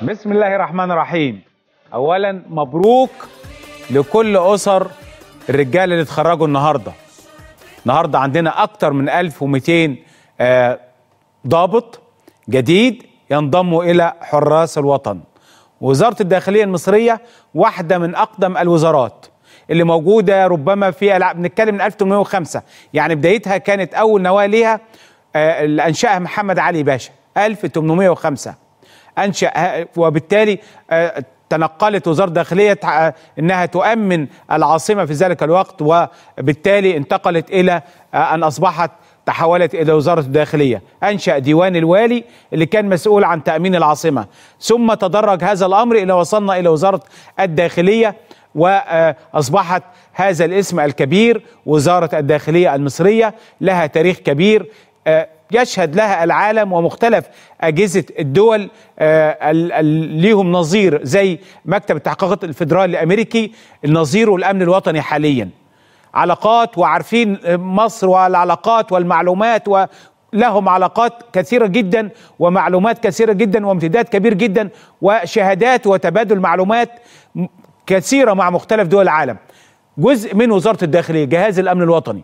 بسم الله الرحمن الرحيم اولا مبروك لكل اسر الرجاله اللي اتخرجوا النهارده النهارده عندنا اكتر من 1200 آه، ضابط جديد ينضموا الى حراس الوطن وزاره الداخليه المصريه واحده من اقدم الوزارات اللي موجوده ربما في الع- بنتكلم من 1805 يعني بدايتها كانت اول نواه ليها آه، اللي انشاها محمد علي باشا 1805 انشا وبالتالي آه، تنقلت وزاره الداخليه تع- انها تؤمن العاصمه في ذلك الوقت وبالتالي انتقلت الى آه، ان اصبحت تحولت الى وزاره الداخليه انشا ديوان الوالي اللي كان مسؤول عن تامين العاصمه ثم تدرج هذا الامر الى وصلنا الى وزاره الداخليه واصبحت هذا الاسم الكبير وزاره الداخليه المصريه لها تاريخ كبير آه، يشهد لها العالم ومختلف اجهزه الدول آه، ال- ال- ليهم نظير زي مكتب التحقيقات الفيدرالي الامريكي النظير والامن الوطني حاليا علاقات وعارفين مصر والعلاقات والمعلومات ولهم علاقات كثيرة جدا ومعلومات كثيرة جدا وامتداد كبير جدا وشهادات وتبادل معلومات م- كثيرة مع مختلف دول العالم جزء من وزارة الداخلية جهاز الأمن الوطني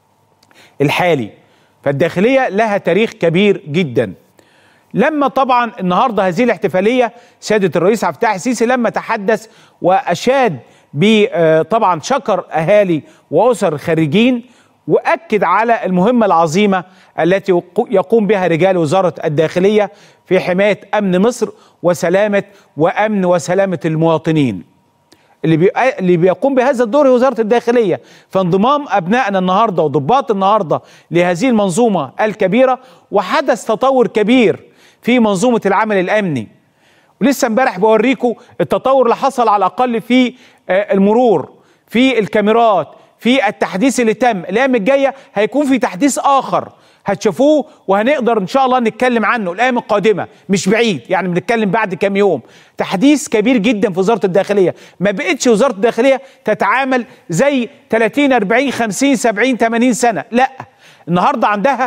الحالي فالداخلية لها تاريخ كبير جدا لما طبعا النهارده هذه الاحتفاليه سياده الرئيس عبد الفتاح السيسي لما تحدث واشاد ب آه، طبعا شكر اهالي واسر الخريجين واكد على المهمه العظيمه التي يقو- يقوم بها رجال وزاره الداخليه في حمايه امن مصر وسلامه وامن وسلامه المواطنين. اللي بي... اللي بيقوم بهذا الدور هي وزاره الداخليه فانضمام ابنائنا النهارده وضباط النهارده لهذه المنظومه الكبيره وحدث تطور كبير في منظومه العمل الامني ولسه امبارح بوريكم التطور اللي حصل على الاقل في آه، المرور في الكاميرات في التحديث اللي تم الايام الجايه هيكون في تحديث اخر هتشوفوه وهنقدر ان شاء الله نتكلم عنه الايام القادمه مش بعيد يعني بنتكلم بعد كام يوم تحديث كبير جدا في وزاره الداخليه ما بقتش وزاره الداخليه تتعامل زي 30 40 50 70 80 سنه لا النهارده عندها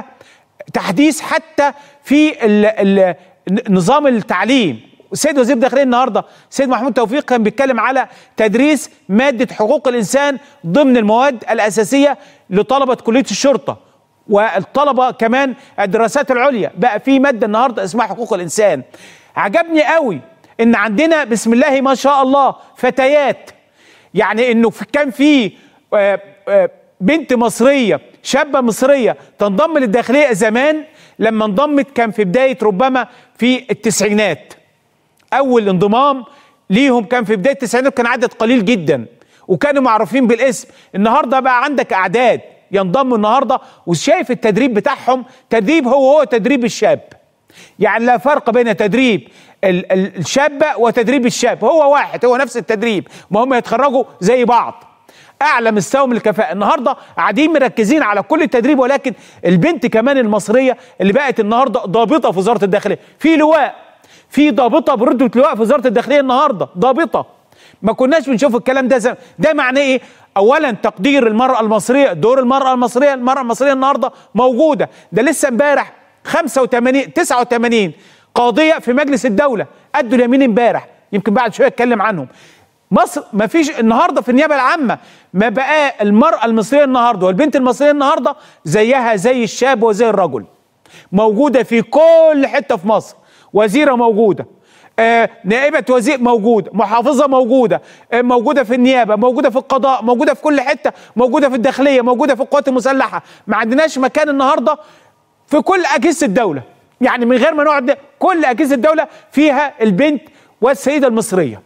تحديث حتى في ال ال نظام التعليم السيد وزير الداخليه النهارده السيد محمود توفيق كان بيتكلم على تدريس ماده حقوق الانسان ضمن المواد الاساسيه لطلبه كليه الشرطه والطلبه كمان الدراسات العليا بقى في ماده النهارده اسمها حقوق الانسان عجبني قوي ان عندنا بسم الله ما شاء الله فتيات يعني انه في- كان في آه، آه، بنت مصريه شابه مصريه تنضم للداخليه زمان لما انضمت كان في بدايه ربما في التسعينات اول انضمام ليهم كان في بدايه التسعينات كان عدد قليل جدا وكانوا معروفين بالاسم النهارده بقى عندك اعداد ينضموا النهارده وشايف التدريب بتاعهم تدريب هو هو تدريب الشاب يعني لا فرق بين تدريب ال- ال- الشابة وتدريب الشاب هو واحد هو نفس التدريب ما هم يتخرجوا زي بعض اعلى مستوى من الكفاءه النهارده قاعدين مركزين على كل التدريب ولكن البنت كمان المصريه اللي بقت النهارده ضابطه في وزاره الداخليه في لواء في ضابطه برتبه لواء في وزاره الداخليه النهارده ضابطه ما كناش بنشوف الكلام ده زمان ده معناه ايه اولا تقدير المراه المصريه دور المراه المصريه المراه المصريه النهارده موجوده ده لسه امبارح 85 89 قاضيه في مجلس الدوله ادوا اليمين امبارح يمكن بعد شويه اتكلم عنهم مصر ما فيش النهارده في النيابه العامه ما بقى المراه المصريه النهارده والبنت المصريه النهارده زيها زي الشاب وزي الرجل موجوده في كل حته في مصر وزيره موجوده آه نائبة وزير موجودة محافظة موجودة آه موجودة في النيابة موجودة في القضاء موجودة في كل حتة موجودة في الداخلية موجودة في القوات المسلحة ما عندناش مكان النهاردة في كل أجهزة الدولة يعني من غير ما نقعد كل أجهزة الدولة فيها البنت والسيدة المصرية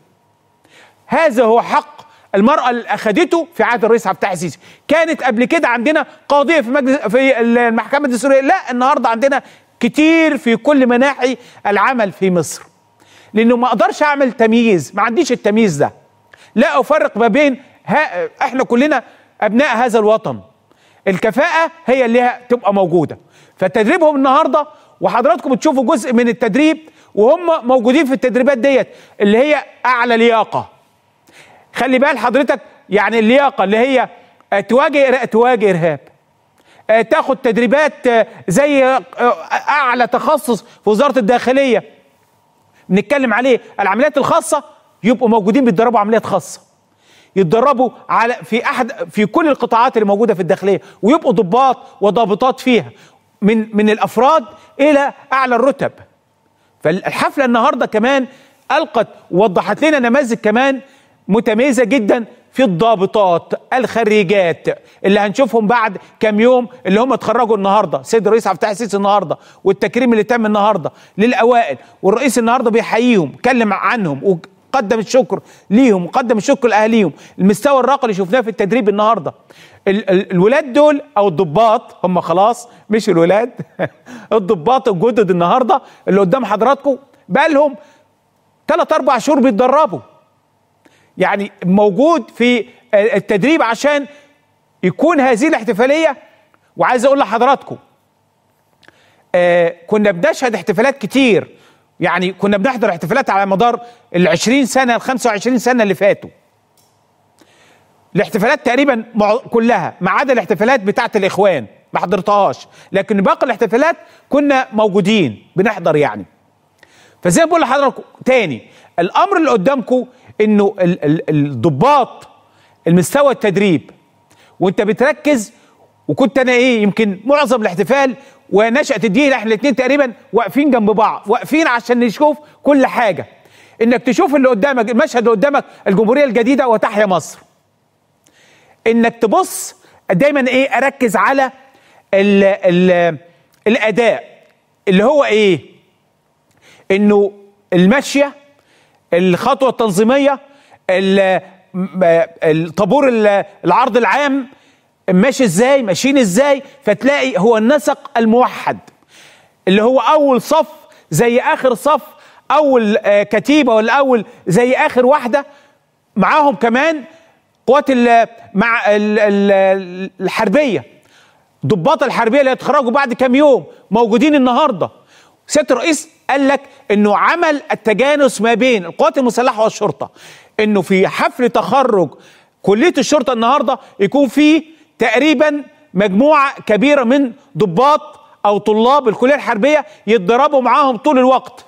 هذا هو حق المرأة اللي أخدته في عهد الرئيس عبد الفتاح السيسي كانت قبل كده عندنا قاضية في مجلس في المحكمة الدستورية لا النهاردة عندنا كتير في كل مناحي العمل في مصر لأنه ما أقدرش أعمل تمييز ما عنديش التمييز ده لا أفرق ما بين ها إحنا كلنا أبناء هذا الوطن الكفاءة هي اللي تبقى موجودة فتدريبهم النهاردة وحضراتكم بتشوفوا جزء من التدريب وهم موجودين في التدريبات ديت اللي هي أعلى لياقة خلي بال حضرتك يعني اللياقه اللي هي آه، تواجه تواجه ارهاب آه، تاخد تدريبات آه، زي آه، اعلى تخصص في وزاره الداخليه بنتكلم عليه العمليات الخاصه يبقوا موجودين بيتدربوا عمليات خاصه يتدربوا على في احد في كل القطاعات اللي موجوده في الداخليه ويبقوا ضباط وضابطات فيها من من الافراد الى اعلى الرتب فالحفله النهارده كمان القت ووضحت لنا نماذج كمان متميزه جدا في الضابطات الخريجات اللي هنشوفهم بعد كام يوم اللي هم اتخرجوا النهارده سيد الرئيس عبد الفتاح السيسي النهارده والتكريم اللي تم النهارده للاوائل والرئيس النهارده بيحييهم اتكلم عنهم وقدم الشكر ليهم وقدم الشكر لاهاليهم المستوى الراقي اللي شفناه في التدريب النهارده ال ال الولاد دول او الضباط هم خلاص مش الولاد الضباط الجدد النهارده اللي قدام حضراتكم بقى لهم ثلاث اربع شهور بيتدربوا يعني موجود في التدريب عشان يكون هذه الاحتفاليه وعايز اقول لحضراتكم آه كنا بنشهد احتفالات كتير يعني كنا بنحضر احتفالات على مدار ال 20 سنه ال 25 سنه اللي فاتوا الاحتفالات تقريبا كلها ما عدا الاحتفالات بتاعه الاخوان ما حضرتهاش لكن باقي الاحتفالات كنا موجودين بنحضر يعني فزي ما بقول لحضراتكم تاني الامر اللي قدامكم انه الضباط المستوى التدريب وانت بتركز وكنت انا ايه يمكن معظم الاحتفال ونشأة الدين احنا الاثنين تقريبا واقفين جنب بعض واقفين عشان نشوف كل حاجة انك تشوف اللي قدامك المشهد اللي قدامك الجمهورية الجديدة وتحيا مصر انك تبص دايما ايه اركز على ال ال الاداء اللي هو ايه انه المشيه الخطوه التنظيميه الطابور العرض العام ماشي ازاي ماشيين ازاي فتلاقي هو النسق الموحد اللي هو اول صف زي اخر صف اول كتيبه ولا اول زي اخر واحده معاهم كمان قوات مع الحربيه ضباط الحربيه اللي هيتخرجوا بعد كام يوم موجودين النهارده سياده الرئيس قال لك انه عمل التجانس ما بين القوات المسلحه والشرطه انه في حفل تخرج كليه الشرطه النهارده يكون في تقريبا مجموعه كبيره من ضباط او طلاب الكليه الحربيه يتدربوا معاهم طول الوقت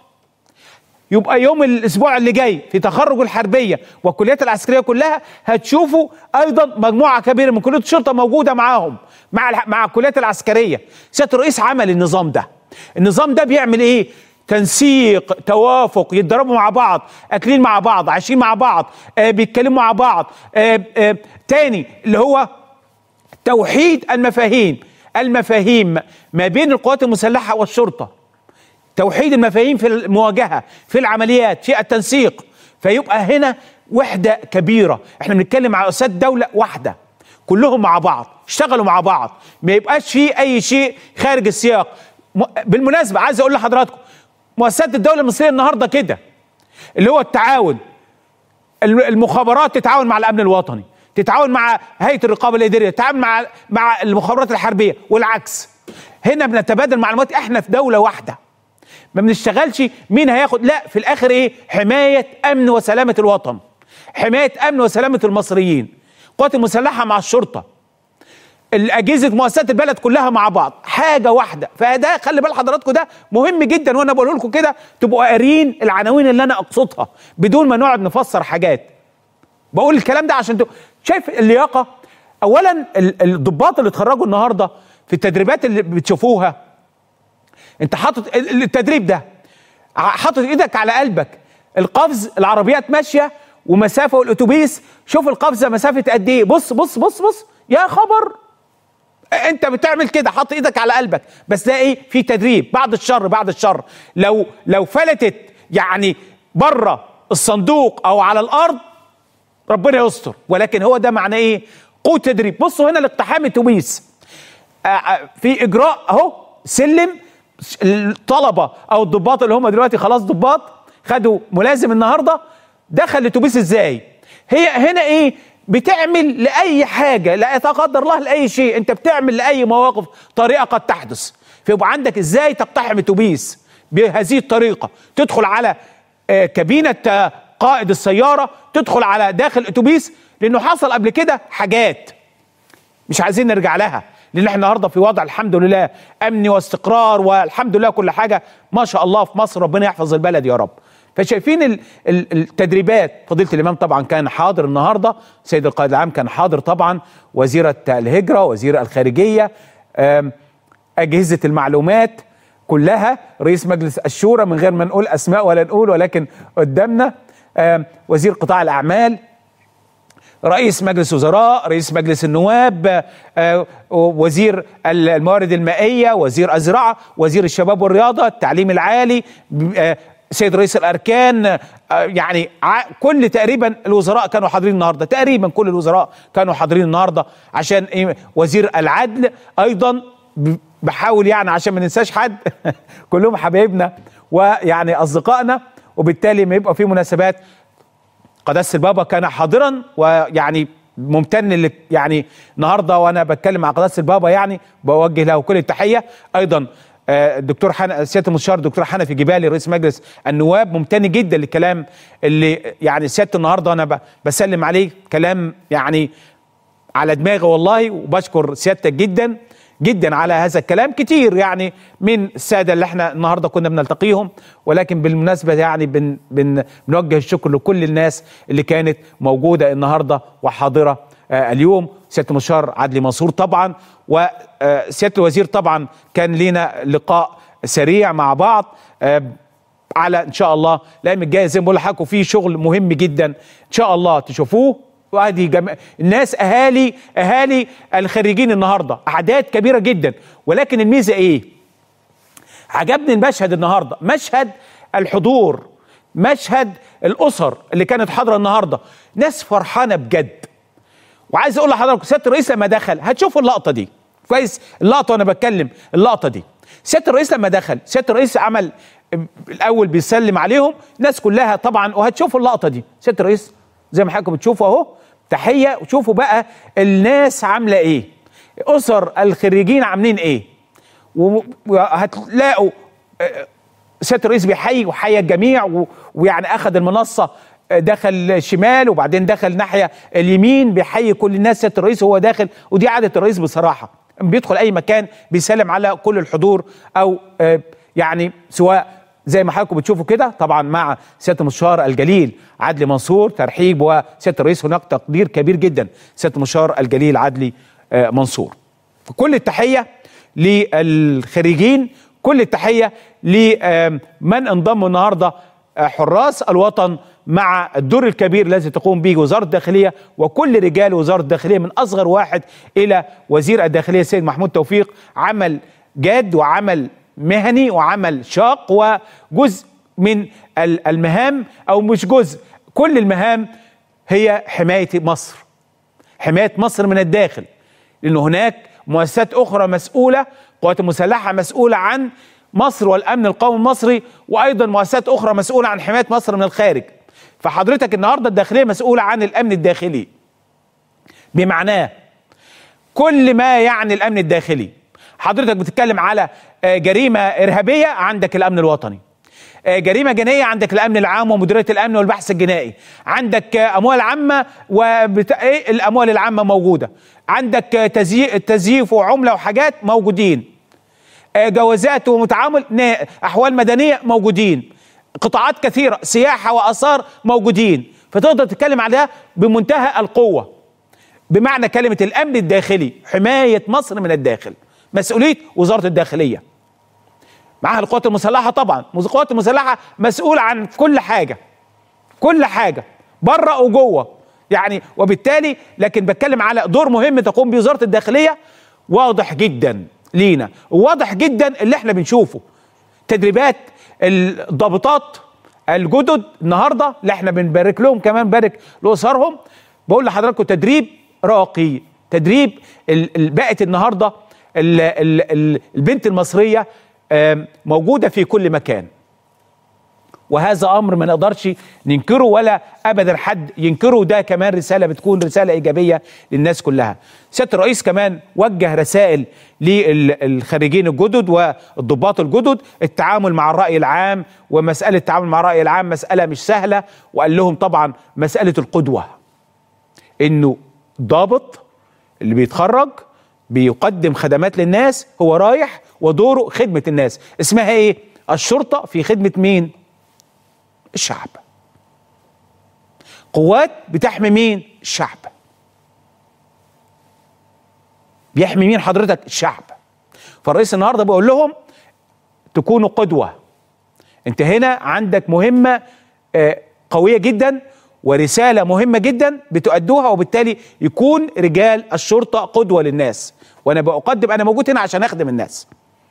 يبقى يوم الاسبوع اللي جاي في تخرج الحربيه والكليات العسكريه كلها هتشوفوا ايضا مجموعه كبيره من كليه الشرطه موجوده معاهم مع مع الكليات العسكريه سياده الرئيس عمل النظام ده النظام ده بيعمل ايه تنسيق توافق يتدربوا مع بعض اكلين مع بعض عايشين مع بعض آه بيتكلموا مع بعض آه آه تاني اللي هو توحيد المفاهيم المفاهيم ما بين القوات المسلحه والشرطه توحيد المفاهيم في المواجهه في العمليات في التنسيق فيبقى هنا وحده كبيره احنا بنتكلم على اساد دوله واحده كلهم مع بعض اشتغلوا مع بعض ما يبقاش في اي شيء خارج السياق بالمناسبه عايز اقول لحضراتكم مؤسسات الدوله المصريه النهارده كده اللي هو التعاون المخابرات تتعاون مع الامن الوطني تتعاون مع هيئه الرقابه الاداريه تتعاون مع مع المخابرات الحربيه والعكس هنا بنتبادل معلومات احنا في دوله واحده ما بنشتغلش مين هياخد لا في الاخر ايه حمايه امن وسلامه الوطن حمايه امن وسلامه المصريين القوات المسلحه مع الشرطه الاجهزه مؤسسات البلد كلها مع بعض حاجه واحده فده خلي بال حضراتكم ده مهم جدا وانا بقول لكم كده تبقوا قاريين العناوين اللي انا اقصدها بدون ما نقعد نفسر حاجات بقول الكلام ده عشان تبقى شايف اللياقه اولا الضباط اللي اتخرجوا النهارده في التدريبات اللي بتشوفوها انت حاطط التدريب ده حاطط ايدك على قلبك القفز العربيات ماشيه ومسافه والاتوبيس شوف القفزه مسافه قد ايه بص بص بص بص يا خبر انت بتعمل كده حط ايدك على قلبك بس ده ايه في تدريب بعد الشر بعد الشر لو لو فلتت يعني بره الصندوق او على الارض ربنا يستر ولكن هو ده معناه ايه قوه تدريب بصوا هنا الاقتحام اتوبيس في اجراء اهو سلم الطلبه او الضباط اللي هم دلوقتي خلاص ضباط خدوا ملازم النهارده دخل الاتوبيس ازاي هي هنا ايه بتعمل لاي حاجه لا يتقدر الله لاي شيء انت بتعمل لاي مواقف طريقه قد تحدث فيبقى عندك ازاي تقتحم اتوبيس بهذه الطريقه تدخل على كابينه قائد السياره تدخل على داخل اتوبيس لانه حصل قبل كده حاجات مش عايزين نرجع لها لان احنا النهارده في وضع الحمد لله امني واستقرار والحمد لله كل حاجه ما شاء الله في مصر ربنا يحفظ البلد يا رب فشايفين ال- ال- التدريبات فضيله الامام طبعا كان حاضر النهارده سيد القائد العام كان حاضر طبعا وزيره الهجره وزير الخارجيه آم، اجهزه المعلومات كلها رئيس مجلس الشورى من غير ما نقول اسماء ولا نقول ولكن قدامنا آم، وزير قطاع الاعمال رئيس مجلس وزراء رئيس مجلس النواب آه، وزير الموارد المائية وزير الزراعة وزير الشباب والرياضة التعليم العالي آه، سيد رئيس الأركان آه، يعني ع- كل تقريبا الوزراء كانوا حاضرين النهاردة تقريبا كل الوزراء كانوا حاضرين النهاردة عشان إيه؟ وزير العدل أيضا ب- بحاول يعني عشان ما ننساش حد كلهم حبايبنا ويعني أصدقائنا وبالتالي ما يبقى في مناسبات قداسه البابا كان حاضرا ويعني ممتن اللي يعني النهارده وانا بتكلم مع قداسه البابا يعني بوجه له كل التحيه ايضا آه، الدكتور حن... سياده المستشار الدكتور حنفي جبالي رئيس مجلس النواب ممتن جدا للكلام اللي يعني سياده النهارده انا ب... بسلم عليه كلام يعني على دماغي والله وبشكر سيادتك جدا جدا على هذا الكلام كتير يعني من الساده اللي احنا النهارده كنا بنلتقيهم ولكن بالمناسبه يعني بن بن بنوجه الشكر لكل الناس اللي كانت موجوده النهارده وحاضره آه اليوم سياده المستشار عدلي منصور طبعا وسياده الوزير طبعا كان لينا لقاء سريع مع بعض آه على ان شاء الله الايام الجايه زي ما بقول لحضراتكم في شغل مهم جدا ان شاء الله تشوفوه وادي جم... الناس اهالي اهالي الخريجين النهارده اعداد كبيره جدا ولكن الميزه ايه؟ عجبني المشهد النهارده مشهد الحضور مشهد الاسر اللي كانت حاضره النهارده ناس فرحانه بجد وعايز اقول لحضراتكم سياده الرئيس لما دخل هتشوفوا اللقطه دي كويس اللقطه وانا بتكلم اللقطه دي سياده الرئيس لما دخل سياده الرئيس عمل الاول بيسلم عليهم الناس كلها طبعا وهتشوفوا اللقطه دي سياده الرئيس زي ما حضراتكم بتشوفوا اهو تحيه وشوفوا بقى الناس عامله ايه اسر الخريجين عاملين ايه و- وهتلاقوا آه، سياده الرئيس بيحيي وحيا الجميع و- ويعني اخذ المنصه آه، دخل شمال وبعدين دخل ناحيه اليمين بيحيي كل الناس سياده الرئيس وهو داخل ودي عاده الرئيس بصراحه بيدخل اي مكان بيسلم على كل الحضور او آه، يعني سواء زي ما حضراتكم بتشوفوا كده طبعا مع سياده المستشار الجليل عدلي منصور ترحيب وسياده الرئيس هناك تقدير كبير جدا سياده المستشار الجليل عدلي آه، منصور كل التحيه للخريجين كل التحيه لمن انضموا النهارده آه، حراس الوطن مع الدور الكبير الذي تقوم به وزاره الداخليه وكل رجال وزاره الداخليه من اصغر واحد الى وزير الداخليه السيد محمود توفيق عمل جاد وعمل مهني وعمل شاق وجزء من ال- المهام او مش جزء كل المهام هي حمايه مصر حمايه مصر من الداخل لان هناك مؤسسات اخرى مسؤوله قوات مسلحه مسؤوله عن مصر والامن القومي المصري وايضا مؤسسات اخرى مسؤوله عن حمايه مصر من الخارج فحضرتك النهارده الداخليه مسؤوله عن الامن الداخلي بمعناه كل ما يعني الامن الداخلي حضرتك بتتكلم على آه، جريمه ارهابيه عندك الامن الوطني آه، جريمه جنائيه عندك الامن العام ومديريه الامن والبحث الجنائي عندك آه، اموال عامه وبتا... إيه الاموال العامه موجوده عندك آه، تزيي... تزييف وعمله وحاجات موجودين آه، جوازات ومتعامل نا- احوال مدنيه موجودين قطاعات كثيره سياحه واثار موجودين فتقدر تتكلم عليها بمنتهى القوه بمعنى كلمه الامن الداخلي حمايه مصر من الداخل مسؤوليه وزاره الداخليه معها القوات المسلحه طبعا القوات المسلحه مسؤوله عن كل حاجه كل حاجه بره وجوه يعني وبالتالي لكن بتكلم على دور مهم تقوم به وزاره الداخليه واضح جدا لينا واضح جدا اللي احنا بنشوفه تدريبات الضابطات الجدد النهارده اللي احنا بنبارك لهم كمان بارك لاسرهم بقول لحضراتكم تدريب راقي تدريب ال- ال- بقت النهارده ال- ال- ال- البنت المصريه آم، موجوده في كل مكان وهذا امر ما نقدرش ننكره ولا ابدا حد ينكره ده كمان رساله بتكون رساله ايجابيه للناس كلها. سياده الرئيس كمان وجه رسائل للخريجين الجدد والضباط الجدد التعامل مع الراي العام ومساله التعامل مع الراي العام مساله مش سهله وقال لهم طبعا مساله القدوه انه ضابط اللي بيتخرج بيقدم خدمات للناس هو رايح ودوره خدمه الناس اسمها ايه؟ الشرطه في خدمه مين؟ الشعب قوات بتحمي مين الشعب بيحمي مين حضرتك الشعب فالرئيس النهارده بيقول لهم تكونوا قدوه انت هنا عندك مهمه آه، قويه جدا ورساله مهمه جدا بتؤدوها وبالتالي يكون رجال الشرطه قدوه للناس وانا بقدم انا موجود هنا عشان اخدم الناس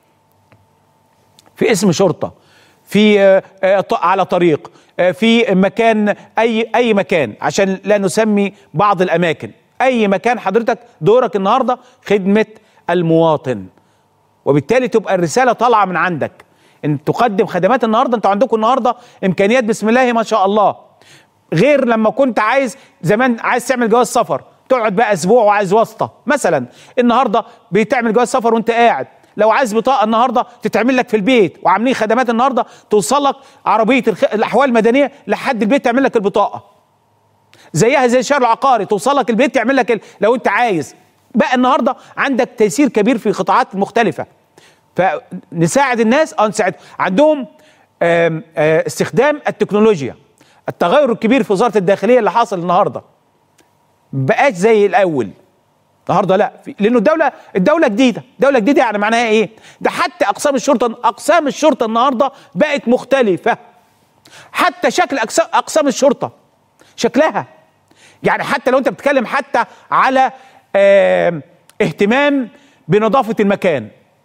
في اسم شرطه في آه، آه، ط- على طريق آه، في مكان اي اي مكان عشان لا نسمي بعض الاماكن اي مكان حضرتك دورك النهارده خدمه المواطن وبالتالي تبقى الرساله طالعه من عندك ان تقدم خدمات النهارده انتوا عندكم النهارده امكانيات بسم الله ما شاء الله غير لما كنت عايز زمان عايز تعمل جواز سفر تقعد بقى اسبوع وعايز واسطه مثلا النهارده بتعمل جواز سفر وانت قاعد لو عايز بطاقه النهارده تتعمل لك في البيت وعاملين خدمات النهارده توصل لك عربيه الخ... الاحوال المدنيه لحد البيت تعمل لك البطاقه زيها زي الشهر العقاري توصل لك البيت تعمل لك ال... لو انت عايز بقى النهارده عندك تيسير كبير في قطاعات مختلفه فنساعد الناس اه نساعد عندهم آم، آه، استخدام التكنولوجيا التغير الكبير في وزاره الداخليه اللي حاصل النهارده بقاش زي الاول النهارده لا في- لانه الدوله الدوله جديده دوله جديده يعني معناها ايه ده حتى اقسام الشرطه اقسام الشرطه النهارده بقت مختلفه حتى شكل أقسام- اقسام الشرطه شكلها يعني حتى لو انت بتتكلم حتى على آم، اهتمام بنظافه المكان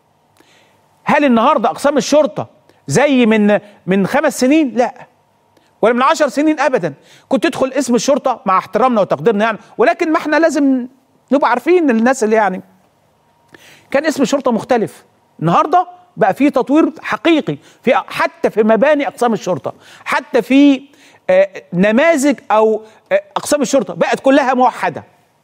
هل النهارده اقسام الشرطه زي من من خمس سنين لا ولا من عشر سنين ابدا كنت تدخل اسم الشرطه مع احترامنا وتقديرنا يعني ولكن ما احنا لازم نبقى عارفين الناس اللي يعني كان اسم الشرطه مختلف النهارده بقى في تطوير حقيقي في حتى في مباني اقسام الشرطه حتى في آه، نماذج او آه، اقسام الشرطه بقت كلها موحده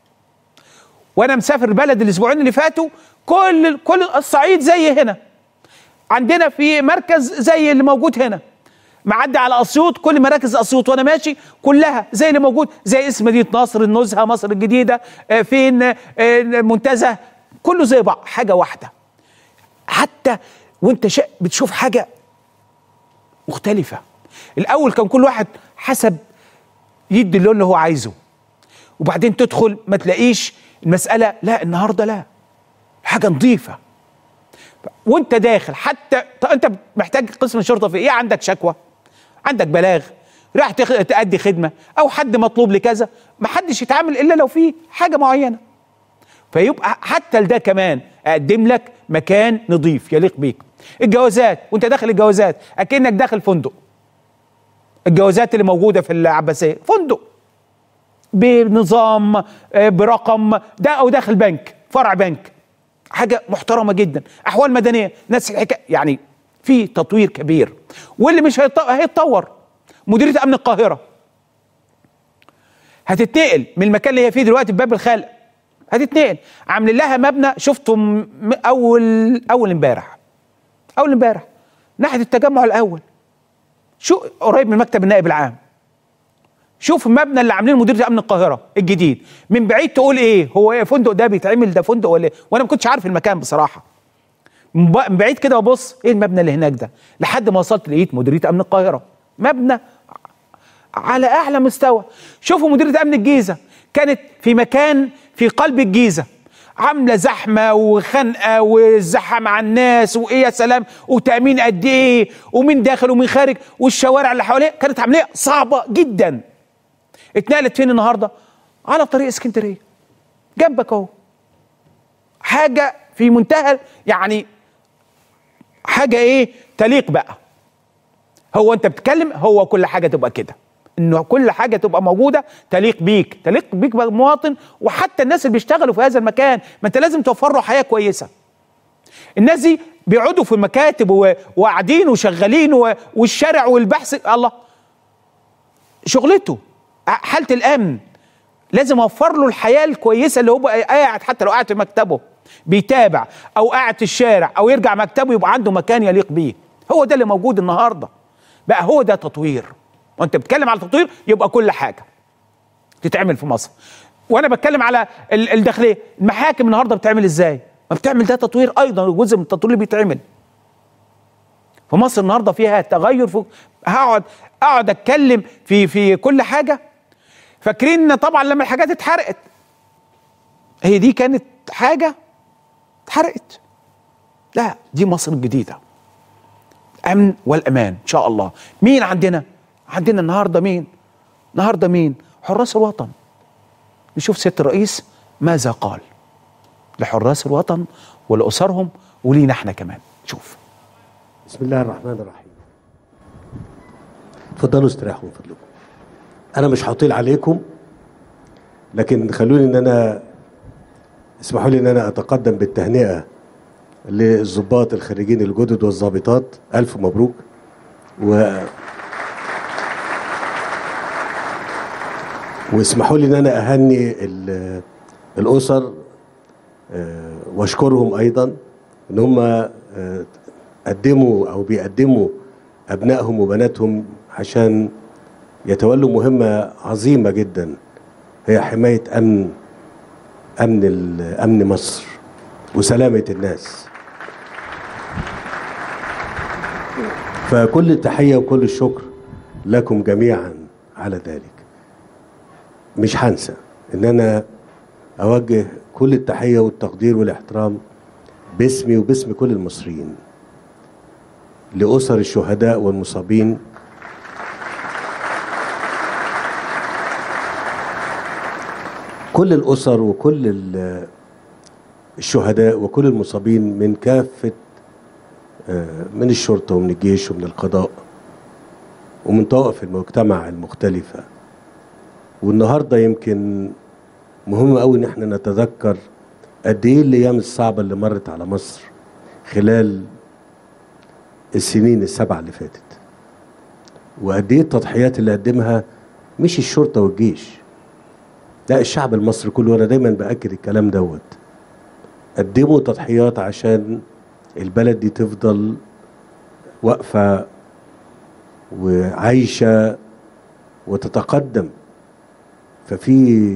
وانا مسافر البلد الاسبوعين اللي فاتوا كل كل الصعيد زي هنا عندنا في مركز زي اللي موجود هنا معدي على اسيوط كل مراكز اسيوط وانا ماشي كلها زي اللي موجود زي اسم مدينه نصر النزهه مصر الجديده آه، فين آه، منتزه كله زي بعض حاجه واحده حتى وانت شا- بتشوف حاجه مختلفه الاول كان كل واحد حسب يدي اللون اللي هو عايزه وبعدين تدخل ما تلاقيش المساله لا النهارده لا حاجه نظيفه وانت داخل حتى طب انت محتاج قسم الشرطه في ايه عندك شكوى عندك بلاغ راح تخ- تأدي خدمه او حد مطلوب لكذا ما حدش يتعامل الا لو في حاجه معينه فيبقى حتى لده كمان اقدم لك مكان نظيف يليق بيك الجوازات وانت داخل الجوازات اكنك داخل فندق الجوازات اللي موجوده في العباسيه فندق بنظام آه، برقم ده او داخل بنك فرع بنك حاجه محترمه جدا احوال مدنيه نفس الحكايه يعني في تطوير كبير واللي مش هيتط- هيتطور مديريه امن القاهره هتتنقل من المكان اللي هي فيه دلوقتي في باب الخلق هتتنقل عاملين لها مبنى شفته م- م- اول اول امبارح اول امبارح ناحيه التجمع الاول شو قريب من مكتب النائب العام شوف المبنى اللي عاملينه مديريه امن القاهره الجديد من بعيد تقول ايه هو ايه فندق ده بيتعمل ده فندق ولا ايه وانا ما كنتش عارف المكان بصراحه من ب- من بعيد كده ببص ايه المبنى اللي هناك ده لحد ما وصلت لقيت مديريه امن القاهره مبنى على اعلى مستوى شوفوا مديريه امن الجيزه كانت في مكان في قلب الجيزه عامله زحمه وخنقه والزحمه مع الناس وايه يا سلام وتامين قد ايه ومين داخل ومين خارج والشوارع اللي حواليه كانت عمليه صعبه جدا اتنقلت فين النهارده على طريق اسكندريه جنبك اهو حاجه في منتهى يعني حاجه ايه تليق بقى هو انت بتتكلم هو كل حاجه تبقى كده انه كل حاجه تبقى موجوده تليق بيك تليق بيك بقى مواطن وحتى الناس اللي بيشتغلوا في هذا المكان ما انت لازم توفر له حياه كويسه الناس دي بيقعدوا في مكاتب و- وقاعدين وشغالين و- والشارع والبحث الله شغلته حاله الامن لازم اوفر له الحياه الكويسه اللي هو بقى قاعد حتى لو قاعد في مكتبه بيتابع او قاعد في الشارع او يرجع مكتبه يبقى عنده مكان يليق بيه هو ده اللي موجود النهارده بقى هو ده تطوير وانت بتتكلم على تطوير يبقى كل حاجه تتعمل في مصر وانا بتكلم على ال- الداخليه المحاكم النهارده بتعمل ازاي ما بتعمل ده تطوير ايضا جزء من التطوير اللي بيتعمل فمصر النهارده فيها تغير في هقعد اقعد اتكلم في في كل حاجه فاكرين ان طبعا لما الحاجات اتحرقت هي دي كانت حاجه اتحرقت لا دي مصر الجديده امن والامان ان شاء الله مين عندنا عندنا النهارده مين النهارده مين حراس الوطن نشوف سياده الرئيس ماذا قال لحراس الوطن ولاسرهم ولينا احنا كمان شوف بسم الله الرحمن الرحيم اتفضلوا استريحوا من فضلكم انا مش هطيل عليكم لكن خلوني ان انا اسمحوا لي ان انا اتقدم بالتهنئه للضباط الخريجين الجدد والضابطات الف مبروك و واسمحوا لي ان انا اهني ال- الاسر آه، واشكرهم ايضا ان هم آه، قدموا او بيقدموا ابنائهم وبناتهم عشان يتولوا مهمه عظيمه جدا هي حمايه امن امن ال- امن مصر وسلامه الناس فكل التحيه وكل الشكر لكم جميعا على ذلك مش هنسى ان انا اوجه كل التحيه والتقدير والاحترام باسمي وباسم كل المصريين لاسر الشهداء والمصابين كل الاسر وكل ال- الشهداء وكل المصابين من كافه آه، من الشرطه ومن الجيش ومن القضاء ومن طوائف المجتمع المختلفه والنهارده يمكن مهم قوي ان احنا نتذكر قد ايه الايام الصعبه اللي مرت على مصر خلال السنين السبعه اللي فاتت وقد ايه التضحيات اللي قدمها مش الشرطه والجيش لا الشعب المصري كله وانا دايما باكد الكلام دوت قدموا تضحيات عشان البلد دي تفضل واقفه وعايشه وتتقدم ففي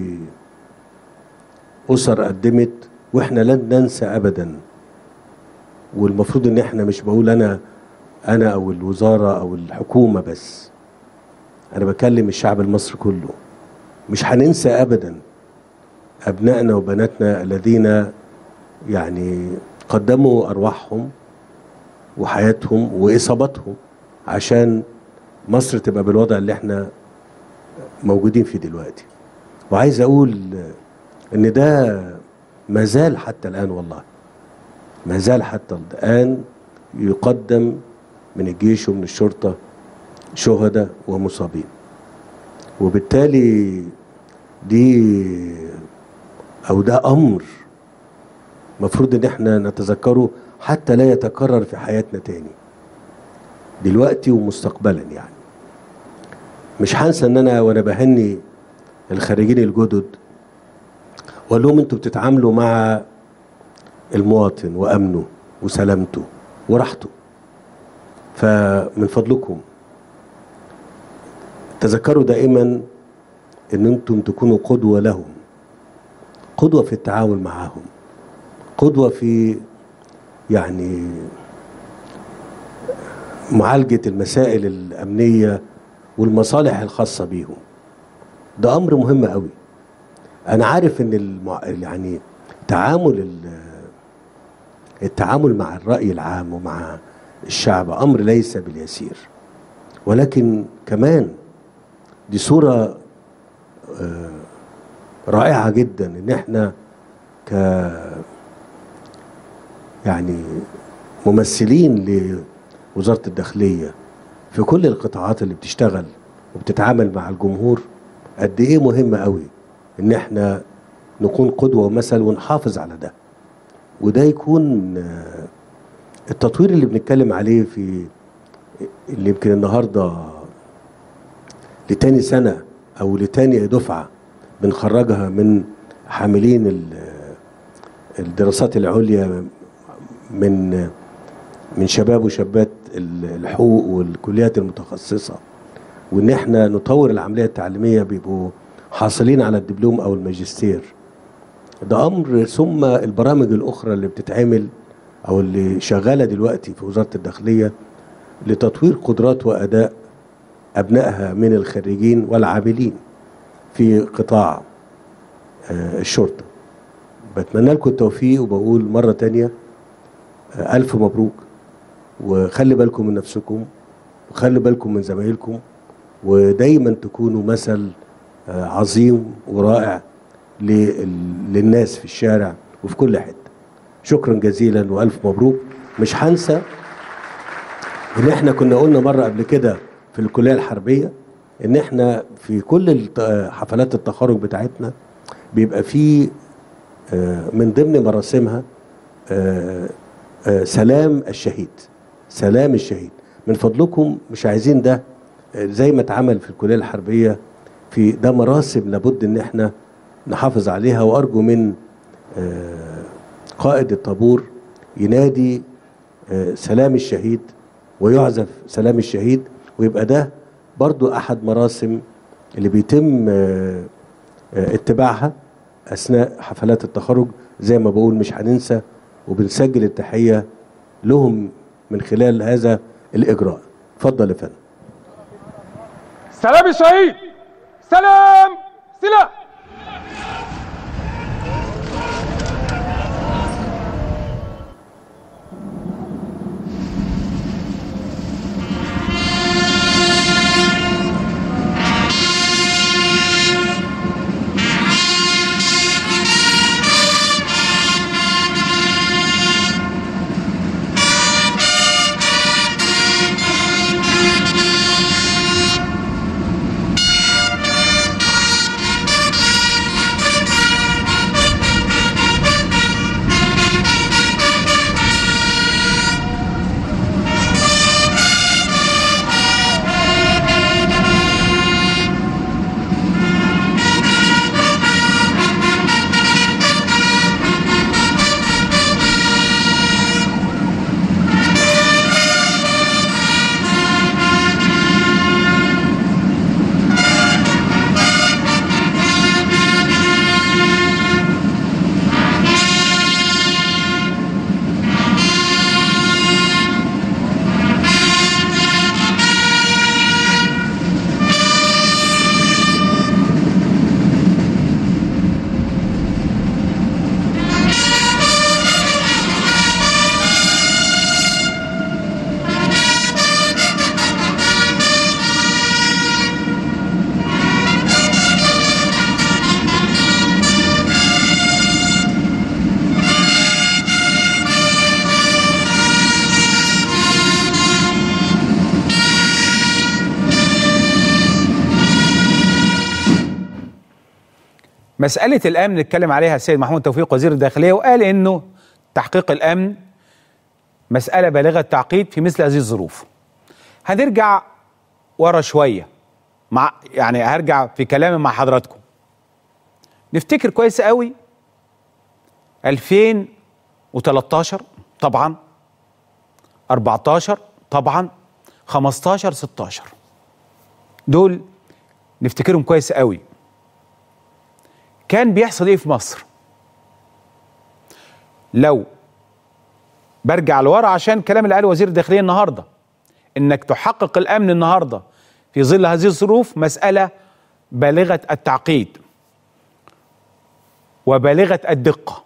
اسر قدمت واحنا لن ننسى ابدا والمفروض ان احنا مش بقول انا انا او الوزاره او الحكومه بس انا بكلم الشعب المصري كله مش هننسى ابدا ابنائنا وبناتنا الذين يعني قدموا ارواحهم وحياتهم واصابتهم عشان مصر تبقى بالوضع اللي احنا موجودين فيه دلوقتي وعايز اقول ان ده ما زال حتى الان والله ما زال حتى الان يقدم من الجيش ومن الشرطه شهداء ومصابين وبالتالي دي او ده امر مفروض ان احنا نتذكره حتى لا يتكرر في حياتنا تاني دلوقتي ومستقبلا يعني مش هنسى ان انا وانا بهني الخريجين الجدد واقول لهم انتوا بتتعاملوا مع المواطن وامنه وسلامته وراحته فمن فضلكم تذكروا دائما ان انتم تكونوا قدوه لهم قدوه في التعامل معهم قدوه في يعني معالجه المسائل الامنيه والمصالح الخاصه بيهم ده امر مهم قوي انا عارف ان المع... يعني تعامل ال... التعامل مع الراي العام ومع الشعب امر ليس باليسير ولكن كمان دي صوره آه، رائعه جدا ان احنا ك يعني ممثلين لوزاره الداخليه في كل القطاعات اللي بتشتغل وبتتعامل مع الجمهور قد ايه مهم قوي ان احنا نكون قدوه ومثل ونحافظ على ده وده يكون آه، التطوير اللي بنتكلم عليه في اللي يمكن النهارده لتاني سنه او لتاني دفعه بنخرجها من حاملين ال- الدراسات العليا من من شباب وشابات الحقوق والكليات المتخصصه وان احنا نطور العمليه التعليميه بيبقوا حاصلين على الدبلوم او الماجستير ده امر ثم البرامج الاخرى اللي بتتعمل او اللي شغاله دلوقتي في وزاره الداخليه لتطوير قدرات واداء أبنائها من الخريجين والعاملين في قطاع آه، الشرطة بتمنى لكم التوفيق وبقول مرة تانية آه، ألف مبروك وخلي بالكم من نفسكم وخلي بالكم من زمايلكم ودايما تكونوا مثل آه، عظيم ورائع لل- للناس في الشارع وفي كل حته شكرا جزيلا والف مبروك مش هنسى ان احنا كنا قلنا مره قبل كده في الكليه الحربيه ان احنا في كل الت- حفلات التخرج بتاعتنا بيبقى في آه، من ضمن مراسمها آه، آه، سلام الشهيد سلام الشهيد من فضلكم مش عايزين ده آه، زي ما اتعمل في الكليه الحربيه في ده مراسم لابد ان احنا نحافظ عليها وارجو من آه، قائد الطابور ينادي آه، سلام الشهيد ويعزف سلام الشهيد ويبقى ده برضو احد مراسم اللي بيتم آه، آه، اتباعها اثناء حفلات التخرج زي ما بقول مش هننسى وبنسجل التحيه لهم من خلال هذا الاجراء اتفضل يا فندم سلام الشهيد سلام سلاح مسألة الأمن اتكلم عليها السيد محمود توفيق وزير الداخلية وقال إنه تحقيق الأمن مسألة بالغة التعقيد في مثل هذه الظروف. هنرجع ورا شوية مع يعني هرجع في كلامي مع حضراتكم. نفتكر كويس قوي 2013 طبعا 14 طبعا 15 16 دول نفتكرهم كويس قوي كان بيحصل ايه في مصر لو برجع لورا عشان الكلام اللي قاله وزير الداخليه النهارده انك تحقق الامن النهارده في ظل هذه الظروف مساله بالغه التعقيد وبالغه الدقه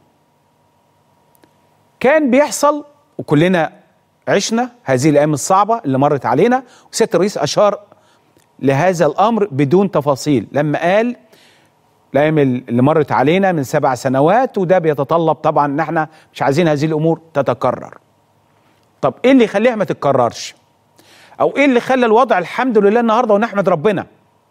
كان بيحصل وكلنا عشنا هذه الايام الصعبه اللي مرت علينا وسياده الرئيس اشار لهذا الامر بدون تفاصيل لما قال الايام اللي مرت علينا من سبع سنوات وده بيتطلب طبعا ان احنا مش عايزين هذه الامور تتكرر. طب ايه اللي يخليها ما تتكررش؟ او ايه اللي خلى الوضع الحمد لله النهارده ونحمد ربنا؟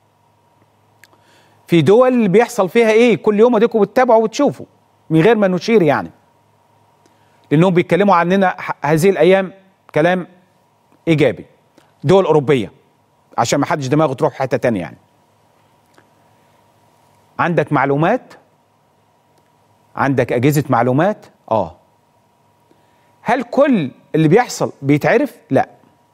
في دول اللي بيحصل فيها ايه؟ كل يوم اديكم بتتابعوا وتشوفوا من غير ما نشير يعني. لانهم بيتكلموا عننا ح- هذه الايام كلام ايجابي. دول اوروبيه عشان ما حدش دماغه تروح في حته تانية يعني. عندك معلومات عندك اجهزه معلومات اه هل كل اللي بيحصل بيتعرف لا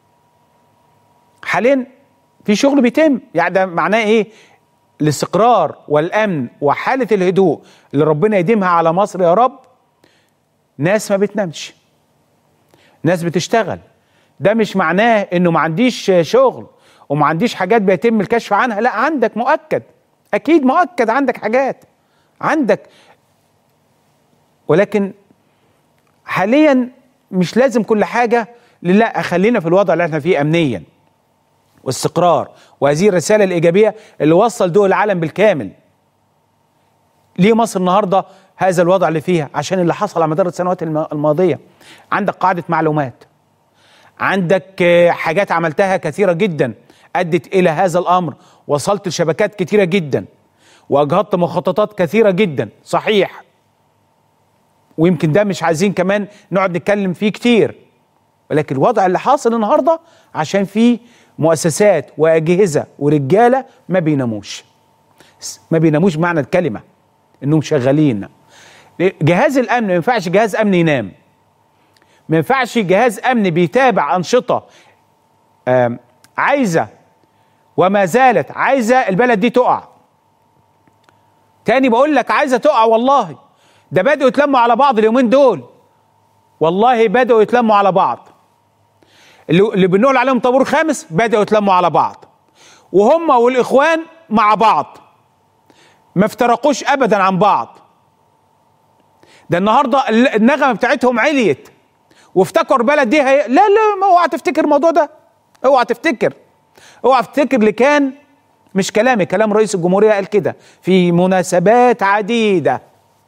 حاليا في شغل بيتم يعني ده معناه ايه الاستقرار والامن وحاله الهدوء اللي ربنا يديمها على مصر يا رب ناس ما بتنامش ناس بتشتغل ده مش معناه انه ما عنديش شغل وما عنديش حاجات بيتم الكشف عنها لا عندك مؤكد اكيد مؤكد عندك حاجات عندك ولكن حاليا مش لازم كل حاجه لا خلينا في الوضع اللي احنا فيه امنيا واستقرار وهذه الرساله الايجابيه اللي وصل دول العالم بالكامل ليه مصر النهارده هذا الوضع اللي فيها عشان اللي حصل على مدار السنوات الم- الماضيه عندك قاعده معلومات عندك آه، حاجات عملتها كثيره جدا ادت الى هذا الامر وصلت لشبكات كثيره جدا واجهضت مخططات كثيره جدا صحيح ويمكن ده مش عايزين كمان نقعد نتكلم فيه كتير ولكن الوضع اللي حاصل النهارده عشان في مؤسسات واجهزه ورجاله ما بيناموش ما بيناموش معنى الكلمه انهم شغالين جهاز الامن ما ينفعش جهاز امن ينام ما ينفعش جهاز امن بيتابع انشطه آم، عايزه وما زالت عايزه البلد دي تقع تاني بقول لك عايزه تقع والله ده بدأوا يتلموا على بعض اليومين دول والله بدأوا يتلموا على بعض اللي, اللي بنقول عليهم طابور خامس بدأوا يتلموا على بعض وهم والإخوان مع بعض ما افترقوش أبدا عن بعض ده النهارده ال- النغمة بتاعتهم عليت وافتكروا البلد دي هي لا لا ما اوعى تفتكر الموضوع ده اوعى تفتكر اوعى تفتكر اللي كان مش كلامي كلام رئيس الجمهورية قال كده في مناسبات عديدة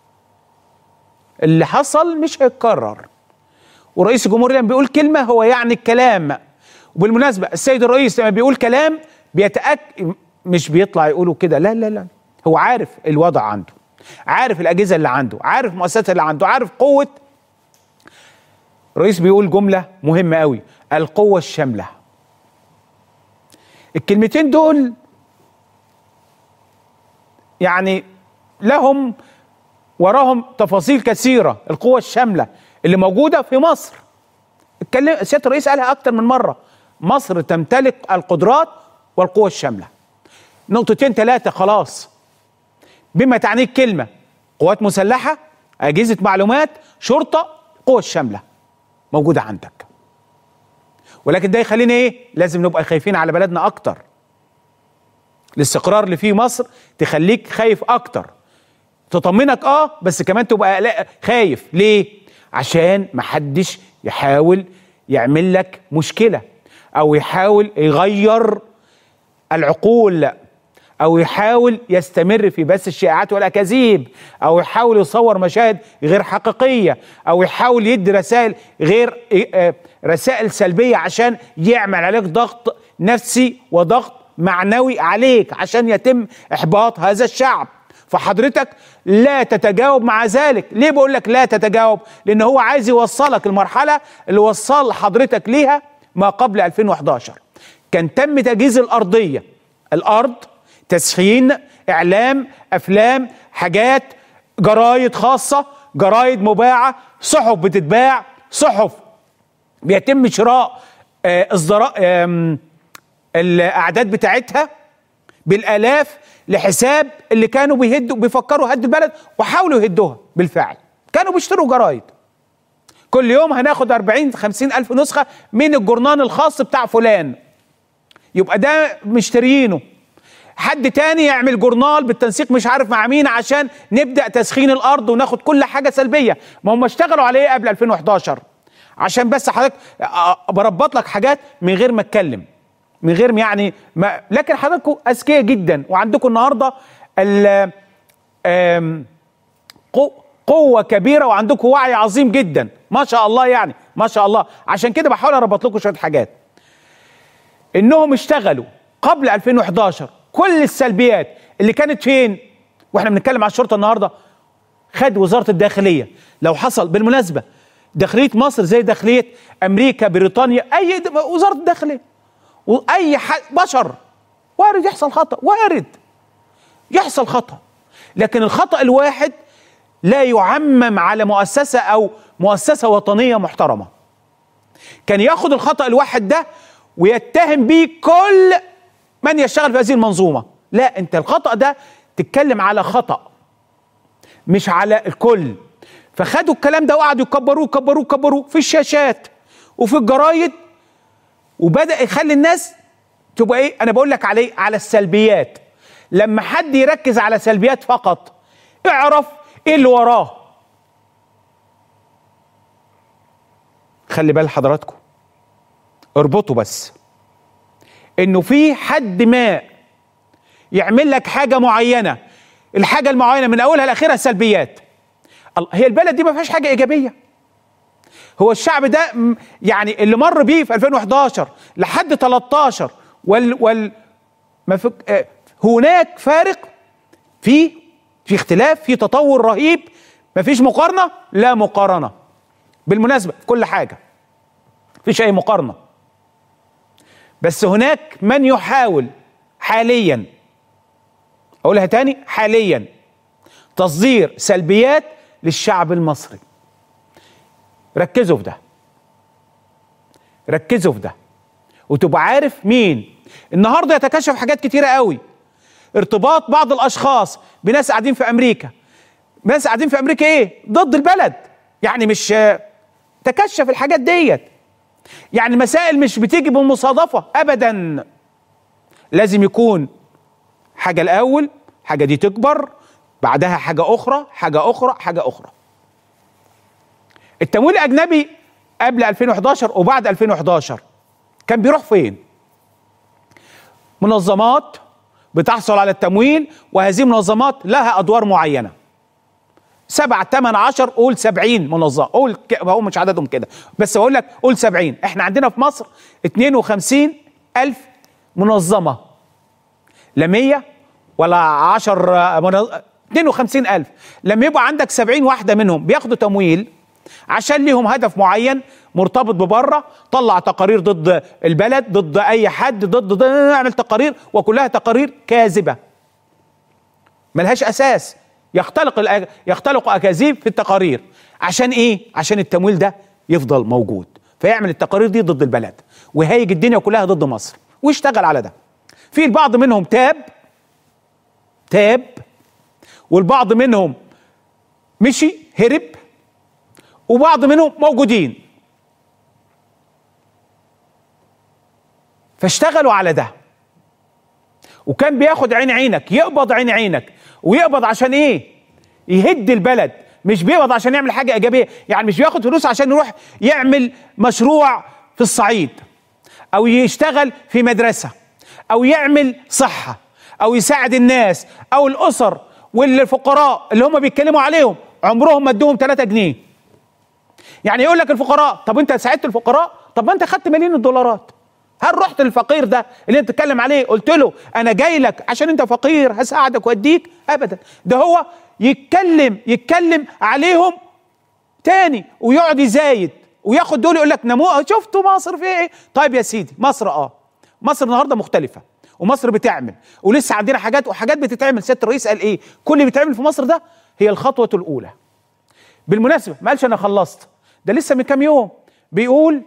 اللي حصل مش هيتكرر ورئيس الجمهورية لما بيقول كلمة هو يعني الكلام وبالمناسبة السيد الرئيس لما بيقول كلام بيتأكد مش بيطلع يقوله كده لا لا لا هو عارف الوضع عنده عارف الأجهزة اللي عنده عارف المؤسسات اللي عنده عارف قوة الرئيس بيقول جملة مهمة قوي القوة الشاملة الكلمتين دول يعني لهم وراهم تفاصيل كثيرة القوة الشاملة اللي موجودة في مصر اتكلم سيادة الرئيس قالها أكتر من مرة مصر تمتلك القدرات والقوة الشاملة نقطتين ثلاثة خلاص بما تعنيه الكلمة قوات مسلحة أجهزة معلومات شرطة قوة الشاملة موجودة عندك ولكن ده يخلينا ايه لازم نبقى خايفين على بلدنا اكتر الاستقرار اللي فيه مصر تخليك خايف اكتر تطمنك اه بس كمان تبقى قلق- خايف ليه عشان محدش يحاول يعمل لك مشكلة او يحاول يغير العقول او يحاول يستمر في بث الشائعات والاكاذيب او يحاول يصور مشاهد غير حقيقيه او يحاول يدي رسائل غير آه، رسائل سلبيه عشان يعمل عليك ضغط نفسي وضغط معنوي عليك عشان يتم احباط هذا الشعب فحضرتك لا تتجاوب مع ذلك ليه بقول لك لا تتجاوب لان هو عايز يوصلك المرحله اللي وصل حضرتك ليها ما قبل 2011 كان تم تجهيز الارضيه الارض تسخين اعلام افلام حاجات جرايد خاصه جرايد مباعه صحف بتتباع صحف بيتم شراء آه، اصدارات آم، الاعداد بتاعتها بالالاف لحساب اللي كانوا بيهدوا بيفكروا هدوا البلد وحاولوا يهدوها بالفعل كانوا بيشتروا جرايد كل يوم هناخد 40 50 الف نسخه من الجورنان الخاص بتاع فلان يبقى ده مشتريينه حد تاني يعمل جورنال بالتنسيق مش عارف مع مين عشان نبدا تسخين الارض وناخد كل حاجه سلبيه ما هم اشتغلوا عليه قبل 2011 عشان بس حضرتك أ- بربط لك حاجات من غير ما اتكلم من غير ما يعني ما لكن حضراتكم اذكياء جدا وعندكم النهارده ال آم، قو- قوة كبيرة وعندكم وعي عظيم جدا ما شاء الله يعني ما شاء الله عشان كده بحاول اربط لكم شوية حاجات انهم اشتغلوا قبل 2011 كل السلبيات اللي كانت فين واحنا بنتكلم على الشرطة النهاردة خد وزارة الداخلية لو حصل بالمناسبة داخلية مصر زي داخلية امريكا بريطانيا اي د- وزارة الداخلية واي حد بشر وارد يحصل خطأ وارد يحصل خطأ لكن الخطأ الواحد لا يعمم على مؤسسة أو مؤسسة وطنية محترمة كان ياخد الخطأ الواحد ده ويتهم بيه كل من يشتغل في هذه المنظومة لا انت الخطأ ده تتكلم على خطأ مش على الكل فخدوا الكلام ده وقعدوا يكبروه يكبروه يكبروه في الشاشات وفي الجرايد وبدأ يخلي الناس تبقى ايه انا بقول لك عليه على السلبيات لما حد يركز على سلبيات فقط اعرف ايه اللي وراه خلي بال حضراتكم اربطوا بس انه في حد ما يعمل لك حاجه معينه الحاجه المعينه من اولها لاخرها سلبيات الله- هي البلد دي ما فيهاش حاجه ايجابيه هو الشعب ده م- يعني اللي مر بيه في 2011 لحد 13 وال وال ما فك آه، هناك فارق في في اختلاف في تطور رهيب ما فيش مقارنه لا مقارنه بالمناسبه في كل حاجه مفيش اي مقارنه بس هناك من يحاول حاليا اقولها تاني حاليا تصدير سلبيات للشعب المصري ركزوا في ده ركزوا في ده وتبقى عارف مين النهارده يتكشف حاجات كتيره قوي ارتباط بعض الاشخاص بناس قاعدين في امريكا ناس قاعدين في امريكا ايه ضد البلد يعني مش تكشف الحاجات ديت يعني مسائل مش بتيجي بالمصادفه ابدا لازم يكون حاجه الاول حاجه دي تكبر بعدها حاجه اخرى حاجه اخرى حاجه اخرى التمويل الاجنبي قبل 2011 وبعد 2011 كان بيروح فين منظمات بتحصل على التمويل وهذه المنظمات لها ادوار معينه سبعة تمن عشر قول سبعين منظمة قول ك- هو مش عددهم كده بس بقول لك قول سبعين احنا عندنا في مصر اتنين وخمسين ألف منظمة لا مية ولا عشر آه، منظ... اتنين وخمسين ألف لما يبقى عندك سبعين واحدة منهم بياخدوا تمويل عشان ليهم هدف معين مرتبط ببره طلع تقارير ضد البلد ضد اي حد ضد, ضد اعمل تقارير وكلها تقارير كاذبه ملهاش اساس يختلق الأ- يختلق اكاذيب في التقارير عشان ايه عشان التمويل ده يفضل موجود فيعمل التقارير دي ضد البلد وهيج الدنيا كلها ضد مصر ويشتغل على ده في البعض منهم تاب تاب والبعض منهم مشي هرب وبعض منهم موجودين فاشتغلوا على ده وكان بياخد عين عينك يقبض عين عينك ويقبض عشان ايه يهد البلد مش بيقبض عشان يعمل حاجه ايجابيه يعني مش بياخد فلوس عشان يروح يعمل مشروع في الصعيد او يشتغل في مدرسه او يعمل صحه او يساعد الناس او الاسر والفقراء اللي هم بيتكلموا عليهم عمرهم ما ادوهم 3 جنيه يعني يقول لك الفقراء طب انت ساعدت الفقراء طب ما انت خدت مليون الدولارات هل رحت للفقير ده اللي انت بتتكلم عليه قلت له انا جاي لك عشان انت فقير هساعدك واديك ابدا ده هو يتكلم يتكلم عليهم تاني ويقعد يزايد وياخد دول يقول لك نمو شفتوا مصر في ايه طيب يا سيدي مصر اه مصر النهارده مختلفه ومصر بتعمل ولسه عندنا حاجات وحاجات بتتعمل سياده الرئيس قال ايه كل اللي بيتعمل في مصر ده هي الخطوه الاولى بالمناسبه ما قالش انا خلصت ده لسه من كام يوم بيقول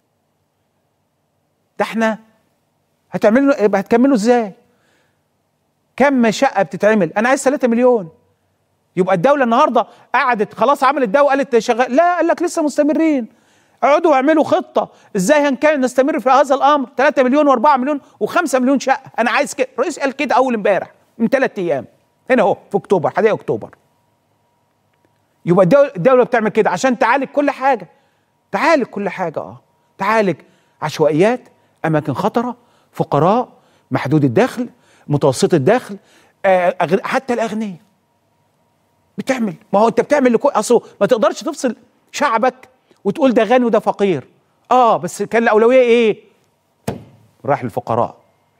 ده احنا هتعملوا يبقى هتكملوا ازاي كم شقه بتتعمل انا عايز 3 مليون يبقى الدوله النهارده قعدت خلاص عملت ده وقالت شغال لا قال لك لسه مستمرين اقعدوا واعملوا خطه ازاي هنكمل نستمر في هذا الامر 3 مليون و4 مليون و5 مليون شقه انا عايز كده الرئيس قال كده اول امبارح من ثلاث ايام هنا اهو في اكتوبر حدائق اكتوبر يبقى الدولة, الدولة بتعمل كده عشان تعالج كل حاجة تعالج كل حاجة اه تعالج عشوائيات أماكن خطرة فقراء محدود الدخل متوسط الدخل آه أغن... حتى الأغنياء بتعمل ما هو أنت بتعمل لكل أصله ما تقدرش تفصل شعبك وتقول ده غني وده فقير اه بس كان الأولوية إيه؟ راح للفقراء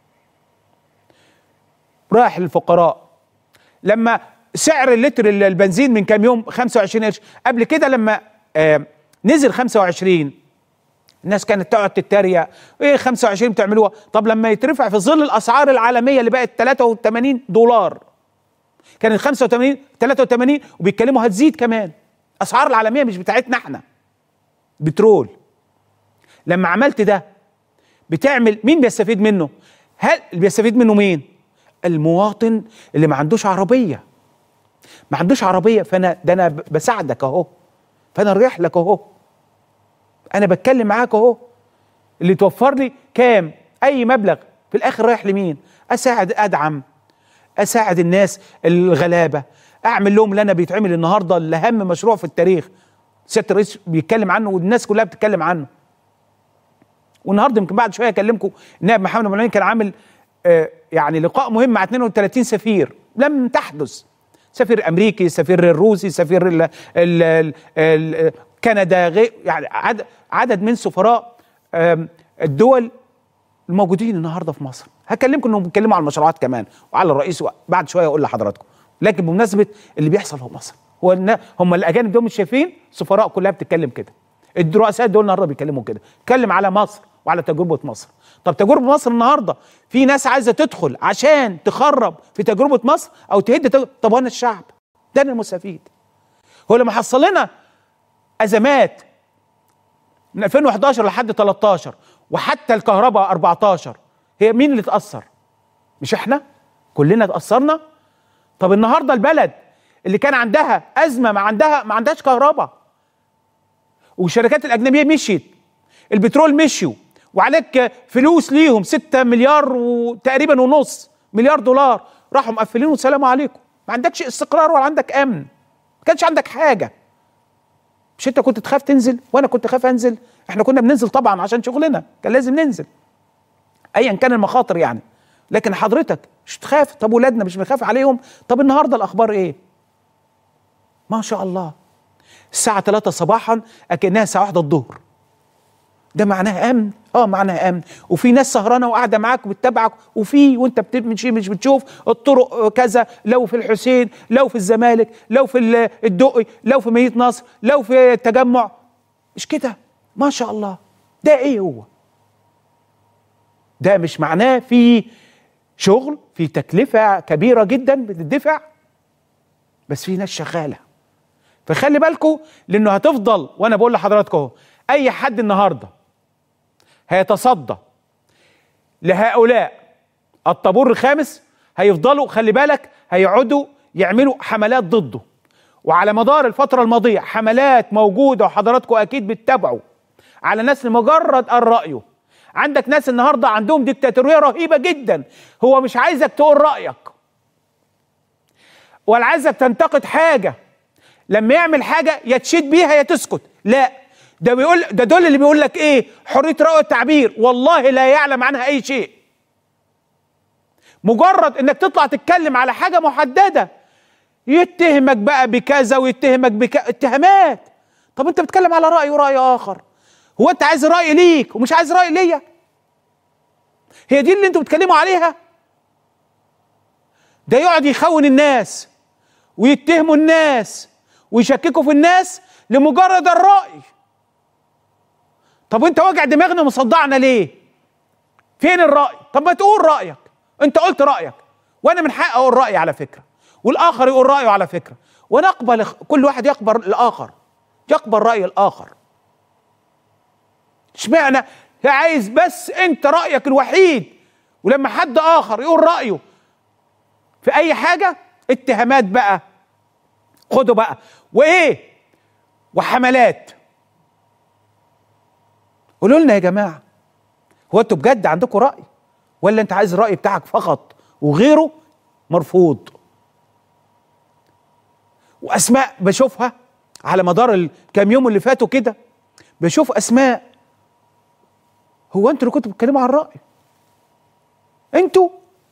راح للفقراء لما سعر اللتر البنزين من كام يوم 25 قرش قبل كده لما آه نزل 25 الناس كانت تقعد تتريق ايه 25 بتعملوها طب لما يترفع في ظل الاسعار العالميه اللي بقت 83 دولار كانت 85 83 وبيتكلموا هتزيد كمان اسعار العالميه مش بتاعتنا احنا بترول لما عملت ده بتعمل مين بيستفيد منه هل بيستفيد منه مين المواطن اللي ما عندوش عربيه ما عندوش عربيه فانا ده انا بساعدك اهو فانا رايح لك اهو انا بتكلم معاك اهو اللي توفر لي كام اي مبلغ في الاخر رايح لمين اساعد ادعم اساعد الناس الغلابه اعمل لهم اللي انا بيتعمل النهارده اللي اهم مشروع في التاريخ سياده الرئيس بيتكلم عنه والناس كلها بتتكلم عنه والنهارده يمكن بعد شويه اكلمكم النائب محمد ابو العين كان عامل آه يعني لقاء مهم مع 32 سفير لم تحدث سفير امريكي سفير الروسي سفير ال ال ال ال كندا غير يعني عدد, عدد من سفراء آم، الدول الموجودين النهارده في مصر هكلمكم انهم بيتكلموا على المشروعات كمان وعلى الرئيس بعد شويه اقول لحضراتكم لكن بمناسبه اللي بيحصل في مصر هو إن هم الاجانب دول مش شايفين سفراء كلها بتتكلم كده الرؤساء دول النهارده بيتكلموا كده اتكلم على مصر وعلى تجربه مصر طب تجربه مصر النهارده في ناس عايزه تدخل عشان تخرب في تجربه مصر او تهد تج... طب وانا الشعب ده أنا المستفيد هو لما حصل لنا ازمات من 2011 لحد 13 وحتى الكهرباء 14 هي مين اللي اتاثر مش احنا كلنا اتاثرنا طب النهارده البلد اللي كان عندها ازمه ما عندها ما عندهاش كهرباء والشركات الاجنبيه مشيت البترول مشيوا وعليك فلوس ليهم 6 مليار وتقريبا ونص مليار دولار راحوا مقفلين والسلام عليكم ما عندكش استقرار ولا عندك امن ما كانش عندك حاجه مش انت كنت تخاف تنزل وانا كنت خاف انزل احنا كنا بننزل طبعا عشان شغلنا كان لازم ننزل ايا كان المخاطر يعني لكن حضرتك مش تخاف طب ولادنا مش بنخاف عليهم طب النهارده الاخبار ايه ما شاء الله الساعة 3 صباحا أكنها الساعة 1 الظهر ده معناها امن اه معناها امن وفي ناس سهرانه وقاعده معاك وبتتابعك وفي وانت بتمشي مش بتشوف الطرق كذا لو في الحسين لو في الزمالك لو في ال- الدقي لو في مدينه نصر لو في التجمع مش كده ما شاء الله ده ايه هو ده مش معناه في شغل في تكلفه كبيره جدا بتدفع بس في ناس شغاله فخلي بالكم لانه هتفضل وانا بقول لحضراتكم اهو اي حد النهارده هيتصدى لهؤلاء الطابور الخامس هيفضلوا خلي بالك هيقعدوا يعملوا حملات ضده وعلى مدار الفترة الماضية حملات موجودة وحضراتكم أكيد بتتابعوا على ناس لمجرد قال رأيه عندك ناس النهاردة عندهم ديكتاتورية رهيبة جدا هو مش عايزك تقول رأيك ولا عايزك تنتقد حاجة لما يعمل حاجة يا تشيد بيها يا تسكت لا ده بيقول ده دول اللي بيقول لك ايه حرية رأي التعبير والله لا يعلم عنها اي شيء مجرد انك تطلع تتكلم على حاجة محددة يتهمك بقى بكذا ويتهمك بك اتهامات طب انت بتتكلم على رأي ورأي اخر هو انت عايز رأي ليك ومش عايز رأي ليا هي دي اللي انتوا بتتكلموا عليها ده يقعد يخون الناس ويتهموا الناس ويشككوا في الناس لمجرد الرأي طب انت واجع دماغنا ومصدعنا ليه فين الرأي طب ما تقول رأيك انت قلت رأيك وانا من حقي اقول رأيي على فكرة والاخر يقول رأيه على فكرة ونقبل كل واحد يقبل الاخر يقبل رأي الاخر اشمعنى عايز بس انت رأيك الوحيد ولما حد اخر يقول رأيه في اي حاجة اتهامات بقى خدوا بقى وايه وحملات قولوا لنا يا جماعه هو انتوا بجد عندكم راي ولا انت عايز الراي بتاعك فقط وغيره مرفوض واسماء بشوفها على مدار الكام يوم اللي فاتوا كده بشوف اسماء هو انتوا اللي كنتوا بتتكلموا عن الراي انتوا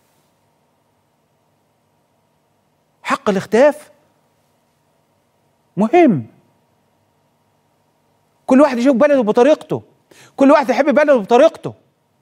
حق الاختلاف مهم كل واحد يشوف بلده بطريقته كل واحد يحب بلده بطريقته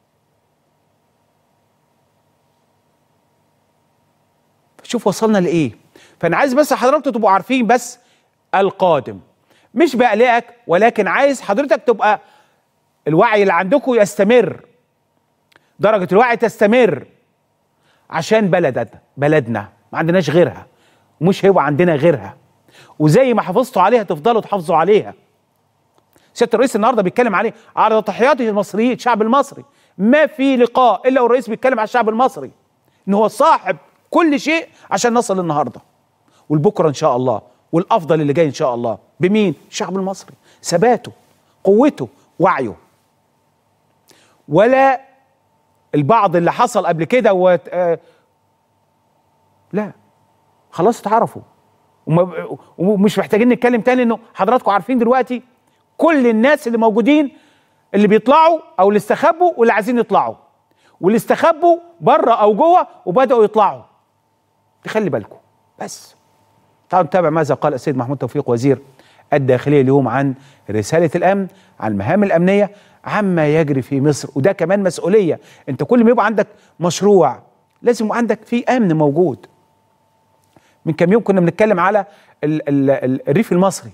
شوف وصلنا لايه فانا عايز بس حضراتكم تبقوا عارفين بس القادم مش بقلقك ولكن عايز حضرتك تبقى الوعي اللي عندكم يستمر درجة الوعي تستمر عشان بلدنا بلدنا ما عندناش غيرها ومش هيبقى عندنا غيرها وزي ما حافظتوا عليها تفضلوا تحافظوا عليها سياده الرئيس النهارده بيتكلم عليه على تضحياته المصريين الشعب المصري ما في لقاء الا والرئيس بيتكلم على الشعب المصري ان هو صاحب كل شيء عشان نصل النهارده والبكره ان شاء الله والافضل اللي جاي ان شاء الله بمين الشعب المصري ثباته قوته وعيه ولا البعض اللي حصل قبل كده و آه، لا خلاص اتعرفوا وما- ومش محتاجين نتكلم تاني انه حضراتكم عارفين دلوقتي كل الناس اللي موجودين اللي بيطلعوا او اللي استخبوا واللي عايزين يطلعوا واللي استخبوا بره او جوه وبداوا يطلعوا تخلي بالكم بس تعالوا نتابع ماذا قال السيد محمود توفيق وزير الداخليه اليوم عن رساله الامن عن المهام الامنيه عما يجري في مصر وده كمان مسؤوليه انت كل ما يبقى عندك مشروع لازم يبقى عندك في امن موجود من كام يوم كنا بنتكلم على ال ال ال الريف المصري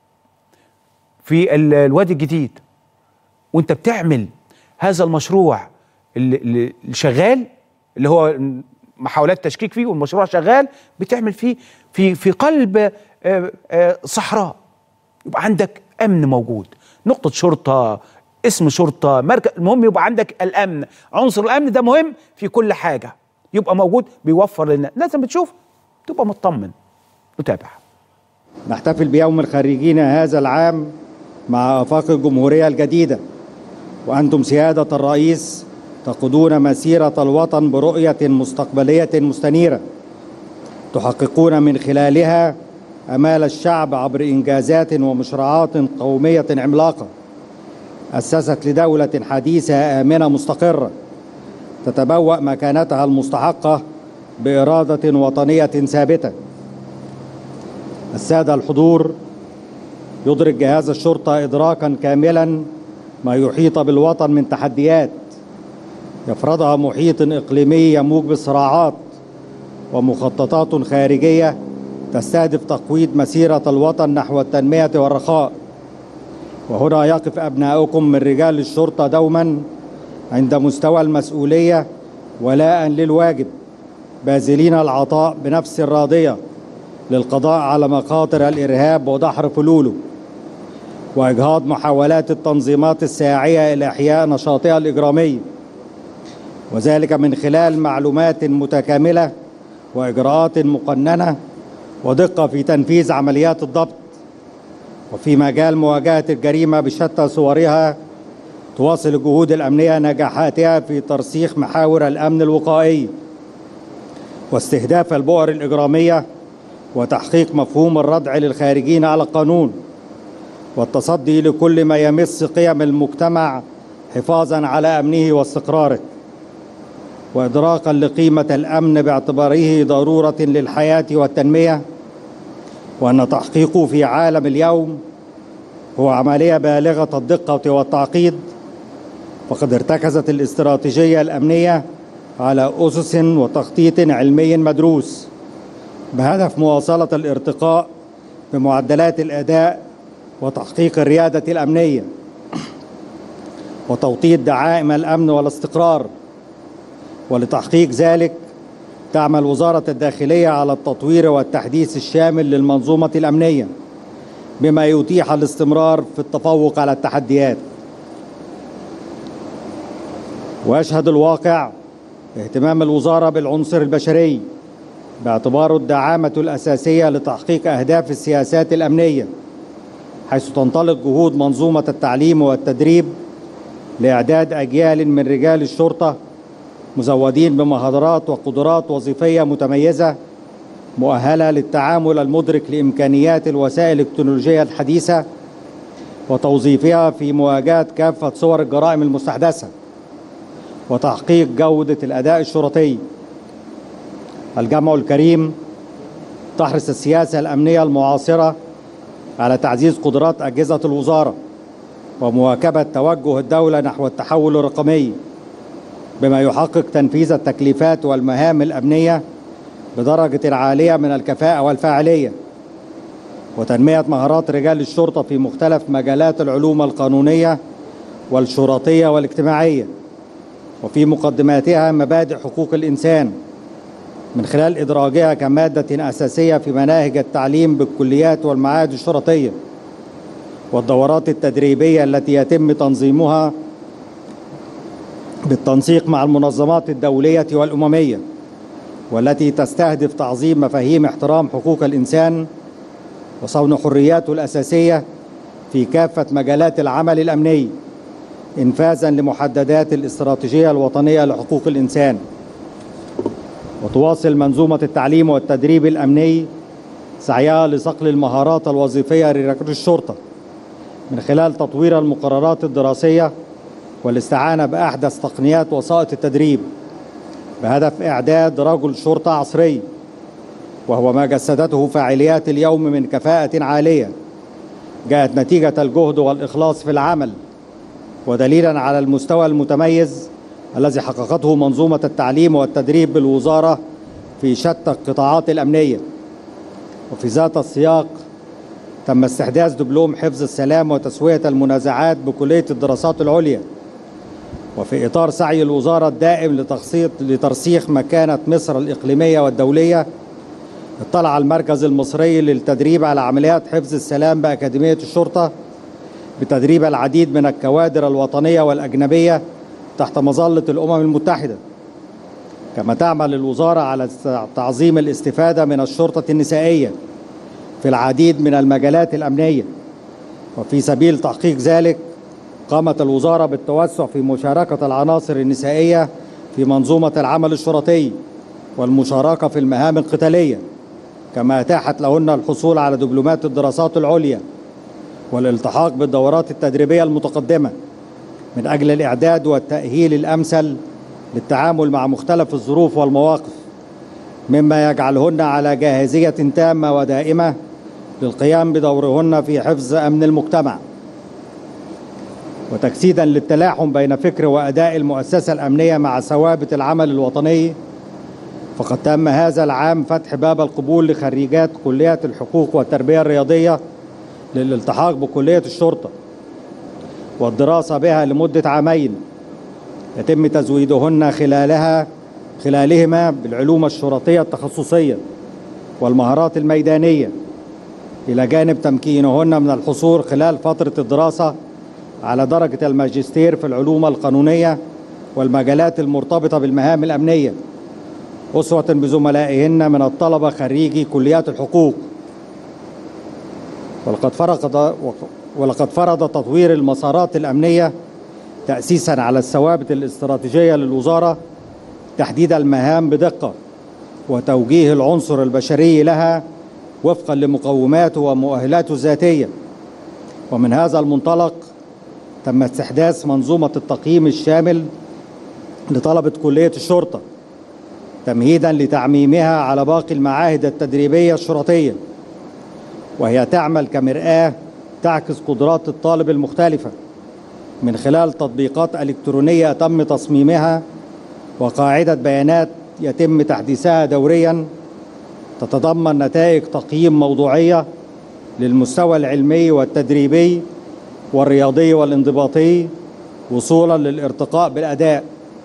في ال- الوادي الجديد وانت بتعمل هذا المشروع اللي, اللي اللي شغال اللي هو محاولات تشكيك فيه والمشروع شغال بتعمل فيه في في قلب آه، آه، صحراء يبقى عندك امن موجود نقطه شرطه اسم شرطه مركز المهم يبقى عندك الامن عنصر الامن ده مهم في كل حاجه يبقى موجود بيوفر لنا لازم بتشوف تبقى مطمن نتابع نحتفل بيوم الخريجين هذا العام مع آفاق الجمهورية الجديدة وأنتم سيادة الرئيس تقودون مسيرة الوطن برؤية مستقبلية مستنيرة تحققون من خلالها أمال الشعب عبر إنجازات ومشروعات قومية عملاقة أسست لدولة حديثة آمنة مستقرة تتبوأ مكانتها المستحقة بإرادة وطنية ثابتة السادة الحضور يدرك جهاز الشرطة إدراكا كاملا ما يحيط بالوطن من تحديات يفرضها محيط إقليمي يموج بالصراعات ومخططات خارجية تستهدف تقويض مسيرة الوطن نحو التنمية والرخاء وهنا يقف أبناؤكم من رجال الشرطة دوما عند مستوى المسؤولية ولاء للواجب باذلين العطاء بنفس راضية للقضاء على مخاطر الإرهاب ودحر فلوله وإجهاض محاولات التنظيمات الساعية إلى إحياء نشاطها الإجرامي وذلك من خلال معلومات متكاملة وإجراءات مقننة ودقة في تنفيذ عمليات الضبط وفي مجال مواجهة الجريمة بشتى صورها تواصل الجهود الأمنية نجاحاتها في ترسيخ محاور الأمن الوقائي واستهداف البؤر الإجرامية وتحقيق مفهوم الردع للخارجين على القانون والتصدي لكل ما يمس قيم المجتمع حفاظا على امنه واستقراره وادراكا لقيمه الامن باعتباره ضروره للحياه والتنميه وان تحقيقه في عالم اليوم هو عمليه بالغه الدقه والتعقيد فقد ارتكزت الاستراتيجيه الامنيه على اسس وتخطيط علمي مدروس بهدف مواصله الارتقاء بمعدلات الاداء وتحقيق الرياده الامنيه وتوطيد دعائم الامن والاستقرار ولتحقيق ذلك تعمل وزاره الداخليه على التطوير والتحديث الشامل للمنظومه الامنيه بما يتيح الاستمرار في التفوق على التحديات ويشهد الواقع اهتمام الوزاره بالعنصر البشري باعتباره الدعامه الاساسيه لتحقيق اهداف السياسات الامنيه حيث تنطلق جهود منظومه التعليم والتدريب لاعداد اجيال من رجال الشرطه مزودين بمهارات وقدرات وظيفيه متميزه مؤهله للتعامل المدرك لامكانيات الوسائل التكنولوجيه الحديثه وتوظيفها في مواجهه كافه صور الجرائم المستحدثه وتحقيق جوده الاداء الشرطي الجمع الكريم تحرص السياسه الامنيه المعاصره على تعزيز قدرات اجهزه الوزاره ومواكبه توجه الدوله نحو التحول الرقمي بما يحقق تنفيذ التكليفات والمهام الامنيه بدرجه عاليه من الكفاءه والفاعليه وتنميه مهارات رجال الشرطه في مختلف مجالات العلوم القانونيه والشرطيه والاجتماعيه وفي مقدماتها مبادئ حقوق الانسان من خلال ادراجها كماده اساسيه في مناهج التعليم بالكليات والمعاهد الشرطيه والدورات التدريبيه التي يتم تنظيمها بالتنسيق مع المنظمات الدوليه والامميه والتي تستهدف تعظيم مفاهيم احترام حقوق الانسان وصون حرياته الاساسيه في كافه مجالات العمل الامني إنفاذا لمحددات الاستراتيجية الوطنية لحقوق الإنسان وتواصل منظومة التعليم والتدريب الأمني سعيها لصقل المهارات الوظيفية لرجال الشرطة من خلال تطوير المقررات الدراسية والاستعانة بأحدث تقنيات وسائط التدريب بهدف إعداد رجل شرطة عصري وهو ما جسدته فاعليات اليوم من كفاءة عالية جاءت نتيجة الجهد والإخلاص في العمل ودليلا على المستوى المتميز الذي حققته منظومة التعليم والتدريب بالوزارة في شتى القطاعات الأمنية وفي ذات السياق تم استحداث دبلوم حفظ السلام وتسوية المنازعات بكلية الدراسات العليا وفي إطار سعي الوزارة الدائم لتخصيص لترسيخ مكانة مصر الإقليمية والدولية اطلع المركز المصري للتدريب على عمليات حفظ السلام بأكاديمية الشرطة بتدريب العديد من الكوادر الوطنية والأجنبية تحت مظلة الأمم المتحدة كما تعمل الوزارة على تعظيم الاستفادة من الشرطة النسائية في العديد من المجالات الأمنية وفي سبيل تحقيق ذلك قامت الوزارة بالتوسع في مشاركة العناصر النسائية في منظومة العمل الشرطي والمشاركة في المهام القتالية كما أتاحت لهن الحصول على دبلومات الدراسات العليا والالتحاق بالدورات التدريبية المتقدمة من أجل الإعداد والتأهيل الأمثل للتعامل مع مختلف الظروف والمواقف مما يجعلهن على جاهزية تامة ودائمة للقيام بدورهن في حفظ أمن المجتمع وتجسيدا للتلاحم بين فكر وأداء المؤسسة الأمنية مع ثوابت العمل الوطني فقد تم هذا العام فتح باب القبول لخريجات كليات الحقوق والتربية الرياضية للالتحاق بكلية الشرطة والدراسة بها لمدة عامين يتم تزويدهن خلالها خلالهما بالعلوم الشرطية التخصصية والمهارات الميدانية إلى جانب تمكينهن من الحصول خلال فترة الدراسة على درجة الماجستير في العلوم القانونية والمجالات المرتبطة بالمهام الأمنية أسوة بزملائهن من الطلبة خريجي كليات الحقوق ولقد فرض ولقد فرض تطوير المسارات الأمنية تأسيسا على الثوابت الاستراتيجية للوزارة تحديد المهام بدقة وتوجيه العنصر البشري لها وفقا لمقوماته ومؤهلاته الذاتية ومن هذا المنطلق تم استحداث منظومة التقييم الشامل لطلبة كلية الشرطة تمهيدا لتعميمها على باقي المعاهد التدريبية الشرطية وهي تعمل كمرآة تعكس قدرات الطالب المختلفة من خلال تطبيقات إلكترونية تم تصميمها وقاعدة بيانات يتم تحديثها دوريا تتضمن نتائج تقييم موضوعية للمستوى العلمي والتدريبي والرياضي والانضباطي وصولا للارتقاء بالأداء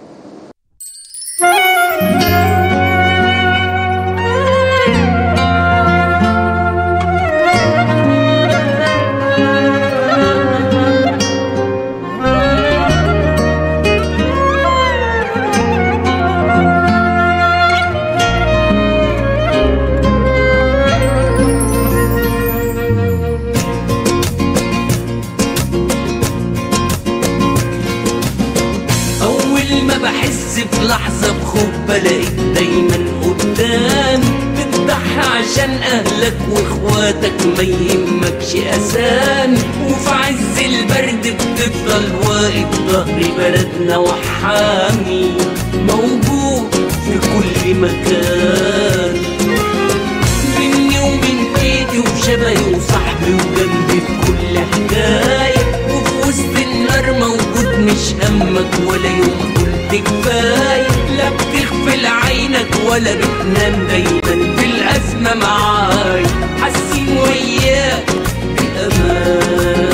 أول ما بحس في لحظة بخوف بلاقيك دايما قدام بتضحي عشان أهلك وإخواتك ما يهمكش أسامي وفي عز البرد بتفضل واقف ظهر بلدنا وحامي موجود في كل مكان مني ومن ايدي وشبهي وصاحبي وجنبي في كل حكاية وفي وسط النار موجود مش همك ولا يوم قلت كفاية لا بتغفل عينك ولا بتنام دايما في الأزمة معاي حاسين وياك بأمان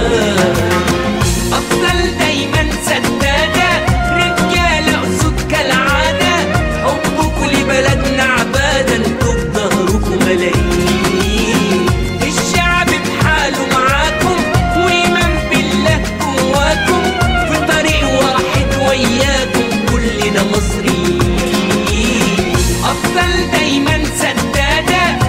أفضل دايما سدادة رجالة أسود كالعادة حبكوا لبلدنا عبادة انتوا في ظهركم ملايين الشعب بحاله معاكم وإيمان بالله جواكم في طريق واحد وياكم كلنا مصريين أفضل دايما سدادة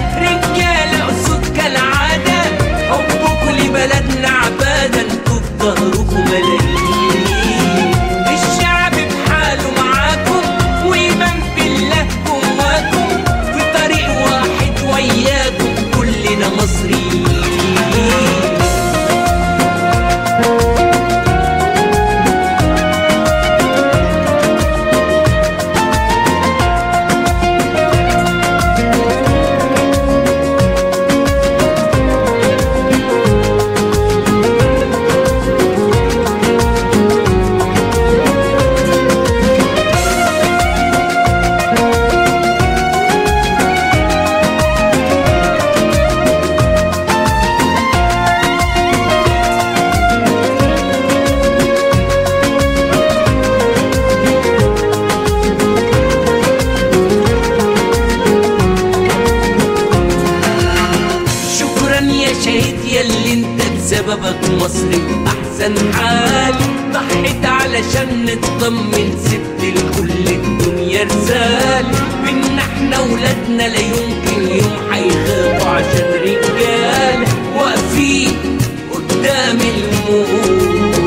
ياللي انت بسببك مصر في احسن حال ضحيت علشان نطمن سبت لكل الدنيا رسال بينا احنا ولادنا لا يمكن يوم هيخافوا عشان رجال واقفين قدام الموت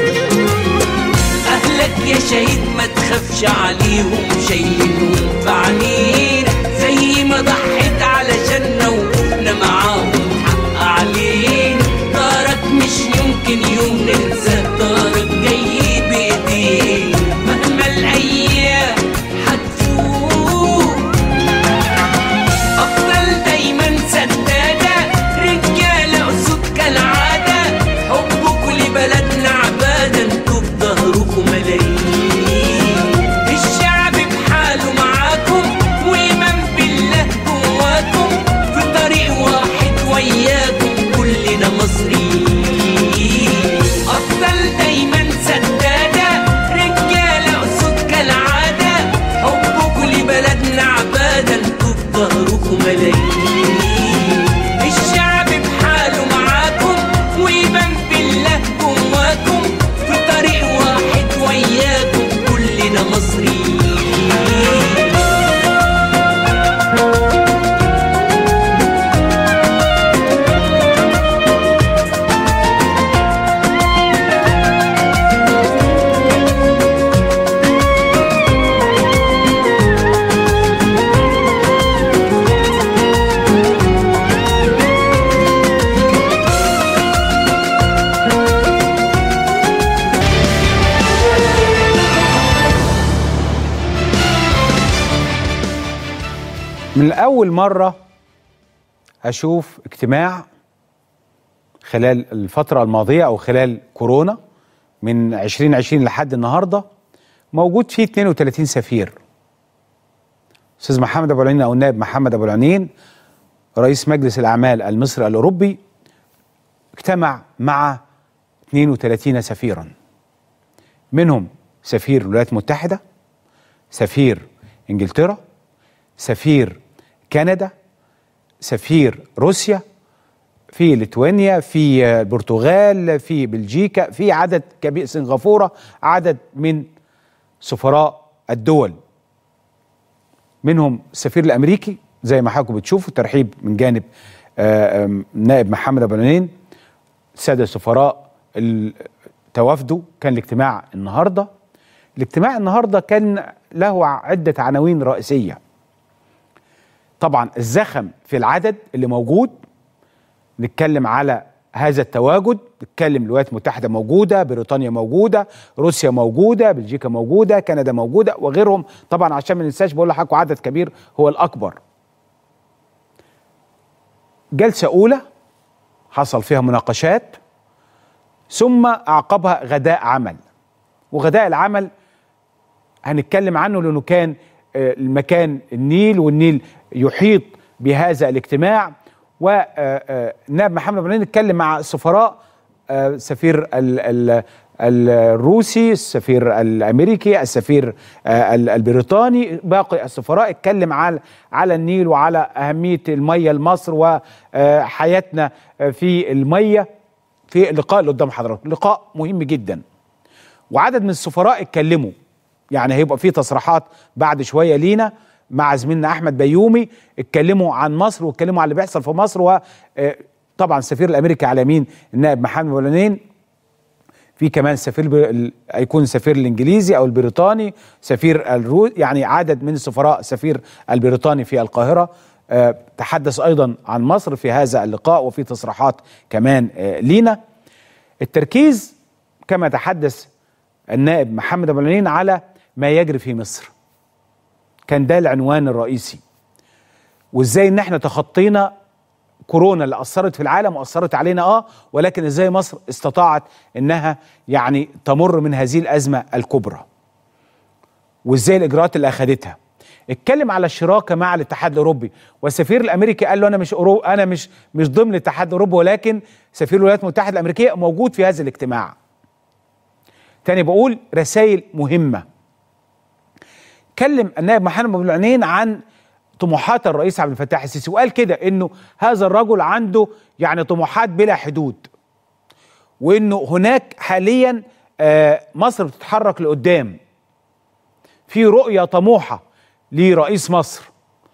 اهلك يا شهيد ما تخافش عليهم شايلينهم في عينينا زي ما ضحيت علشاننا وقفنا معاهم حق علينا دارك مش يمكن يوم ننسى دارك جاي بايدينا مهما الايام هتفوت أفضل دايما سدادة رجالة أسود كالعادة حبكوا لبلدنا عبادة انتوا بظهركم ملايين الشعب بحاله معاكم وإيمان بالله جواكم في طريق واحد وياكم كلنا مصريين أفضل دايما سدادة رجالة أسود كالعادة حبكوا لبلدنا عبادة انتوا بظهركم ملايين الشعب بحاله معاكم وإيمان بالله جواكم في طريق واحد وياكم كلنا مصريين من أول مرة أشوف اجتماع خلال الفترة الماضية أو خلال كورونا من 2020 لحد النهاردة موجود فيه 32 سفير أستاذ محمد أبو العنين أو النائب محمد أبو العنين رئيس مجلس الأعمال المصري الأوروبي اجتمع مع 32 سفيرا منهم سفير الولايات المتحدة سفير إنجلترا سفير كندا سفير روسيا في ليتوانيا في البرتغال في بلجيكا في عدد كبير سنغافورة عدد من سفراء الدول منهم السفير الامريكي زي ما حضراتكم بتشوفوا ترحيب من جانب آه، آم، نائب محمد ابو العنين الساده السفراء ال- توافدوا كان الاجتماع النهارده الاجتماع النهارده كان له عده عناوين رئيسيه طبعا الزخم في العدد اللي موجود نتكلم على هذا التواجد نتكلم الولايات المتحده موجوده بريطانيا موجوده روسيا موجوده بلجيكا موجوده كندا موجوده وغيرهم طبعا عشان ما ننساش بقول لحضراتكم عدد كبير هو الاكبر جلسه اولى حصل فيها مناقشات ثم اعقبها غداء عمل وغداء العمل هنتكلم عنه لانه كان آه، المكان النيل والنيل يحيط بهذا الاجتماع ونائب محمد ابراهيم اتكلم مع السفراء آه، سفير ال ال الروسي السفير الامريكي السفير آه، ال- البريطاني باقي السفراء اتكلم على على النيل وعلى اهميه الميه لمصر وحياتنا في الميه في اللقاء اللي قدام حضراتكم لقاء مهم جدا وعدد من السفراء اتكلموا يعني هيبقى في تصريحات بعد شويه لينا مع زميلنا احمد بيومي اتكلموا عن مصر واتكلموا على اللي بيحصل في مصر وطبعا السفير الامريكي على يمين النائب محمد ولانين في كمان سفير البر- ال- هيكون السفير الانجليزي او البريطاني سفير الرو يعني عدد من السفراء سفير البريطاني في القاهره آه، تحدث ايضا عن مصر في هذا اللقاء وفي تصريحات كمان آه، لينا التركيز كما تحدث النائب محمد ابو العنين على ما يجري في مصر كان ده العنوان الرئيسي وازاي ان احنا تخطينا كورونا اللي اثرت في العالم واثرت علينا اه ولكن ازاي مصر استطاعت انها يعني تمر من هذه الازمه الكبرى وازاي الاجراءات اللي اخذتها اتكلم على الشراكه مع الاتحاد الاوروبي والسفير الامريكي قال له انا مش أورو انا مش مش ضمن الاتحاد الاوروبي ولكن سفير الولايات المتحده الامريكيه موجود في هذا الاجتماع تاني بقول رسائل مهمه اتكلم النائب محمد ابو العنين عن طموحات الرئيس عبد الفتاح السيسي وقال كده انه هذا الرجل عنده يعني طموحات بلا حدود وانه هناك حاليا آه، مصر بتتحرك لقدام في رؤيه طموحه لرئيس مصر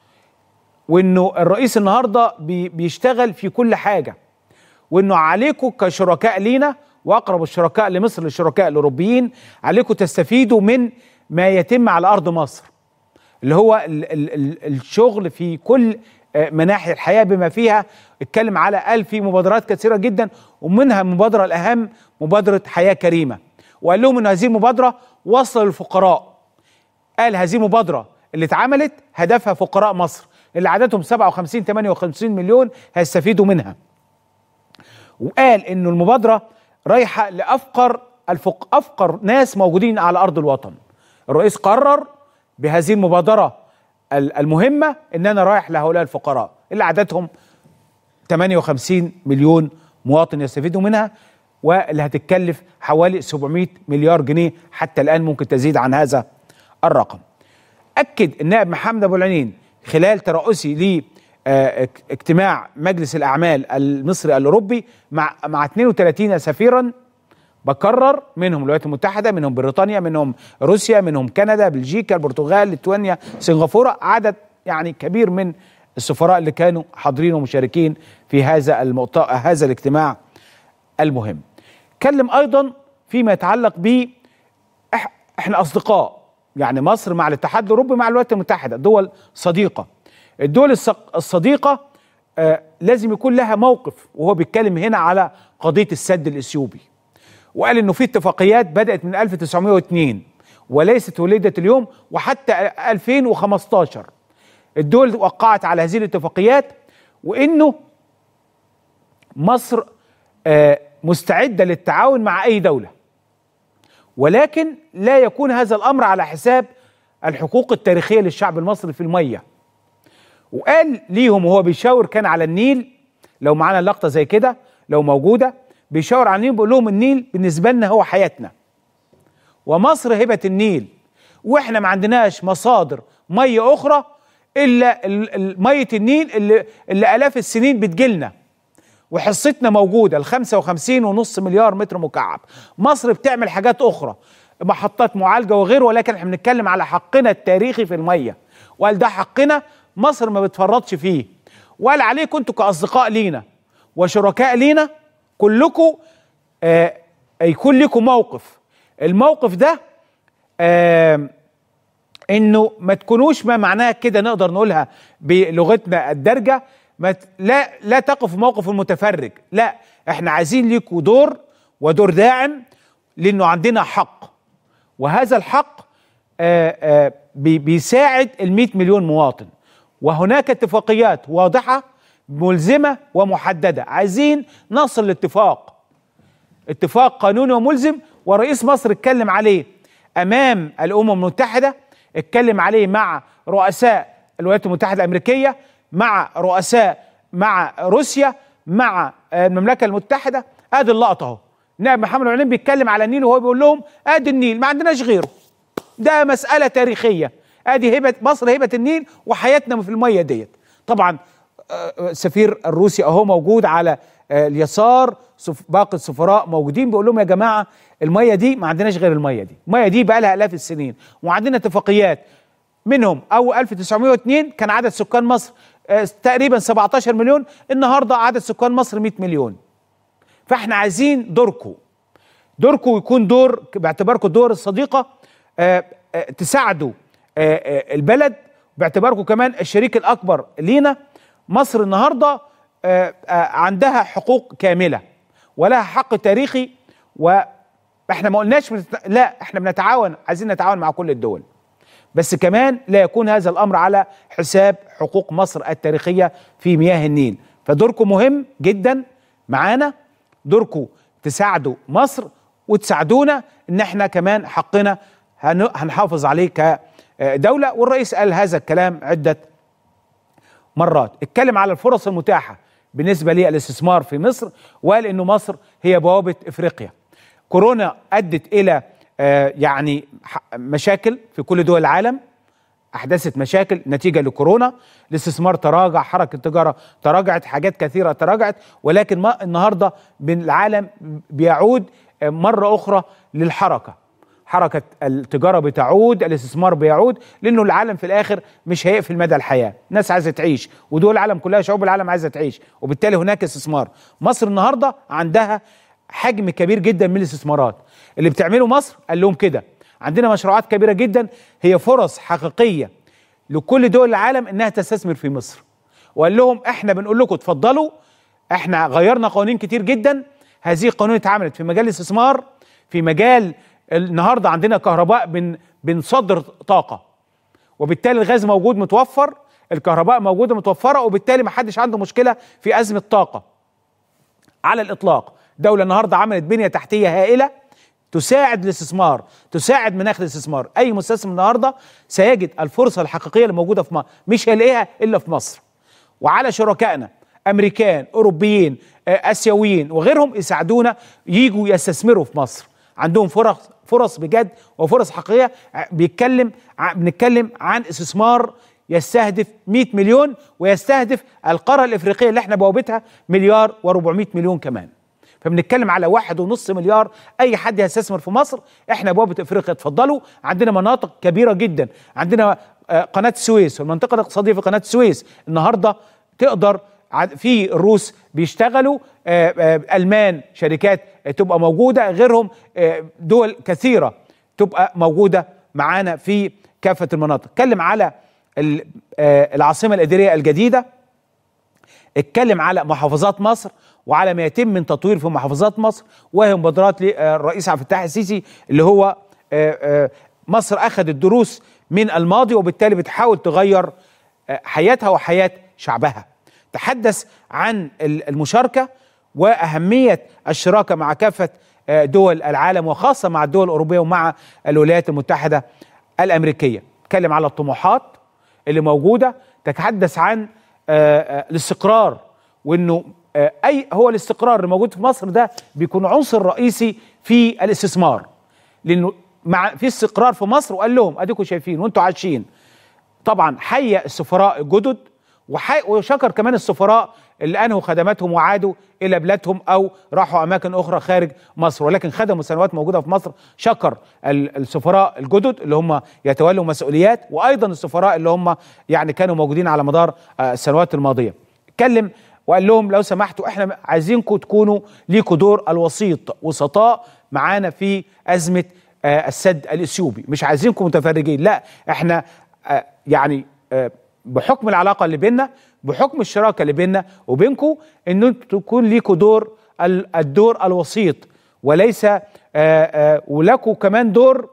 وانه الرئيس النهارده بي- بيشتغل في كل حاجه وانه عليكم كشركاء لينا واقرب الشركاء لمصر للشركاء الاوروبيين عليكم تستفيدوا من ما يتم على ارض مصر اللي هو ال ال ال الشغل في كل آه، مناحي الحياه بما فيها اتكلم على قال في مبادرات كثيره جدا ومنها المبادره الاهم مبادره حياه كريمه وقال لهم ان هذه المبادره وصل للفقراء قال هذه المبادره اللي اتعملت هدفها فقراء مصر اللي عددهم 57 58 مليون هيستفيدوا منها وقال انه المبادره رايحه لافقر الفق افقر ناس موجودين على ارض الوطن الرئيس قرر بهذه المبادره ال- المهمه ان انا رايح لهؤلاء الفقراء اللي عددهم 58 مليون مواطن يستفيدوا منها واللي هتتكلف حوالي 700 مليار جنيه حتى الان ممكن تزيد عن هذا الرقم اكد النائب محمد ابو العنين خلال ترأسي ل آه، اك- اجتماع مجلس الاعمال المصري الاوروبي مع مع 32 سفيرا بكرر منهم الولايات المتحده منهم بريطانيا منهم روسيا منهم كندا بلجيكا البرتغال ليتوانيا سنغافوره عدد يعني كبير من السفراء اللي كانوا حاضرين ومشاركين في هذا المؤت... هذا الاجتماع المهم اتكلم ايضا فيما يتعلق ب إح- احنا اصدقاء يعني مصر مع الاتحاد الاوروبي مع الولايات المتحده دول صديقه الدول الص- الصديقه آه لازم يكون لها موقف وهو بيتكلم هنا على قضيه السد الاثيوبي وقال انه في اتفاقيات بدات من 1902 وليست ولدت اليوم وحتى 2015 الدول وقعت على هذه الاتفاقيات وانه مصر آه، مستعده للتعاون مع اي دوله ولكن لا يكون هذا الامر على حساب الحقوق التاريخيه للشعب المصري في الميه وقال ليهم وهو بيشاور كان على النيل لو معانا لقطه زي كده لو موجوده بيشاور على النيل بيقول لهم النيل بالنسبه لنا هو حياتنا ومصر هبه النيل واحنا ما عندناش مصادر ميه اخرى الا ال- ال- ميه النيل اللي, اللي الاف السنين بتجيلنا وحصتنا موجوده ال 55 ونص مليار متر مكعب مصر بتعمل حاجات اخرى محطات معالجه وغيره ولكن احنا بنتكلم على حقنا التاريخي في الميه وقال ده حقنا مصر ما بتفرطش فيه وقال عليكم انتوا كاصدقاء لينا وشركاء لينا كلكم آه يكون لكم موقف الموقف ده آه انه ما تكونوش ما معناها كده نقدر نقولها بلغتنا الدارجه ما ت- لا لا تقف موقف المتفرج لا احنا عايزين ليكوا دور ودور داعم لانه عندنا حق وهذا الحق آه، آه، بي- بيساعد ال 100 مليون مواطن وهناك اتفاقيات واضحه ملزمه ومحدده عايزين نصل لاتفاق اتفاق قانوني وملزم ورئيس مصر اتكلم عليه امام الامم المتحده اتكلم عليه مع رؤساء الولايات المتحده الامريكيه مع رؤساء مع روسيا مع آه، المملكه المتحده ادي اللقطه اهو نائب محمد العليم بيتكلم على النيل وهو بيقول لهم ادي النيل ما عندناش غيره ده مساله تاريخيه ادي هبه مصر هبه النيل وحياتنا في الميه ديت طبعا آه، السفير الروسي اهو موجود على آه، اليسار سف- باقي السفراء موجودين بيقول لهم يا جماعه الميه دي ما عندناش غير الميه دي الميه دي بقى لها الاف السنين وعندنا اتفاقيات منهم او 1902 كان عدد سكان مصر آه، تقريبا 17 مليون النهارده عدد سكان مصر 100 مليون فاحنا عايزين دوركم دوركم يكون دور باعتباركم دور الصديقه آه، آه، تساعدوا آه، آه، البلد باعتباركم كمان الشريك الاكبر لينا مصر النهارده آه، آه، عندها حقوق كامله ولها حق تاريخي واحنا ما قلناش بنت- لا احنا بنتعاون عايزين نتعاون مع كل الدول بس كمان لا يكون هذا الامر على حساب حقوق مصر التاريخيه في مياه النيل فدوركم مهم جدا معانا دوركم تساعدوا مصر وتساعدونا ان احنا كمان حقنا هن- هنحافظ عليه كدوله والرئيس قال هذا الكلام عده مرات اتكلم على الفرص المتاحه بالنسبه للاستثمار في مصر وقال انه مصر هي بوابه افريقيا كورونا ادت الى آه، يعني ح- مشاكل في كل دول العالم احدثت مشاكل نتيجه لكورونا الاستثمار تراجع حركه التجاره تراجعت حاجات كثيره تراجعت ولكن ما النهارده العالم بيعود مره اخرى للحركه حركه التجاره بتعود الاستثمار بيعود لانه العالم في الاخر مش هيقفل مدى الحياه الناس عايزه تعيش ودول العالم كلها شعوب العالم عايزه تعيش وبالتالي هناك استثمار مصر النهارده عندها حجم كبير جدا من الاستثمارات اللي بتعمله مصر قال لهم كده عندنا مشروعات كبيره جدا هي فرص حقيقيه لكل دول العالم انها تستثمر في مصر وقال لهم احنا بنقول لكم اتفضلوا احنا غيرنا قوانين كتير جدا هذه القوانين اتعملت في مجال الاستثمار في مجال النهارده عندنا كهرباء بن بنصدر طاقه وبالتالي الغاز موجود متوفر الكهرباء موجوده متوفره وبالتالي ما حدش عنده مشكله في ازمه طاقه على الاطلاق دوله النهارده عملت بنيه تحتيه هائله تساعد الاستثمار تساعد مناخ الاستثمار اي مستثمر النهارده سيجد الفرصه الحقيقيه اللي موجوده في مصر مش هيلاقيها الا في مصر وعلى شركائنا امريكان اوروبيين اسيويين وغيرهم يساعدونا يجوا يستثمروا في مصر عندهم فرص فرص بجد وفرص حقيقيه بيتكلم بنتكلم عن استثمار يستهدف 100 مليون ويستهدف القاره الافريقيه اللي احنا بوابتها مليار و400 مليون كمان فبنتكلم على واحد ونص مليار اي حد هيستثمر في مصر احنا بوابه افريقيا اتفضلوا عندنا مناطق كبيره جدا عندنا قناه السويس والمنطقه الاقتصاديه في قناه السويس النهارده تقدر في الروس بيشتغلوا المان شركات تبقى موجوده غيرهم دول كثيره تبقى موجوده معانا في كافه المناطق اتكلم على العاصمه الاداريه الجديده اتكلم على محافظات مصر وعلى ما يتم من تطوير في محافظات مصر وهي مبادرات للرئيس عبد الفتاح السيسي اللي هو مصر اخذت دروس من الماضي وبالتالي بتحاول تغير حياتها وحياه شعبها تحدث عن المشاركه واهميه الشراكه مع كافه دول العالم وخاصه مع الدول الاوروبيه ومع الولايات المتحده الامريكيه اتكلم على الطموحات اللي موجوده تتحدث عن الاستقرار وانه اي هو الاستقرار اللي موجود في مصر ده بيكون عنصر رئيسي في الاستثمار لانه مع في استقرار في مصر وقال لهم اديكم شايفين وانتم عايشين طبعا حيا السفراء الجدد وشكر كمان السفراء اللي انهوا خدماتهم وعادوا الى بلادهم او راحوا اماكن اخرى خارج مصر ولكن خدموا سنوات موجوده في مصر شكر السفراء الجدد اللي هم يتولوا مسؤوليات وايضا السفراء اللي هم يعني كانوا موجودين على مدار السنوات الماضيه اتكلم وقال لهم لو سمحتوا احنا عايزينكم تكونوا ليكوا دور الوسيط وسطاء معانا في ازمه السد الاثيوبي مش عايزينكم متفرجين لا احنا يعني بحكم العلاقه اللي بيننا بحكم الشراكه اللي بيننا وبينكم ان انتوا تكون ليكوا دور الدور الوسيط وليس ولكم كمان دور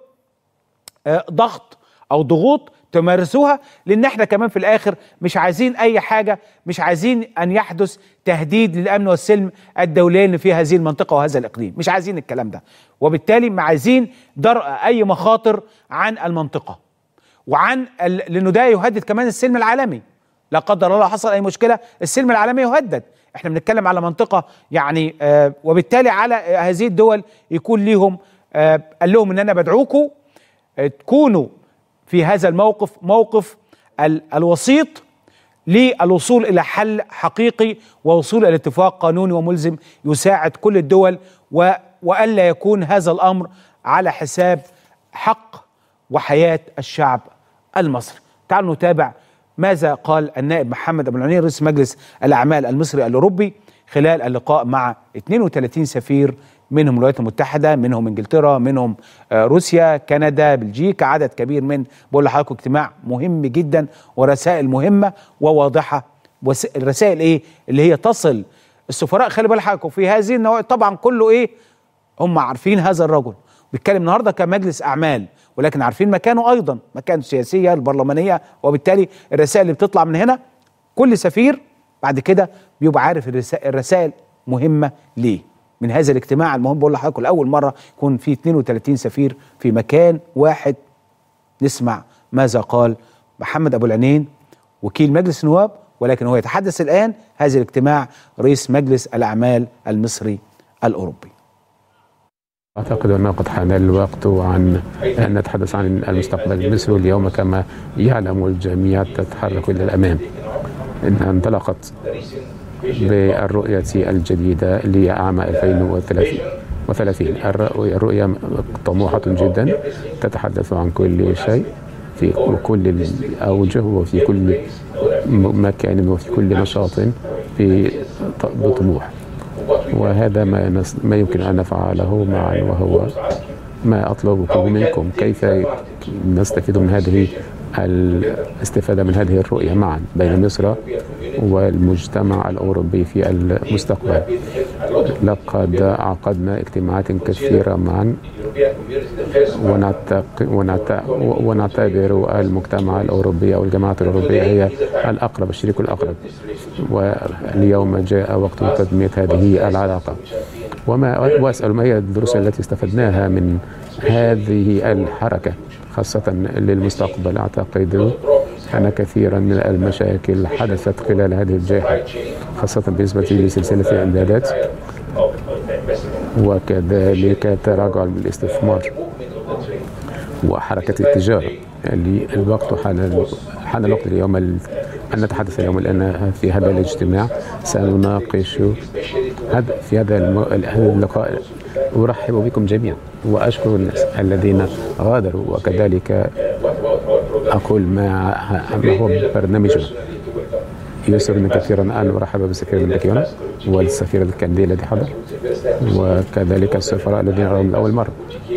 ضغط او ضغوط تمارسوها لان احنا كمان في الاخر مش عايزين اي حاجه مش عايزين ان يحدث تهديد للامن والسلم الدولين في هذه المنطقه وهذا الاقليم مش عايزين الكلام ده وبالتالي ما عايزين درء اي مخاطر عن المنطقه وعن لانه ده يهدد كمان السلم العالمي لا قدر الله حصل اي مشكله السلم العالمي يهدد احنا بنتكلم على منطقه يعني آه وبالتالي على هذه الدول يكون ليهم آه قال لهم ان انا بدعوكم آه تكونوا في هذا الموقف موقف الوسيط للوصول الى حل حقيقي ووصول الى اتفاق قانوني وملزم يساعد كل الدول و والا يكون هذا الامر على حساب حق وحياه الشعب المصري. تعالوا نتابع ماذا قال النائب محمد ابو العنين رئيس مجلس الاعمال المصري الاوروبي خلال اللقاء مع 32 سفير منهم الولايات المتحده منهم انجلترا منهم روسيا كندا بلجيكا عدد كبير من بقول لحضراتكم اجتماع مهم جدا ورسائل مهمه وواضحه الرسائل ايه اللي هي تصل السفراء خلي بال حضراتكم في هذه النوع طبعا كله ايه هم عارفين هذا الرجل بيتكلم النهارده كمجلس اعمال ولكن عارفين مكانه ايضا مكانه السياسيه البرلمانيه وبالتالي الرسائل اللي بتطلع من هنا كل سفير بعد كده بيبقى عارف الرسائل مهمه ليه من هذا الاجتماع المهم بقول لحضراتكم لاول مره يكون في 32 سفير في مكان واحد نسمع ماذا قال محمد ابو العنين وكيل مجلس النواب ولكن هو يتحدث الان هذا الاجتماع رئيس مجلس الاعمال المصري الاوروبي أعتقد أنه قد حان الوقت عن أن نتحدث عن المستقبل مصر اليوم كما يعلم الجميع تتحرك إلى الأمام إنها انطلقت بالرؤية الجديدة لعام 2030 وثلاثين الرؤية الرؤية طموحة جدا تتحدث عن كل شيء في كل الأوجه وفي كل مكان وفي كل نشاط في بطموح وهذا ما نس- ما يمكن ان نفعله معا وهو ما اطلبه منكم كيف نستفيد من هذه الاستفاده من هذه الرؤيه معا بين مصر والمجتمع الاوروبي في المستقبل لقد عقدنا اجتماعات كثيره معا ونعتق... ونعت... ونعتبر المجتمع الاوروبي او الجماعه الاوروبيه هي الاقرب الشريك الاقرب واليوم جاء وقت تدمير هذه العلاقه وما واسال ما هي الدروس التي استفدناها من هذه الحركه خاصه للمستقبل اعتقد ان كثيرا من المشاكل حدثت خلال هذه الجائحه خاصه بالنسبه لسلسله الامدادات وكذلك تراجع الاستثمار وحركة التجارة اللي الوقت حان حان الوقت اليوم ال- أن نتحدث اليوم لأن في هذا الاجتماع سنناقش هذا في هذا الم- هذا اللقاء أرحب بكم جميعا وأشكر الناس الذين غادروا وكذلك أقول ما ما هو برنامجنا يسرني كثيرا ان ارحب بالسفير الملكي والسفير الكندي الذي حضر وكذلك السفراء الذين راهم لاول مره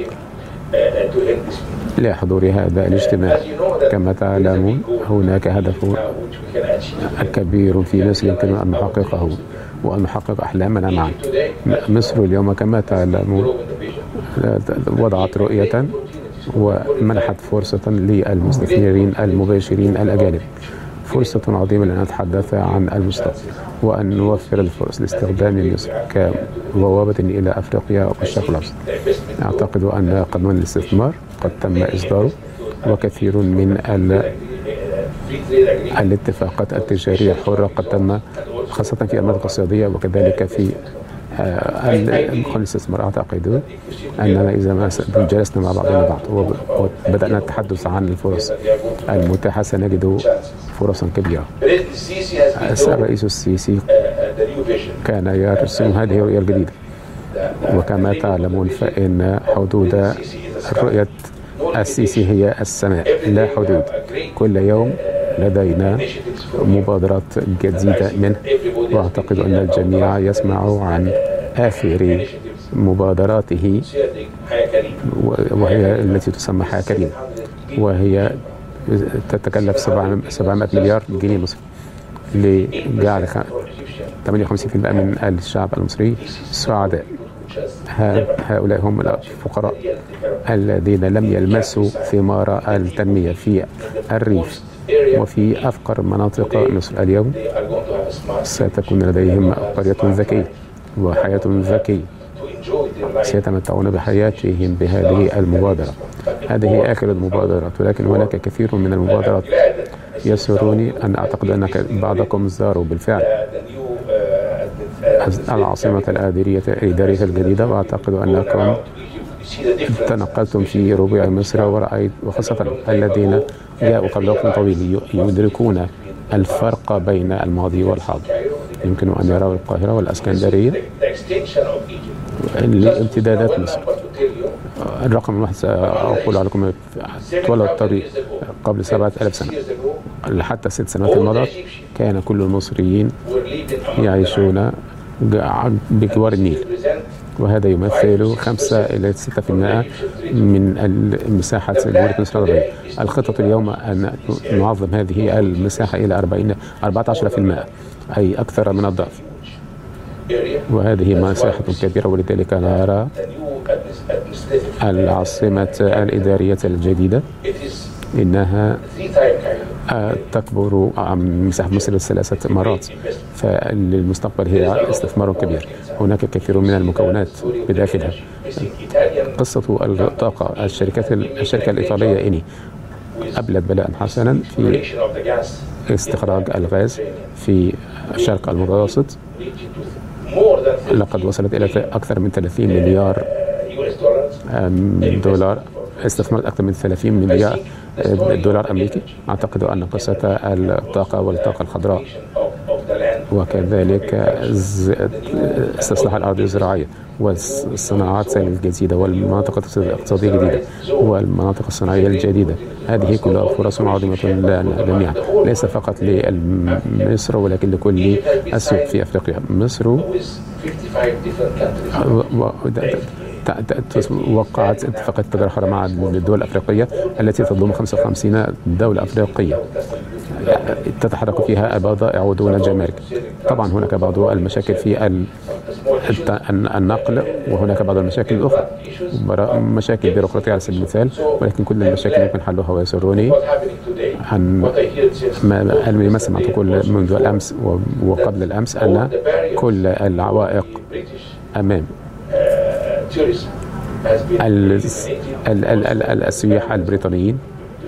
لحضور هذا الاجتماع كما تعلمون هناك هدف كبير في مصر يمكن ان نحققه وان نحقق احلامنا معا مصر اليوم كما تعلمون وضعت رؤيه ومنحت فرصه للمستثمرين المباشرين الاجانب فرصة عظيمة لأن نتحدث عن المستقبل وأن نوفر الفرص لاستخدام مصر كبوابة إلى أفريقيا والشرق الأوسط أعتقد أن قانون الاستثمار قد تم إصداره وكثير من ال... الاتفاقات التجارية الحرة قد تم خاصة في المنطقة السعودية وكذلك في آه، ال- قانون الاستثمار أعتقد أننا إذا ما س- جلسنا مع بعضنا البعض وب- وبدأنا التحدث عن الفرص المتاحة سنجد فرصا كبيرة الرئيس السيسي كان يرسم هذه الرؤية الجديدة وكما تعلمون فإن حدود رؤية السيسي هي السماء لا حدود كل يوم لدينا مبادرات جديدة منه وأعتقد أن الجميع يسمع عن آخر مبادراته وهي التي تسمى حياة كريمة وهي تتكلف 700 مليار جنيه مصري لجعل 58% من الشعب المصري سعداء هؤلاء هم الفقراء الذين لم يلمسوا ثمار التنمية في الريف وفي أفقر مناطق مصر اليوم ستكون لديهم قرية ذكية وحياة ذكية سيتمتعون بحياتهم بهذه المبادرة هذه آخر المبادرات ولكن هناك كثير من المبادرات يسرني أن أعتقد أن بعضكم زاروا بالفعل العاصمة الإدارية الإدارية الجديدة وأعتقد أنكم تنقلتم في ربوع مصر ورأيت وخاصة الذين جاءوا قبل وقت طويل يدركون الفرق بين الماضي والحاضر يمكن أن يروا القاهرة والأسكندرية لامتدادات مصر الرقم الواحد سأقول لكم طول الطريق قبل سبعة ألف سنة حتى ست سنوات المضت كان كل المصريين يعيشون بجوار النيل وهذا يمثل 5 إلى 6% من مساحة جمهورية مصر العربية الخطة اليوم أن نعظم هذه المساحة إلى 40 14% أي أكثر من الضعف وهذه مساحة كبيرة ولذلك نرى العاصمة الإدارية الجديدة إنها تكبر عن مساحة مصر ثلاثة مرات فللمستقبل هي استثمار كبير هناك كثير من المكونات بداخلها قصة الطاقة الشركات الشركة الإيطالية إني أبلت بلاء حسنا في استخراج الغاز في الشرق المتوسط لقد وصلت إلى أكثر من 30 مليار آم، دولار استثمرت أكثر من 30 مليار آه، دولار أمريكي أعتقد أن قصة الطاقة والطاقة الخضراء وكذلك ز- استصلاح الأراضي الزراعية والصناعات الجديدة والمناطق الاقتصادية الجديدة والمناطق الصناعية الجديدة هذه كلها فرص عظيمة لنا جميعا ليس فقط لمصر ولكن لكل السوق في أفريقيا مصر و- و- ت- ت- وقعت اتفاقية التجارة الحرة مع الدول الأفريقية التي تضم 55 دولة أفريقية تتحرك فيها البضائع ودون الجمارك طبعا هناك بعض المشاكل في ال- الت- النقل وهناك بعض المشاكل الأخرى برا- مشاكل بيروقراطية على سبيل المثال ولكن كل المشاكل يمكن حلها ويسرني عن ما ما سمعت كل منذ الأمس و- وقبل الأمس أن كل العوائق أمام ال- ال- ال- ال- السياح البريطانيين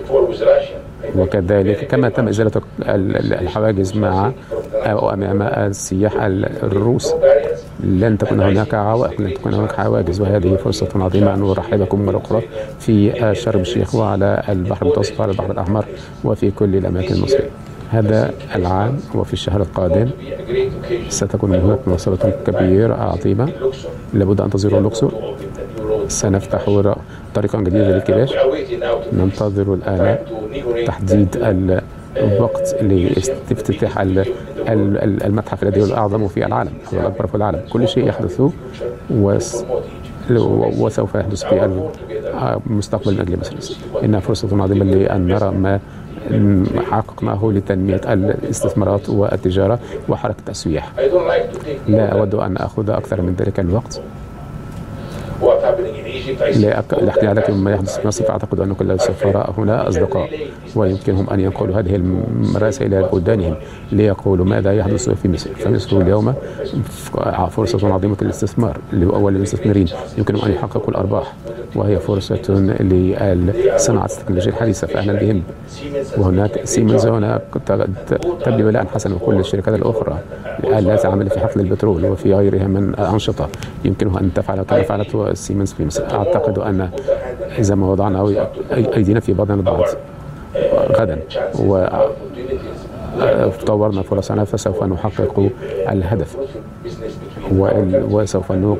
وكذلك كما تم إزالة ال- ال- الحواجز مع أو أمام السياح ال- الروس لن تكون هناك عوائق لن تكون هناك حواجز وهذه فرصة عظيمة أن أرحب بكم مرة أخرى في شرم الشيخ وعلى البحر المتوسط وعلى البحر الأحمر وفي كل الأماكن المصرية هذا العام وفي الشهر القادم ستكون هناك مناسبة كبيرة عظيمة لابد أن تزوروا الأقصر سنفتح طريقا جديدة للكباش ننتظر الآن تحديد الوقت لافتتاح ال- ال- ال- المتحف الذي هو الأعظم في العالم هو الأكبر في العالم كل شيء يحدث وس وسوف يحدث في المستقبل من أجل مصر إنها فرصة عظيمة لأن نرى ما حققناه لتنمية الاستثمارات والتجارة وحركة السياح لا أود أن أخذ أكثر من ذلك الوقت لأك- لاحكي لكم ما يحدث في مصر فأعتقد أن كل السفراء هنا أصدقاء ويمكنهم أن ينقلوا هذه الرسائل إلى بلدانهم ليقولوا ماذا يحدث في مصر فمصر اليوم فرصة عظيمة للاستثمار لأول المستثمرين يمكنهم أن يحققوا الأرباح وهي فرصة لصناعة التكنولوجيا الحديثة فأهلا بهم وهناك سيمنز هنا تبدي بلاء حسنا وكل الشركات الأخرى التي عملت في حقل البترول وفي غيرها من الأنشطة يمكنها أن تفعل كما فعلت سيمنز في مصر أعتقد أن إذا ما وضعنا أيدينا في بعضنا البعض غدا وطورنا فرصنا فسوف نحقق الهدف وال- وسوف ن-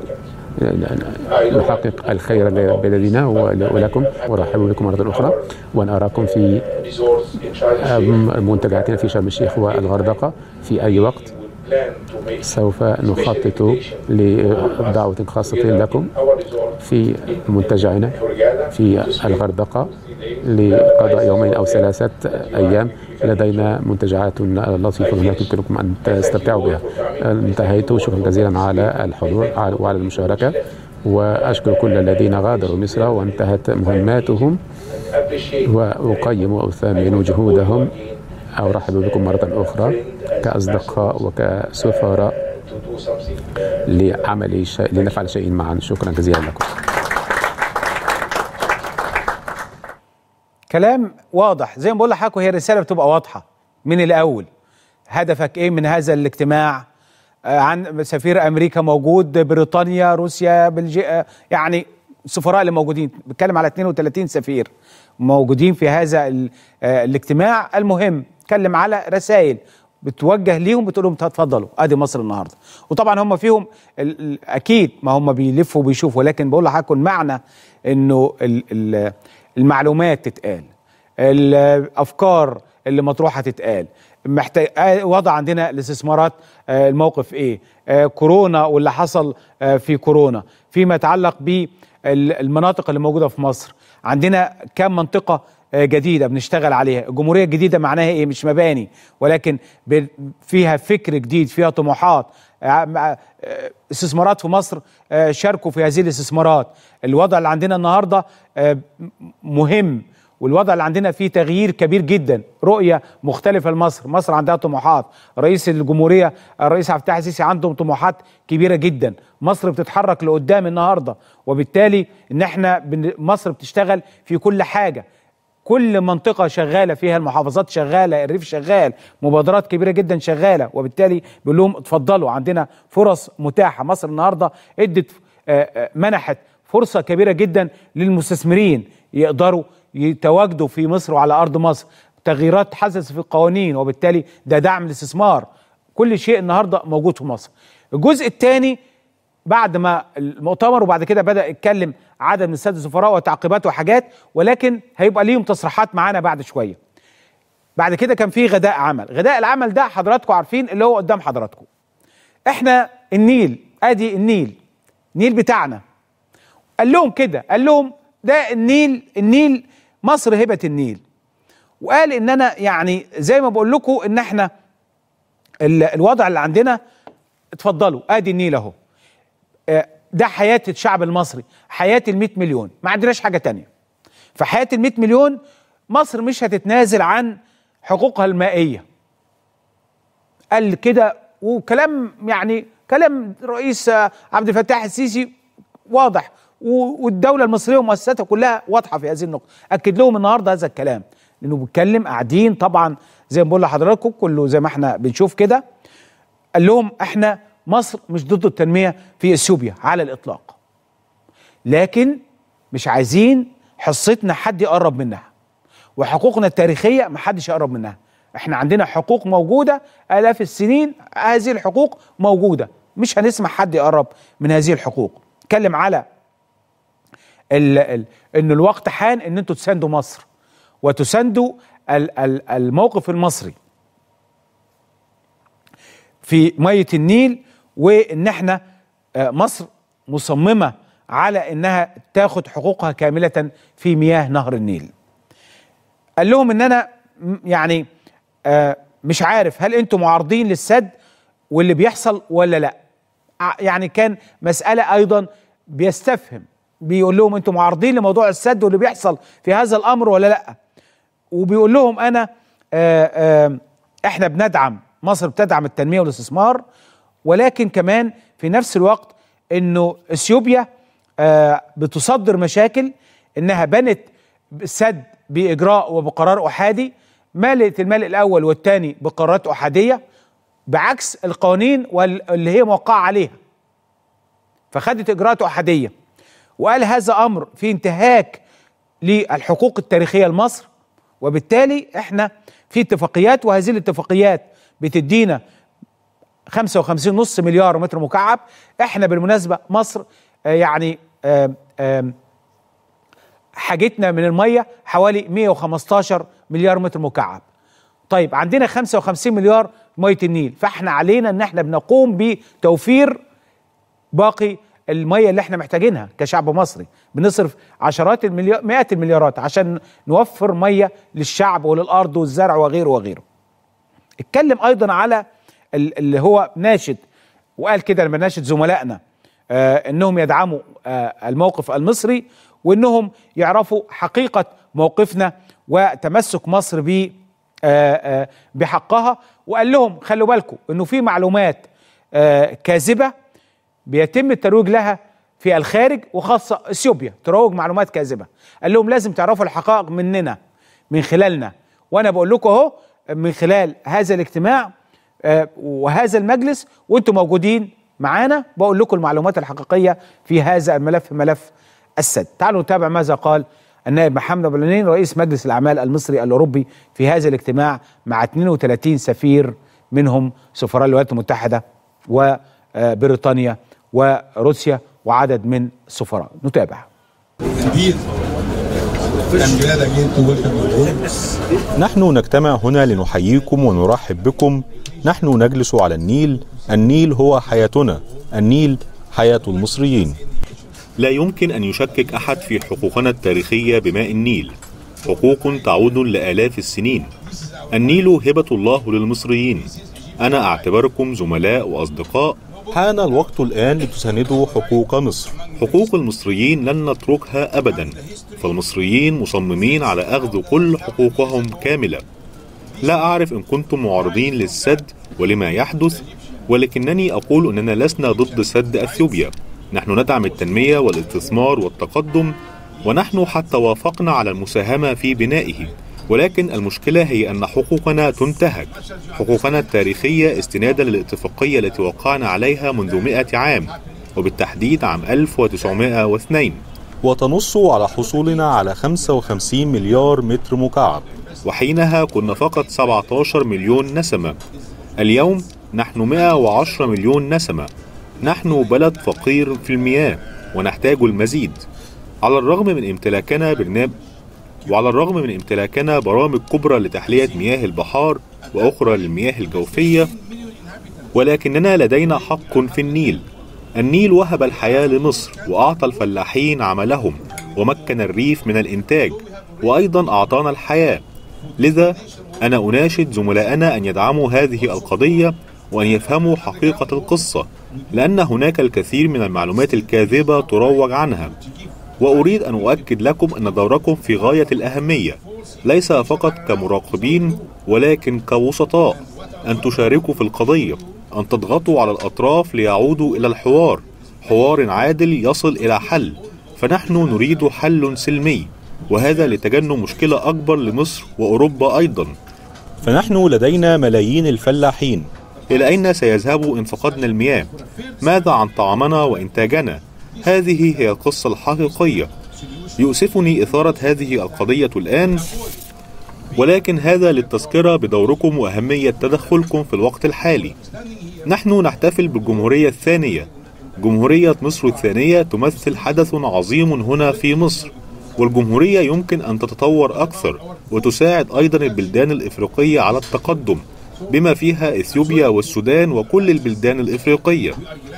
نحقق الخير لبلدنا ولكم ورحب بكم مرة أخرى وأن أراكم في منتجعاتنا في شرم الشيخ والغردقة في أي وقت سوف نخطط لدعوة خاصة لكم في منتجعنا في الغردقة لقضاء يومين أو ثلاثة أيام لدينا منتجعات لطيفة هناك يمكنكم أن تستمتعوا بها انتهيت شكرا جزيلا على الحضور وعلى المشاركة وأشكر كل الذين غادروا مصر وانتهت مهماتهم وأقيم وأثمن جهودهم أرحب بكم مرة أخرى كأصدقاء وكسفراء لعمل شيء لنفعل شيء معا شكرا جزيلا لكم كلام واضح زي ما بقول لحضرتك هي الرساله بتبقى واضحه من الاول هدفك ايه من هذا الاجتماع آه، عن سفير امريكا موجود بريطانيا روسيا بلجيكا يعني السفراء اللي موجودين بتكلم على 32 سفير موجودين في هذا ال- آه، الاجتماع المهم اتكلم على رسائل بتوجه ليهم بتقول لهم اتفضلوا ادي مصر النهارده وطبعا هم فيهم ال- ال- اكيد ما هم بيلفوا وبيشوفوا ولكن بقول لحضرتك معنى انه ال- ال- المعلومات تتقال الافكار اللي مطروحه تتقال محتاج آه، وضع عندنا الاستثمارات آه، الموقف ايه آه، كورونا واللي حصل آه، في كورونا فيما يتعلق بالمناطق اللي موجوده في مصر عندنا كم منطقه آه، جديده بنشتغل عليها الجمهوريه الجديده معناها ايه مش مباني ولكن ب- فيها فكر جديد فيها طموحات آه، مع- آه، استثمارات في مصر آه، شاركوا في هذه الاستثمارات الوضع اللي عندنا النهارده آه، مهم والوضع اللي عندنا فيه تغيير كبير جدا رؤية مختلفة لمصر مصر عندها طموحات رئيس الجمهورية الرئيس عبد الفتاح السيسي عنده طموحات كبيرة جدا مصر بتتحرك لقدام النهاردة وبالتالي ان احنا بن- مصر بتشتغل في كل حاجة كل منطقة شغالة فيها المحافظات شغالة الريف شغال مبادرات كبيرة جدا شغالة وبالتالي بيقول لهم اتفضلوا عندنا فرص متاحة مصر النهاردة ادت آه، آه، منحت فرصه كبيره جدا للمستثمرين يقدروا يتواجدوا في مصر وعلى ارض مصر تغييرات حدثت في القوانين وبالتالي ده دعم الاستثمار كل شيء النهارده موجود في مصر الجزء الثاني بعد ما المؤتمر وبعد كده بدا يتكلم عدد من الساده السفراء وتعقيبات وحاجات ولكن هيبقى ليهم تصريحات معانا بعد شويه بعد كده كان في غداء عمل غداء العمل ده حضراتكم عارفين اللي هو قدام حضراتكم احنا النيل ادي النيل النيل بتاعنا قال لهم كده قال لهم ده النيل النيل مصر هبه النيل وقال ان انا يعني زي ما بقول لكم ان احنا ال- الوضع اللي عندنا اتفضلوا ادي النيل اهو آه، ده حياه الشعب المصري حياه ال 100 مليون ما عندناش حاجه تانية فحياه ال 100 مليون مصر مش هتتنازل عن حقوقها المائيه قال كده وكلام يعني كلام رئيس آه، عبد الفتاح السيسي واضح و- والدوله المصريه ومؤسساتها كلها واضحه في هذه النقطه اكد لهم النهارده هذا الكلام لانه بيتكلم قاعدين طبعا زي ما بقول لحضراتكم كله زي ما احنا بنشوف كده قال لهم احنا مصر مش ضد التنميه في اثيوبيا على الاطلاق لكن مش عايزين حصتنا حد يقرب منها وحقوقنا التاريخيه ما حدش يقرب منها احنا عندنا حقوق موجوده الاف السنين هذه الحقوق موجوده مش هنسمح حد يقرب من هذه الحقوق اتكلم على ال ال ان الوقت حان ان انتوا تساندوا مصر وتساندوا ال ال الموقف المصري في ميه النيل وان احنا آه، مصر مصممه على انها تاخد حقوقها كامله في مياه نهر النيل قال لهم ان انا م- يعني آه مش عارف هل انتم معارضين للسد واللي بيحصل ولا لا ع- يعني كان مسألة ايضا بيستفهم بيقول لهم انتم معارضين لموضوع السد واللي بيحصل في هذا الامر ولا لا وبيقول لهم انا آه آه احنا بندعم مصر بتدعم التنمية والاستثمار ولكن كمان في نفس الوقت انه اثيوبيا آه بتصدر مشاكل انها بنت سد باجراء وبقرار احادي مالت المال الاول والثاني بقرارات احاديه بعكس القوانين وال- اللي هي موقعه عليها فخدت اجراءات احاديه وقال هذا امر في انتهاك للحقوق التاريخيه لمصر وبالتالي احنا في اتفاقيات وهذه الاتفاقيات بتدينا 55 نص مليار متر مكعب احنا بالمناسبه مصر آه، يعني آم، آم، حاجتنا من الميه حوالي 115 مليار متر مكعب طيب عندنا 55 مليار ميه النيل فاحنا علينا ان احنا بنقوم بتوفير باقي الميه اللي احنا محتاجينها كشعب مصري بنصرف عشرات المليار مئات المليارات عشان نوفر ميه للشعب وللارض والزرع وغيره وغيره اتكلم ايضا على ال- اللي هو ناشد وقال كده لما ناشد زملائنا آه انهم يدعموا آه الموقف المصري وانهم يعرفوا حقيقه موقفنا وتمسك مصر ب آه آه بحقها وقال لهم خلوا بالكم انه في معلومات آه كاذبه بيتم الترويج لها في الخارج وخاصه اثيوبيا تروج معلومات كاذبه قال لهم لازم تعرفوا الحقائق مننا من خلالنا وانا بقول لكم اهو من خلال هذا الاجتماع آه، وهذا المجلس وانتم موجودين معانا بقول لكم المعلومات الحقيقيه في هذا الملف ملف السد تعالوا نتابع ماذا قال النائب محمد ابو العنين رئيس مجلس الاعمال المصري الاوروبي في هذا الاجتماع مع 32 سفير منهم سفراء الولايات المتحده وبريطانيا وروسيا وعدد من السفراء نتابع Indeed, I'm glad again to welcome you all. نحن نجتمع هنا لنحييكم ونرحب بكم نحن نجلس على النيل النيل هو حياتنا النيل حياة المصريين لا يمكن أن يشكك أحد في حقوقنا التاريخية بماء النيل حقوق تعود لآلاف السنين النيل هبة الله للمصريين أنا أعتبركم زملاء وأصدقاء حان الوقت الآن لتساندوا حقوق مصر حقوق المصريين لن نتركها أبدا فالمصريين مصممين على أخذ كل حقوقهم كاملة لا أعرف إن كنتم معارضين للسد ولما يحدث ولكنني أقول أننا لسنا ضد سد أثيوبيا نحن ندعم التنمية والاستثمار والتقدم ونحن حتى وافقنا على المساهمة في بنائه ولكن المشكلة هي أن حقوقنا تنتهك حقوقنا التاريخية استنادا للاتفاقية التي وقعنا عليها منذ مئة عام وبالتحديد عام 1902 وتنص على حصولنا على 55 مليار متر مكعب وحينها كنا فقط 17 مليون نسمة اليوم نحن 110 مليون نسمة نحن بلد فقير في المياه ونحتاج المزيد على الرغم من امتلاكنا برنامج وعلى الرغم من امتلاكنا برامج كبرى لتحلية مياه البحار وأخرى للمياه الجوفية ولكننا لدينا حق في النيل النيل وهب الحياة لمصر وأعطى الفلاحين عملهم ومكن الريف من الإنتاج وأيضا أعطانا الحياة لذا أنا أناشد زملائنا أن يدعموا هذه القضية وأن يفهموا حقيقة القصة لأن هناك الكثير من المعلومات الكاذبة تروج عنها وأريد أن أؤكد لكم أن دوركم في غاية الأهمية ليس فقط كمراقبين ولكن كوسطاء أن تشاركوا في القضية أن تضغطوا على الأطراف ليعودوا إلى الحوار حوار عادل يصل إلى حل فنحن نريد حل سلمي وهذا لتجنب مشكلة أكبر لمصر وأوروبا أيضا فنحن لدينا ملايين الفلاحين إلى أين سيذهب إن فقدنا المياه؟ ماذا عن طعامنا وإنتاجنا؟ هذه هي القصة الحقيقية يؤسفني إثارة هذه القضية الآن ولكن هذا للتذكرة بدوركم وأهمية تدخلكم في الوقت الحالي نحن نحتفل بالجمهورية الثانية جمهورية مصر الثانية تمثل حدث عظيم هنا في مصر والجمهورية يمكن أن تتطور أكثر وتساعد أيضا البلدان الإفريقية على التقدم بما فيها إثيوبيا والسودان وكل البلدان الإفريقية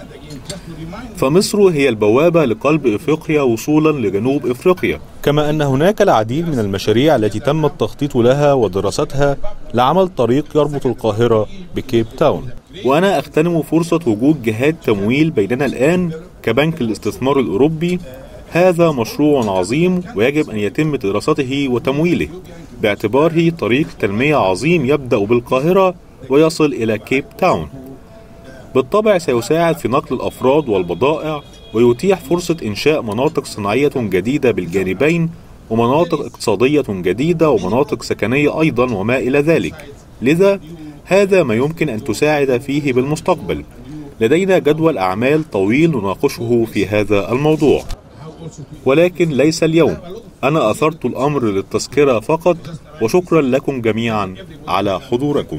فمصر هي البوابة لقلب إفريقيا وصولا لجنوب إفريقيا كما أن هناك العديد من المشاريع التي تم التخطيط لها ودراستها لعمل طريق يربط القاهرة بكيب تاون وأنا أغتنم فرصة وجود جهات تمويل بيننا الآن كبنك الاستثمار الأوروبي هذا مشروع عظيم ويجب أن يتم دراسته وتمويله باعتباره طريق تنمية عظيم يبدأ بالقاهرة ويصل إلى كيب تاون بالطبع سيساعد في نقل الأفراد والبضائع ويتيح فرصة إنشاء مناطق صناعية جديدة بالجانبين ومناطق اقتصادية جديدة ومناطق سكنية أيضا وما إلى ذلك لذا هذا ما يمكن أن تساعد فيه بالمستقبل لدينا جدول أعمال طويل نناقشه في هذا الموضوع ولكن ليس اليوم أنا أثرت الأمر للتذكرة فقط وشكرا لكم جميعا على حضوركم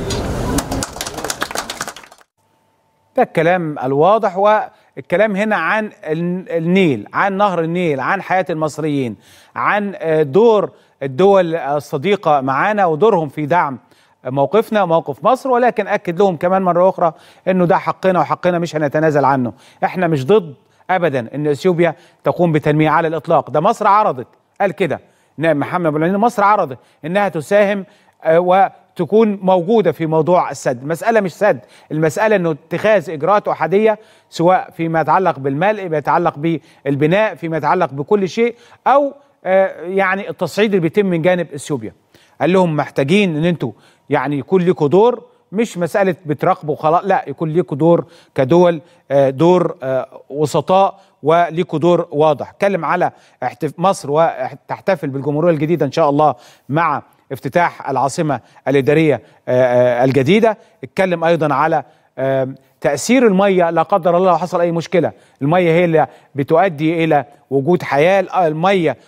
ده الكلام الواضح والكلام هنا عن النيل عن نهر النيل عن حياة المصريين عن دور الدول الصديقة معانا ودورهم في دعم موقفنا موقف مصر ولكن أكد لهم كمان مرة أخرى أنه ده حقنا وحقنا مش هنتنازل عنه احنا مش ضد أبدا أن أثيوبيا تقوم بتنمية على الإطلاق ده مصر عرضت قال كده نائب محمد أبو العلين مصر عرضت أنها تساهم و تكون موجوده في موضوع السد، المساله مش سد، المساله انه اتخاذ اجراءات احاديه سواء فيما يتعلق بالملء، فيما يتعلق بالبناء، فيما يتعلق بكل شيء او يعني التصعيد اللي بيتم من جانب اثيوبيا. قال لهم محتاجين ان انتوا يعني يكون لكم دور مش مساله بتراقبوا خلاص لا يكون لكم دور كدول دور وسطاء وليكوا دور واضح اتكلم على مصر وتحتفل بالجمهوريه الجديده ان شاء الله مع افتتاح العاصمة الإدارية الجديدة اتكلم أيضا على تأثير المية لا قدر الله لو حصل أي مشكلة المية هي اللي بتؤدي إلى وجود حياة المية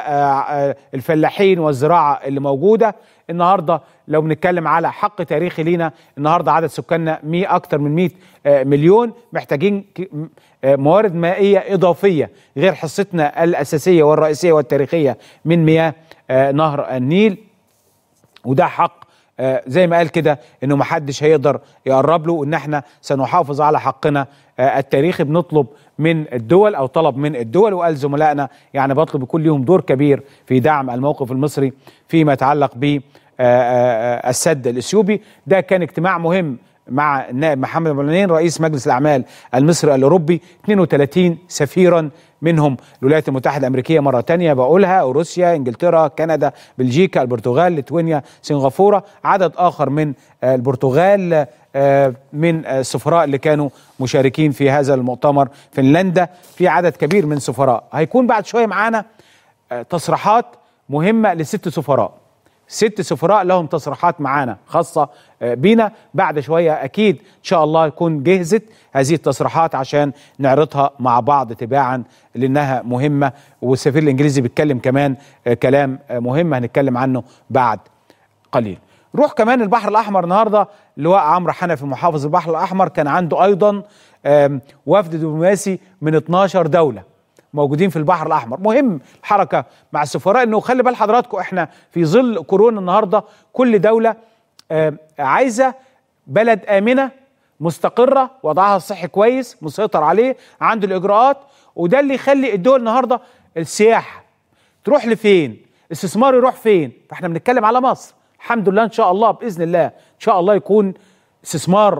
والفلاحين والزراعة اللي موجودة النهاردة لو بنتكلم على حق تاريخي لينا النهاردة عدد سكاننا 100 أكتر من 100 مليون محتاجين موارد مائية إضافية غير حصتنا الأساسية والرئيسية والتاريخية من مياه نهر النيل وده حق آه زي ما قال كده انه ما حدش هيقدر يقرب له وان احنا سنحافظ على حقنا آه التاريخي بنطلب من الدول او طلب من الدول وقال زملائنا يعني بطلب يكون ليهم دور كبير في دعم الموقف المصري فيما يتعلق ب آه السد الاثيوبي ده كان اجتماع مهم مع النائب محمد بولانين رئيس مجلس الاعمال المصري الاوروبي 32 سفيرا منهم الولايات المتحده الامريكيه مره تانية بقولها روسيا انجلترا كندا بلجيكا البرتغال ليتوانيا سنغافوره عدد اخر من البرتغال من السفراء اللي كانوا مشاركين في هذا المؤتمر فنلندا في عدد كبير من سفراء هيكون بعد شويه معانا تصريحات مهمه لست سفراء ست سفراء لهم تصريحات معانا خاصة آه، بينا بعد شوية أكيد إن شاء الله يكون جهزت هذه التصريحات عشان نعرضها مع بعض تباعا لأنها مهمة والسفير الإنجليزي بيتكلم كمان آه، كلام آه، مهم هنتكلم عنه بعد قليل روح كمان البحر الأحمر النهاردة اللواء عمرو حنفي محافظ البحر الأحمر كان عنده أيضا آم، وفد دبلوماسي من 12 دولة موجودين في البحر الاحمر مهم الحركه مع السفراء انه خلي بال حضراتكم احنا في ظل كورونا النهارده كل دوله آه، عايزه بلد امنه مستقره وضعها الصحي كويس مسيطر عليه عنده الاجراءات وده اللي يخلي الدول النهارده السياحه تروح لفين الاستثمار يروح فين فاحنا بنتكلم على مصر الحمد لله ان شاء الله باذن الله ان شاء الله يكون استثمار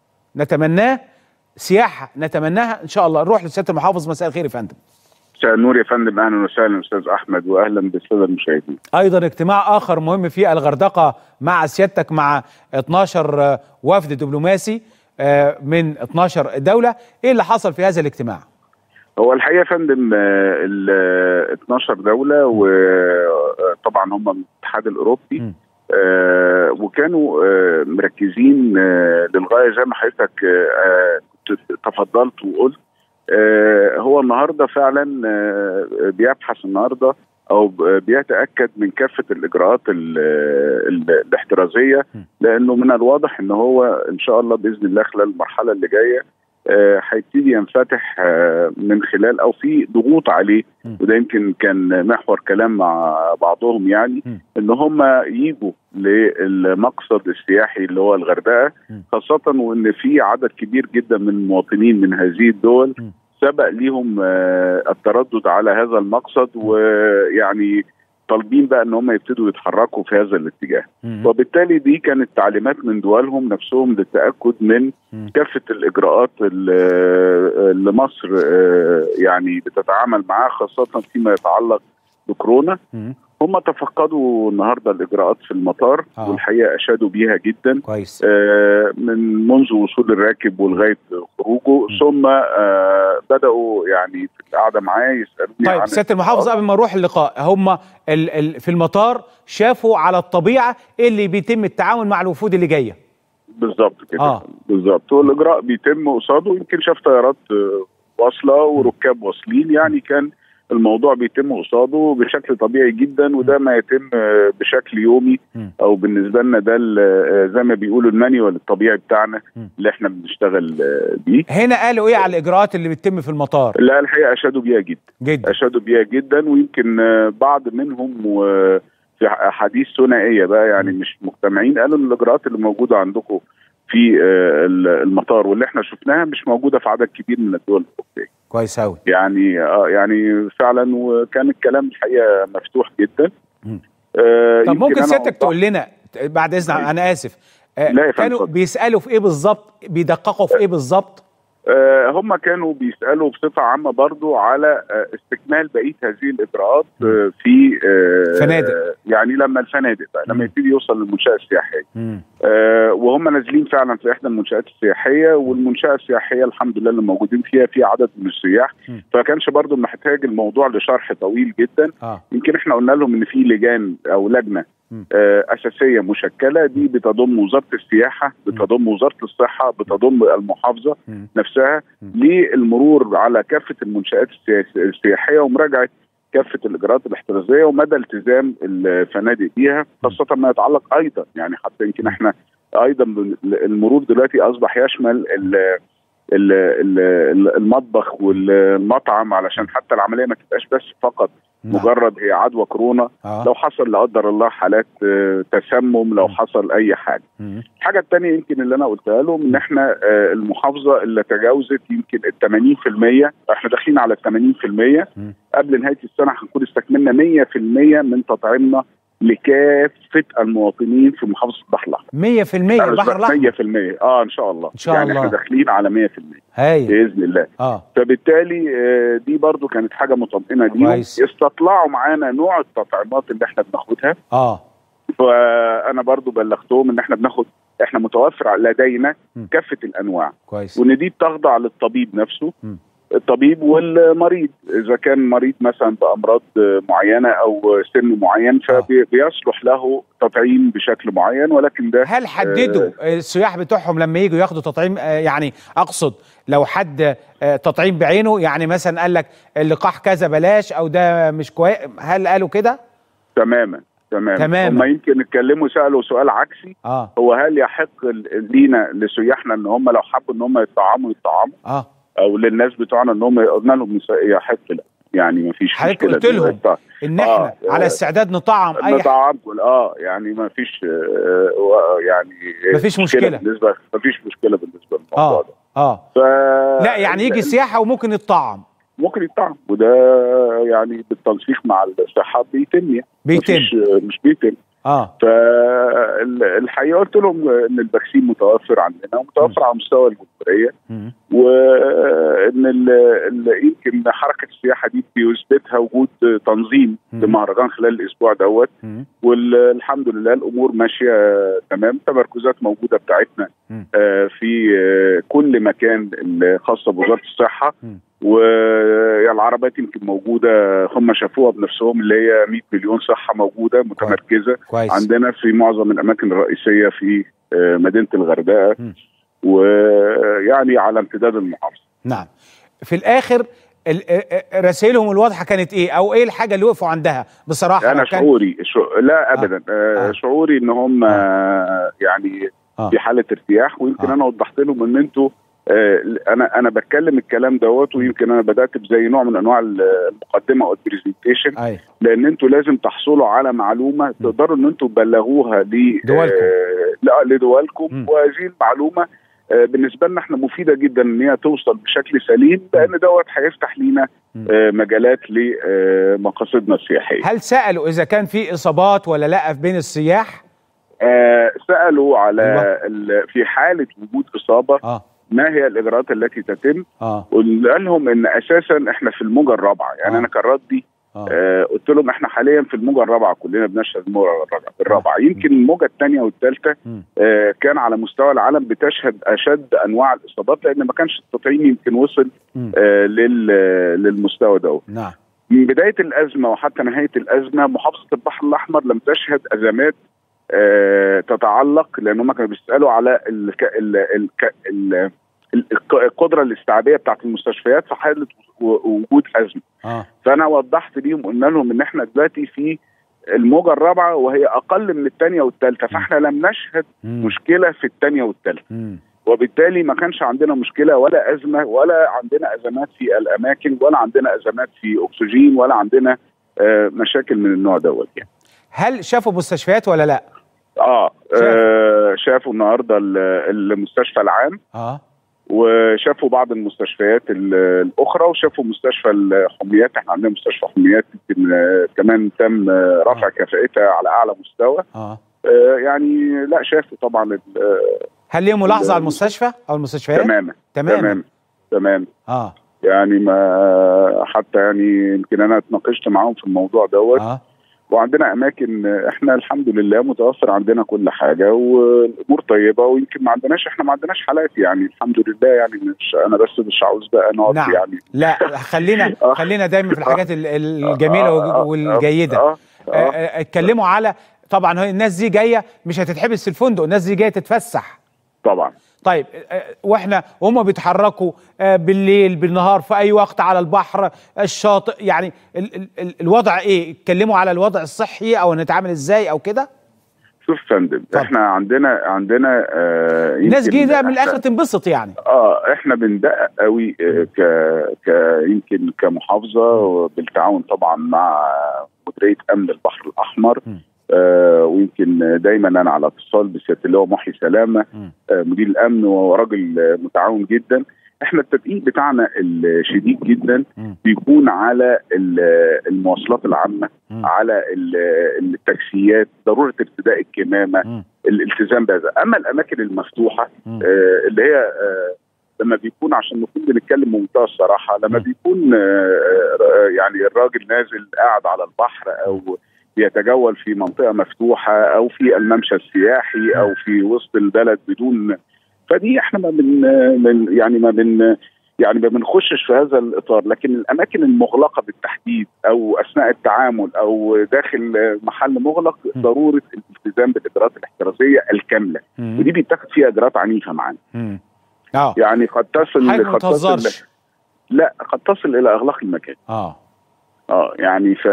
نتمناه سياحه نتمناها ان شاء الله نروح لسياده المحافظ مساء الخير يا فندم مساء النور يا فندم اهلا وسهلا استاذ احمد واهلا بالساده المشاهدين ايضا اجتماع اخر مهم في الغردقه مع سيادتك مع 12 وفد دبلوماسي آه، من 12 دوله ايه اللي حصل في هذا الاجتماع هو الحقيقه يا فندم آه، ال آه، 12 دوله وطبعا هم من الاتحاد الاوروبي آه، وكانوا آه، مركزين آه، للغايه زي ما حضرتك آه، كنت تفضلت وقلت آه، هو النهارده فعلا آه، بيبحث النهارده او ب- بيتاكد من كافه الاجراءات ال- ال- الاحترازيه لانه من الواضح ان هو ان شاء الله باذن الله خلال المرحله اللي جايه آه، هيبتدي ينفتح آه، من خلال او في ضغوط عليه وده يمكن كان محور كلام مع بعضهم يعني ان هم يجوا للمقصد السياحي اللي هو الغردقه خاصه وان في عدد كبير جدا من المواطنين من هذه الدول سبق ليهم آه، التردد على هذا المقصد ويعني طالبين بقى ان هم يبتدوا يتحركوا في هذا الاتجاه وبالتالي دي كانت تعليمات من دولهم نفسهم للتاكد من كافه الاجراءات اللي اللي مصر آه، يعني بتتعامل معاها خاصه فيما يتعلق بكورونا هم تفقدوا النهارده الاجراءات في المطار آه. والحقيقه اشادوا بيها جدا كويس آه من منذ وصول الراكب ولغايه خروجه ثم آه بداوا يعني في القعده معايا يسالوني طيب عن سياده المحافظ قبل ما نروح اللقاء هم ال ال في المطار شافوا على الطبيعه ايه اللي بيتم التعامل مع الوفود اللي جايه بالظبط كده آه. بالظبط والاجراء بيتم قصاده يمكن شاف طيارات آه، واصله وركاب واصلين يعني كان الموضوع بيتم قصاده بشكل طبيعي جدا وده ما يتم آه، بشكل يومي او بالنسبه لنا ده ال- آه، زي ما بيقولوا المانيوال الطبيعي بتاعنا اللي احنا بنشتغل آه، بيه هنا قالوا ايه على الاجراءات اللي بتتم في المطار لا الحقيقه اشادوا بيها جدا جدا اشادوا بيها جدا ويمكن آه، بعض منهم و- في حديث ثنائيه بقى يعني مش مجتمعين قالوا ان الاجراءات اللي موجوده عندكم في آه، المطار واللي احنا شفناها مش موجوده في عدد كبير من الدول الاوروبيه كويس قوي يعني اه يعني فعلا وكان الكلام الحقيقه مفتوح جدا آه طب يمكن ممكن أنا سيادتك أوضح- تقول لنا بعد اذن انا اسف آه، لا يا فندم، كانوا اتفضل. بيسالوا في ايه بالظبط بيدققوا في ايه بالظبط آه، هم كانوا بيسالوا بصفه عامه برضو على آه، استكمال بقيه هذه الاجراءات آه، في آه، فنادق. يعني لما الفنادق بقى لما يبتدي يوصل للمنشاه السياحيه آه، وهم نازلين فعلا في احدى المنشات السياحيه والمنشاه السياحيه الحمد لله اللي موجودين فيها في عدد من السياح فما كانش برضو محتاج الموضوع لشرح طويل جدا اه يمكن احنا قلنا لهم ان في لجان او لجنه آه، اساسيه مشكله دي بتضم وزاره السياحه بتضم وزاره الصحه بتضم المحافظه نفسها للمرور على كافه المنشات السياس- السياحيه ومراجعه كافه الاجراءات الاحترازيه ومدى التزام الفنادق بيها خاصه ما يتعلق ايضا يعني حتى يمكن احنا ايضا بن- المرور دلوقتي اصبح يشمل ال ال- ال- المطبخ والمطعم علشان حتى العمليه ما تبقاش بس فقط مجرد هي عدوى كورونا آه. لو حصل لا قدر الله حالات آه، تسمم لو حصل اي حاجه الحاجه الثانيه يمكن اللي انا قلتها لهم ان احنا آه، المحافظه اللي تجاوزت يمكن ال 80% احنا داخلين على ال 80% قبل نهايه السنه هنكون استكملنا 100% من تطعيمنا لكافه المواطنين في محافظه البحر الاحمر 100% البحر الاحمر 100% اه ان شاء الله إن شاء يعني الله. احنا داخلين على 100% هايل باذن الله اه فبالتالي آه، دي برضو كانت حاجه مطمئنه ليهم كويس. استطلعوا معانا نوع التطعيمات اللي احنا بناخدها اه فانا برضو بلغتهم ان احنا بناخد احنا متوفر لدينا كافه الانواع كويس وان دي بتخضع للطبيب نفسه الطبيب والمريض اذا كان مريض مثلا بامراض معينه او سن معين فبيصلح له تطعيم بشكل معين ولكن ده هل حددوا السياح بتوعهم لما يجوا ياخدوا تطعيم آه، يعني اقصد لو حد آه، تطعيم بعينه يعني مثلا قال لك اللقاح كذا بلاش او ده مش كويس هل قالوا كده؟ تماما تماما تماما. هم يمكن اتكلموا سالوا سؤال عكسي اه هو هل يحق ال- لينا لسياحنا ان هم لو حبوا ان هم يطعموا يطعموا اه او للناس بتوعنا ان هم قلنا لهم يس- يحق لا يعني ما فيش حضرتك مشكله قلت لهم بالنسبة- ان احنا آه، على آه، استعداد نطعم اي حد نطعمكم اه يعني ما فيش آه و- يعني مفيش مشكلة. بالنسبه ما فيش مشكله بالنسبه للموضوع اه ده اه ف لا يعني يجي سياحه وممكن يطعم ممكن يطعم وده يعني بالتنسيق مع الصحه بيتم يعني بيتم. مفيش- مش بيتم اه فالحقيقه قلت لهم ان الفاكسين متوفر عندنا ومتوفر على مستوى الجمهوريه مم. وان ال- ال- يمكن حركه السياحه دي بيثبتها وجود تنظيم مم. لمهرجان خلال الاسبوع دوت مم. والحمد لله الامور ماشيه تمام تمركزات موجوده بتاعتنا مم. آه، في آه، كل مكان الخاصه بوزاره الصحه مم. والعربات يمكن موجوده هم شافوها بنفسهم اللي هي 100 مليون صحه موجوده متمركزه كويس عندنا في معظم الاماكن الرئيسيه في آه، مدينه الغردقه مم. ويعني على امتداد المحافظه نعم في الاخر ال- آه، آه، رسائلهم الواضحه كانت ايه او ايه الحاجه اللي وقفوا عندها بصراحه انا لو كان- شعوري شو لا ابدا آه. آه. شعوري ان هم آه. يعني آه. في حاله ارتياح ويمكن آه. انا وضحت لهم ان انتوا آه، انا انا بتكلم الكلام دوت ويمكن انا بدات بزي نوع من انواع المقدمه او البرزنتيشن اي لان انتوا لازم تحصلوا على معلومه تقدروا ان انتوا تبلغوها ل دولكم. آه، لا لدولكم مم. وهذه المعلومه آه، بالنسبه لنا احنا مفيده جدا ان هي توصل بشكل سليم لان دوت هيفتح لينا مم. آه، مجالات لمقاصدنا السياحيه. هل سالوا اذا كان في اصابات ولا لا بين السياح آه، سالوا على أيوة. ال- في حاله وجود اصابه اه ما هي الاجراءات التي تتم اه قلنا لهم ان اساسا احنا في الموجه الرابعه يعني آه. انا كان ردي اه آه قلت لهم احنا حاليا في الموجه الرابعه كلنا بنشهد الموجه الرابعه- الرابعه يمكن الموجه الثانيه والثالثه مم. آه كان على مستوى العالم بتشهد اشد انواع الاصابات لان ما كانش التطعيم يمكن وصل مم. آه لل- للمستوى ده نعم من بدايه الازمه وحتى نهايه الازمه محافظه البحر الاحمر لم تشهد ازمات آه تتعلق لان هم كانوا بيسالوا على الك... ال... الك... ال... الق- القدره الاستيعابيه بتاعت المستشفيات في حاله و- وجود ازمه اه فانا وضحت ليهم قلنا لهم ان احنا دلوقتي في الموجه الرابعه وهي اقل من الثانيه والثالثه فاحنا لم نشهد مم. مشكله في الثانيه والثالثه مم. وبالتالي ما كانش عندنا مشكله ولا ازمه ولا عندنا ازمات في الاماكن ولا عندنا ازمات في اكسجين ولا عندنا آه، مشاكل من النوع دوت يعني. هل شافوا مستشفيات ولا لا اه شاف. آه، شافوا النهارده ال- المستشفى العام اه وشافوا بعض المستشفيات ال- الاخرى وشافوا مستشفى الحميات احنا عندنا مستشفى حميات يمكن آه، كمان تم آه، رفع كفاءتها على اعلى مستوى اه آه، يعني لا شافوا طبعا ال- آه، هل ليه ملاحظه على المستشفى او المستشفيات تماما تماما تمام تمام اه يعني ما حتى يعني يمكن انا اتناقشت معاهم في الموضوع دوت اه وعندنا اماكن احنا الحمد لله متوفر عندنا كل حاجه والامور طيبه ويمكن ما عندناش احنا ما عندناش حالات يعني الحمد لله يعني مش انا بس مش عاوز بقى نقعد نعم. يعني لا خلينا آه. خلينا دايما في الحاجات ال- الجميله آه، آه، آه، والجيده آه، آه، آه. آه، اتكلموا على طبعا هي الناس دي جايه مش هتتحبس في الفندق الناس دي جايه تتفسح طبعا طيب آه، واحنا وهم بيتحركوا آه، بالليل بالنهار في اي وقت على البحر الشاطئ يعني ال ال ال الوضع ايه اتكلموا على الوضع الصحي او نتعامل ازاي او كده شوف يا فندم اتفضل. احنا عندنا عندنا آه الناس يمكن جايه من إحنا- الاخر تنبسط يعني اه احنا بندقق قوي آه، ك ك يمكن كمحافظه بالتعاون طبعا مع مديريه امن البحر الاحمر م. آه ويمكن دايما انا على اتصال بسياده اللواء محي سلامه م. آه مدير الامن وراجل آه، متعاون جدا احنا التدقيق بتاعنا الشديد جدا م. بيكون على ال- المواصلات العامه م. على ال- التاكسيات ضروره ارتداء الكمامه م. الالتزام بهذا اما الاماكن المفتوحه م. آه اللي هي آه لما بيكون عشان نكون بنتكلم بمنتهى الصراحه لما م. بيكون آه آه، يعني الراجل نازل قاعد على البحر او بيتجول في منطقه مفتوحه او في الممشى السياحي او في وسط البلد بدون فدي احنا ما بن من يعني ما بن يعني ما بنخشش في هذا الاطار لكن الاماكن المغلقه بالتحديد او اثناء التعامل او داخل محل مغلق ضروره الالتزام بالاجراءات الاحترازيه الكامله مم. ودي بيتاخد فيها اجراءات عنيفه معانا مم. اه يعني قد تصل حاجة ما قد تصل تهزرش. لا قد تصل الى اغلاق المكان اه اه يعني ف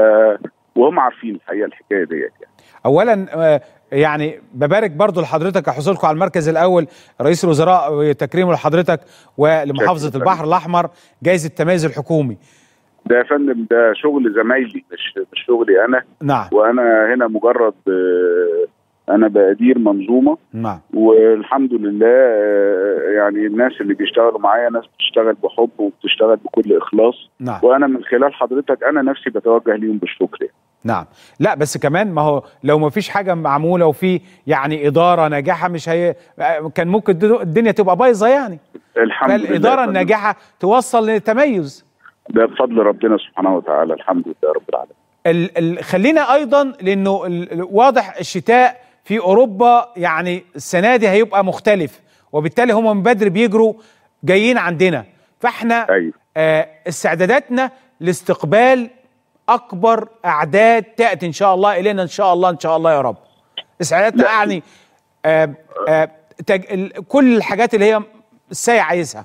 وهم عارفين الحقيقه الحكايه ديت يعني اولا آه، يعني ببارك برضو لحضرتك حصولكم على المركز الاول رئيس الوزراء وتكريمه لحضرتك ولمحافظه شكراً. البحر الاحمر جائزه التميز الحكومي ده يا فندم ده شغل زمايلي مش مش شغلي انا نعم وانا هنا مجرد آه، انا بادير منظومه نعم والحمد لله آه، يعني الناس اللي بيشتغلوا معايا ناس بتشتغل بحب وبتشتغل بكل اخلاص نعم وانا من خلال حضرتك انا نفسي بتوجه ليهم بالشكر يعني. نعم لا بس كمان ما هو لو ما فيش حاجه معموله وفي يعني اداره ناجحه مش هي آه، كان ممكن الدنيا- الدنيا تبقى بايظه يعني الحمد لله فالاداره يا فندم. الناجحه توصل للتميز ده بفضل ربنا سبحانه وتعالى الحمد لله رب العالمين ال ال خلينا ايضا لانه ال- ال- واضح الشتاء في اوروبا يعني السنه دي هيبقى مختلف وبالتالي هم من بدري بيجروا جايين عندنا فاحنا أيوة. آه استعداداتنا لاستقبال اكبر اعداد تاتي ان شاء الله الينا ان شاء الله ان شاء الله يا رب استعداداتنا لا. يعني آه آه تج ال كل الحاجات اللي هي الساي عايزها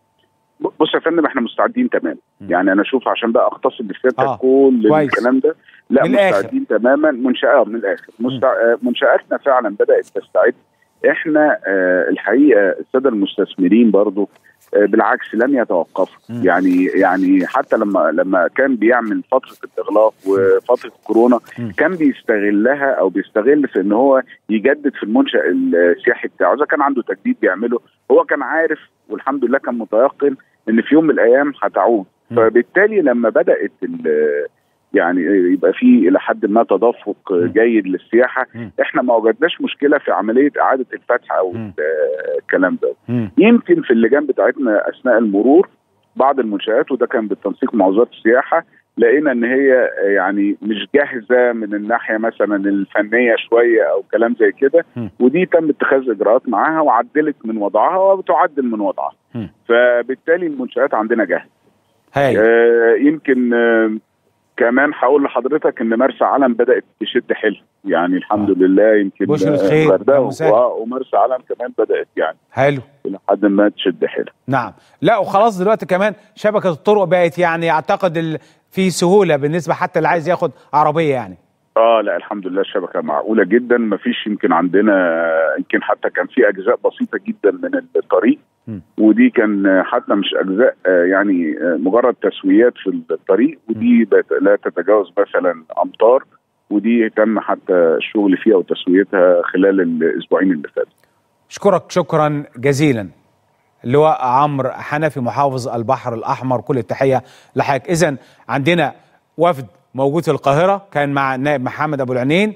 بص يا فندم احنا مستعدين تماما يعني انا اشوف عشان بقى اختصر بسيادتك آه، كل كويس. الكلام ده لا من الآخر. مستعدين تماما منشاه من الاخر مستع... آه، منشاتنا فعلا بدات تستعد احنا آه الحقيقه الساده المستثمرين برضو آه بالعكس لم يتوقفوا يعني يعني حتى لما لما كان بيعمل فتره الاغلاق وفتره كورونا كان بيستغلها او بيستغل في ان هو يجدد في المنشا السياحي بتاعه اذا كان عنده تجديد بيعمله هو كان عارف والحمد لله كان متيقن ان في يوم من الايام هتعود فبالتالي لما بدات ال- يعني يبقى في الى حد ما تدفق جيد للسياحه احنا ما وجدناش مشكله في عمليه اعاده الفتح او ال- الكلام ده يمكن في اللجان بتاعتنا اثناء المرور بعض المنشات وده كان بالتنسيق مع وزاره السياحه لقينا ان هي يعني مش جاهزه من الناحيه مثلا الفنيه شويه او كلام زي كده ودي تم اتخاذ اجراءات معاها وعدلت من وضعها وبتعدل من وضعها فبالتالي المنشات عندنا جاهزه هاي آه يمكن آه كمان هقول لحضرتك ان مرسى علم بدات تشد حيلها يعني الحمد لله يمكن بشرة آه، خير، الغردقه يا مساء. و- ومرسى علم كمان بدات يعني حلو الى حد ما تشد حيلها نعم لا وخلاص دلوقتي كمان شبكه الطرق بقت يعني اعتقد ال... في سهوله بالنسبه حتى اللي عايز ياخد عربيه يعني اه لا الحمد لله الشبكه معقوله جدا ما فيش يمكن عندنا يمكن حتى كان في اجزاء بسيطه جدا من الطريق ودي كان حتى مش اجزاء آه، يعني آه، مجرد تسويات في الطريق ودي بت- لا تتجاوز مثلا امتار ودي تم حتى الشغل فيها وتسويتها خلال الاسبوعين اللي فاتوا اشكرك شكرا جزيلا اللواء عمرو حنفي محافظ البحر الاحمر كل التحيه لحضرتك اذا عندنا وفد موجود في القاهره كان مع النائب محمد ابو العينين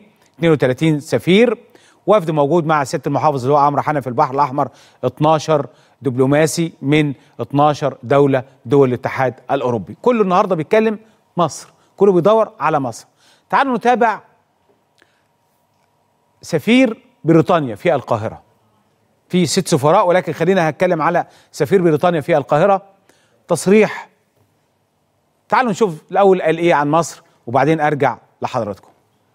32 سفير وفد موجود مع سياده المحافظ اللواء عمرو حنفي البحر الاحمر 12 دبلوماسي من 12 دوله دول الاتحاد الاوروبي كله النهارده بيتكلم مصر كله بيدور على مصر تعالوا نتابع سفير بريطانيا في القاهره في ست سفراء ولكن خلينا هتكلم على سفير بريطانيا في القاهرة تصريح تعالوا نشوف الأول قال إيه عن مصر وبعدين أرجع لحضراتكم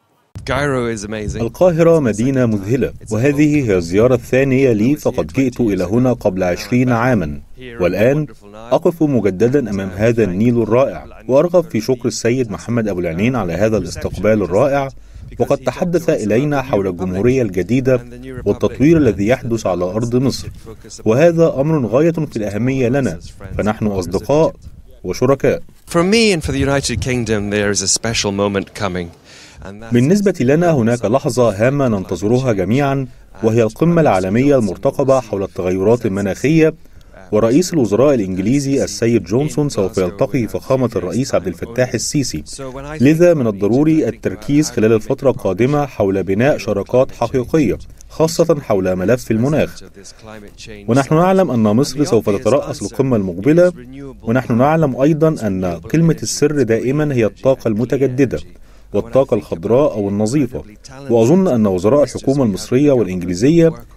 القاهرة مدينة مذهلة وهذه هي الزيارة الثانية لي فقد جئت إلى هنا قبل عشرين عاما والآن أقف مجددا أمام هذا النيل الرائع وأرغب في شكر السيد محمد أبو العينين على هذا الاستقبال الرائع وقد تحدث إلينا حول الجمهورية الجديدة والتطوير الذي يحدث على أرض مصر وهذا أمر غاية في الأهمية لنا فنحن أصدقاء وشركاء For me and for the United Kingdom, there is a special moment coming. And that بالنسبة لنا هناك لحظة هامة ننتظرها جميعا وهي القمة العالمية المرتقبة حول التغيرات المناخية ورئيس الوزراء الإنجليزي السيد جونسون سوف يلتقي فخامة الرئيس عبد الفتاح السيسي لذا من الضروري التركيز خلال الفترة القادمة حول بناء شراكات حقيقية خاصة حول ملف المناخ ونحن نعلم أن مصر سوف تترأس القمة المقبلة ونحن نعلم أيضا أن كلمة السر دائما هي الطاقة المتجددة والطاقة الخضراء أو النظيفة وأظن أن وزراء الحكومة المصرية والإنجليزية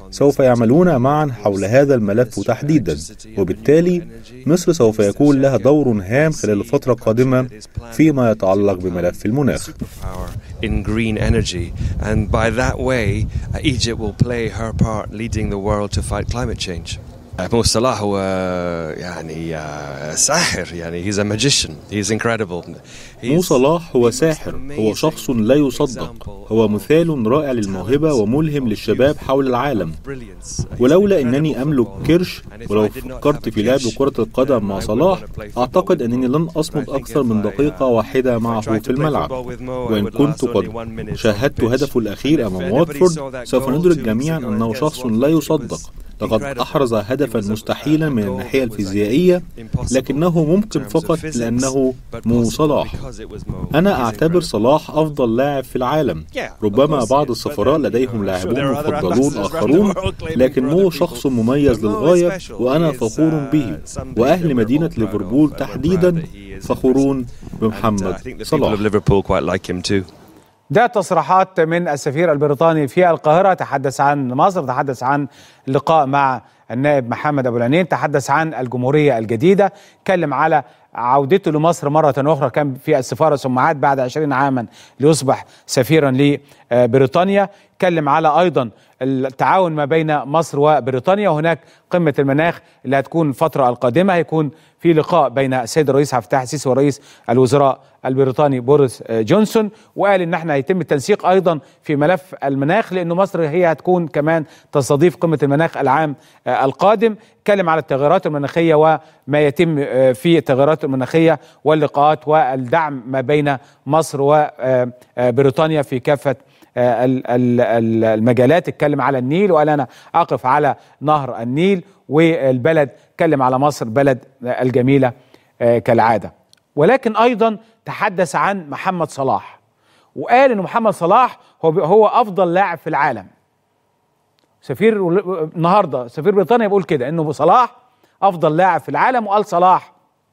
سوف يعملون معا حول هذا الملف تحديدا وبالتالي مصر سوف يكون لها دور هام خلال الفترة القادمة فيما يتعلق بملف المناخ in green energy. And by that way, uh, Egypt will play her part leading the world to fight climate change. مو صلاح هو يعني uh, ساحر يعني he's a magician he's incredible مو صلاح هو ساحر هو شخص لا يصدق هو مثال رائع للموهبة وملهم للشباب حول العالم ولولا أنني أملك كرش ولو فكرت في لعب كرة القدم مع صلاح أعتقد أنني لن أصمد أكثر من دقيقة واحدة معه في الملعب وإن كنت قد شاهدت هدفه الأخير أمام واتفورد سوف ندرك جميعا أنه شخص لا يصدق لقد أحرز هدفا مستحيلا من الناحية الفيزيائية لكنه ممكن فقط لأنه مو صلاح أنا أعتبر صلاح أفضل لاعب في العالم ربما بعض السفراء لديهم لاعبون مفضلون آخرون لكن مو شخص مميز للغاية وأنا فخور به وأهل مدينة ليفربول تحديدا فخورون بمحمد صلاح ده تصريحات من السفير البريطاني في القاهرة تحدث عن مصر تحدث عن لقاء مع النائب محمد أبو العنين تحدث عن الجمهورية الجديدة اتكلم على عودته لمصر مرة أخرى كان في السفارة ثم عاد بعد 20 عاما ليصبح سفيرا لبريطانيا اتكلم على أيضا التعاون ما بين مصر وبريطانيا وهناك قمة المناخ اللي هتكون الفترة القادمة هيكون في لقاء بين السيد الرئيس عبد الفتاح السيسي ورئيس الوزراء البريطاني بوريس جونسون وقال ان احنا هيتم التنسيق ايضا في ملف المناخ لانه مصر هي هتكون كمان تستضيف قمه المناخ العام القادم اتكلم على التغيرات المناخيه وما يتم في التغيرات المناخيه واللقاءات والدعم ما بين مصر وبريطانيا في كافه المجالات اتكلم على النيل وقال انا اقف على نهر النيل والبلد اتكلم على مصر بلد الجميله كالعاده ولكن ايضا تحدث عن محمد صلاح وقال ان محمد صلاح هو هو افضل لاعب في العالم سفير النهارده سفير بريطانيا بيقول كده انه صلاح افضل لاعب في العالم وقال صلاح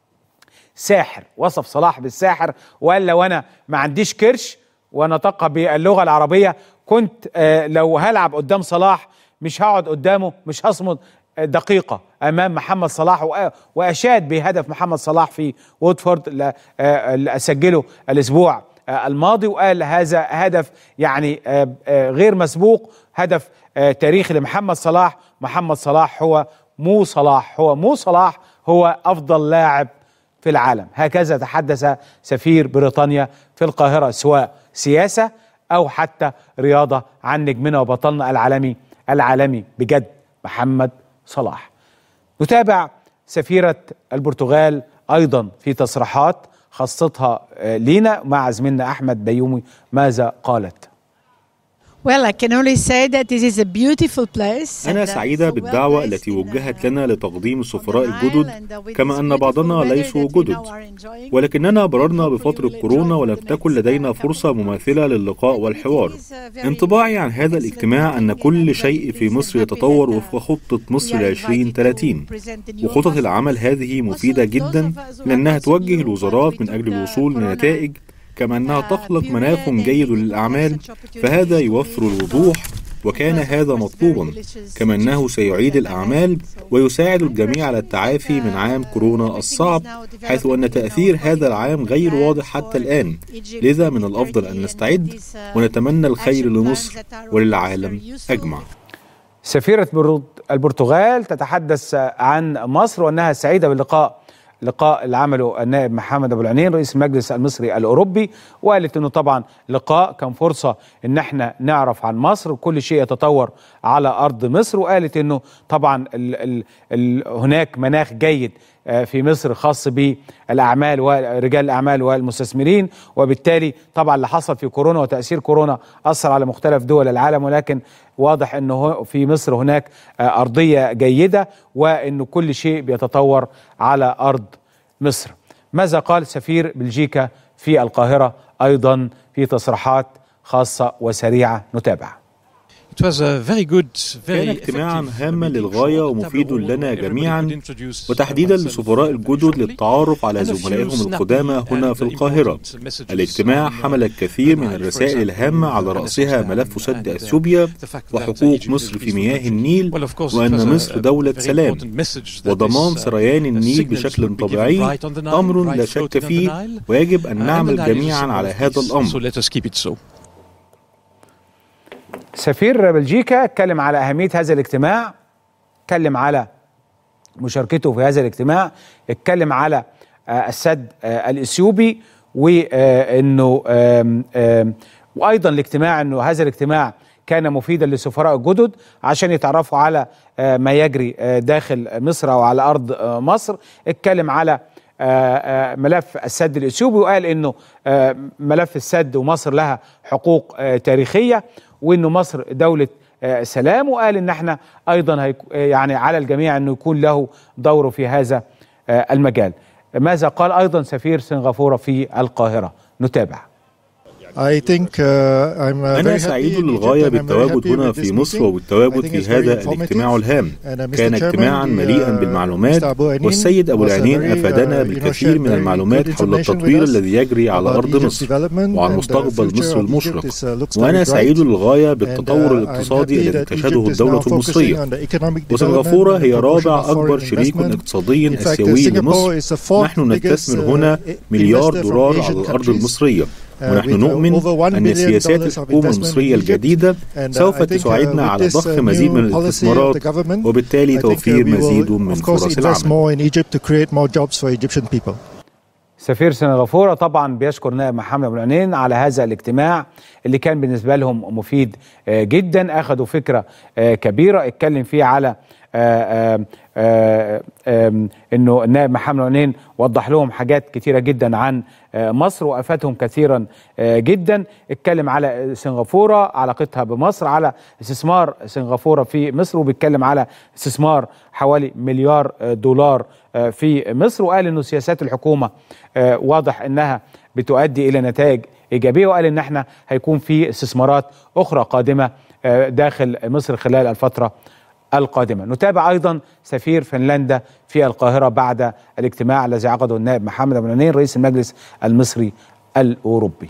ساحر وصف صلاح بالساحر وقال لو انا ما عنديش كرش ونطق باللغه العربيه كنت آه لو هلعب قدام صلاح مش هقعد قدامه مش هصمد دقيقة أمام محمد صلاح وأشاد بهدف محمد صلاح في وودفورد اللي أسجله الأسبوع الماضي وقال هذا هدف يعني غير مسبوق هدف تاريخي لمحمد صلاح محمد صلاح هو مو صلاح هو مو صلاح هو أفضل لاعب في العالم هكذا تحدث سفير بريطانيا في القاهرة سواء سياسة أو حتى رياضة عن نجمنا وبطلنا العالمي العالمي بجد محمد صلاح نتابع سفيرة البرتغال أيضا في تصريحات خاصتها لينا مع زميلنا أحمد بيومي ماذا قالت Well, I can only say that this is a beautiful place. أنا سعيدة بالدعوة التي وجهت لنا لتقديم السفراء الجدد كما أن بعضنا ليسوا جدد ولكننا مررنا بفترة كورونا ولم تكن لدينا فرصة مماثلة للقاء والحوار انطباعي عن هذا الاجتماع أن كل شيء في مصر يتطور وفق خطة مصر ل 2030 وخطط العمل هذه مفيدة جدا لأنها توجه الوزارات من أجل الوصول لنتائج كما أنها تخلق مناخ جيد للأعمال فهذا يوفر الوضوح وكان هذا مطلوبا كما أنه سيعيد الأعمال ويساعد الجميع على التعافي من عام كورونا الصعب حيث أن تأثير هذا العام غير واضح حتى الآن لذا من الأفضل أن نستعد ونتمنى الخير لمصر وللعالم أجمع سفيرة البرتغال تتحدث عن مصر وأنها سعيدة باللقاء لقاء اللي عمله النائب محمد ابو العنين رئيس المجلس المصري الاوروبي وقالت انه طبعا لقاء كان فرصه ان احنا نعرف عن مصر وكل شيء يتطور على ارض مصر وقالت انه طبعا ال ال ال هناك مناخ جيد في مصر خاص بالاعمال ورجال الاعمال والمستثمرين وبالتالي طبعا اللي حصل في كورونا وتاثير كورونا اثر على مختلف دول العالم ولكن واضح انه في مصر هناك ارضيه جيده وانه كل شيء بيتطور على ارض مصر. ماذا قال سفير بلجيكا في القاهره ايضا في تصريحات خاصه وسريعه نتابع. It was a very good, كان very اجتماعا هاما للغاية ومفيد لنا جميعا وتحديدا للسفراء الجدد للتعرف على زملائهم القدامى هنا في القاهرة الاجتماع حمل الكثير من الرسائل الهامة على رأسها ملف سد أثيوبيا وحقوق مصر في مياه النيل وأن مصر دولة سلام وضمان سريان النيل بشكل طبيعي أمر لا شك فيه ويجب أن نعمل جميعا على هذا الأمر سفير بلجيكا اتكلم على أهمية هذا الاجتماع اتكلم على مشاركته في هذا الاجتماع اتكلم على آه، السد آه، الإثيوبي وأنه آم، آم، وأيضا الاجتماع أنه هذا الاجتماع كان مفيدا للسفراء الجدد عشان يتعرفوا على آه، ما يجري آه، داخل مصر أو على أرض آه، مصر اتكلم على آه، آه، ملف السد الاثيوبي وقال انه آه، ملف السد ومصر لها حقوق آه، تاريخيه وانه مصر دوله آه، سلام وقال ان احنا ايضا هيك- آه، يعني على الجميع انه يكون له دور في هذا آه، المجال. ماذا قال ايضا سفير سنغافوره في القاهره؟ نتابع. I think uh, I'm uh, أنا very سعيد happy in للغاية Egypt and I'm very بالتواجد happy هنا with في this مصر meeting. وبالتواجد I think في it's very هذا informative. الاجتماع الهام And, uh, Mr. كان Chairman, اجتماعا the, مليئا uh, بالمعلومات Mr. Abu Anin والسيد أبو was a العنين very, أفادنا uh, you know, بالكثير shared من very المعلومات good حول information with التطوير us الذي يجري على about أرض Egypt's مصر development وعن and the مستقبل future مصر of المشرق Egypt is, uh, looks very وأنا bright. سعيد للغاية And, بالتطور uh, I'm الاقتصادي happy الذي that تشهده Egypt is الدولة now focusing المصرية on the economic وسنغافورة development هي and the promotion رابع of أكبر foreign شريك investment. اقتصادي In fact, آسيوي Singapore لمصر is the fourth نحن نستثمر biggest, uh, هنا مليار investor from دولار Asian على الأرض countries. المصرية Uh, ونحن with, uh, نؤمن over 1 أن billion سياسات dollars of الحكومة investment المصرية in Egypt. الجديدة And, uh, سوف I think, uh, تساعدنا with على this, ضخ uh, مزيد new من policy of الاستثمارات the government, وبالتالي I think, uh, توفير we will, مزيد من of course, فرص invest العمل more in Egypt to create more jobs for Egyptian people. سفير سنغافورة طبعا بيشكر نائب محمد بن عنين على هذا الاجتماع اللي كان بالنسبة لهم مفيد آه، جدا أخذوا فكرة آه، كبيرة اتكلم فيه على آه، آه، آه، آم، انه النائب محمد بن عنين وضح لهم حاجات كتيرة جدا عن آه، مصر وافادهم كثيرا آه، جدا اتكلم على سنغافورة علاقتها بمصر على استثمار سنغافورة في مصر وبيتكلم على استثمار حوالي مليار آه، دولار آه، في مصر وقال انه سياسات الحكومه آه، واضح انها بتؤدي الى نتائج ايجابيه وقال ان احنا هيكون في استثمارات اخرى قادمه آه، داخل مصر خلال الفتره القادمه. نتابع ايضا سفير فنلندا في القاهره بعد الاجتماع الذي عقده النائب محمد بن عنين رئيس المجلس المصري الاوروبي.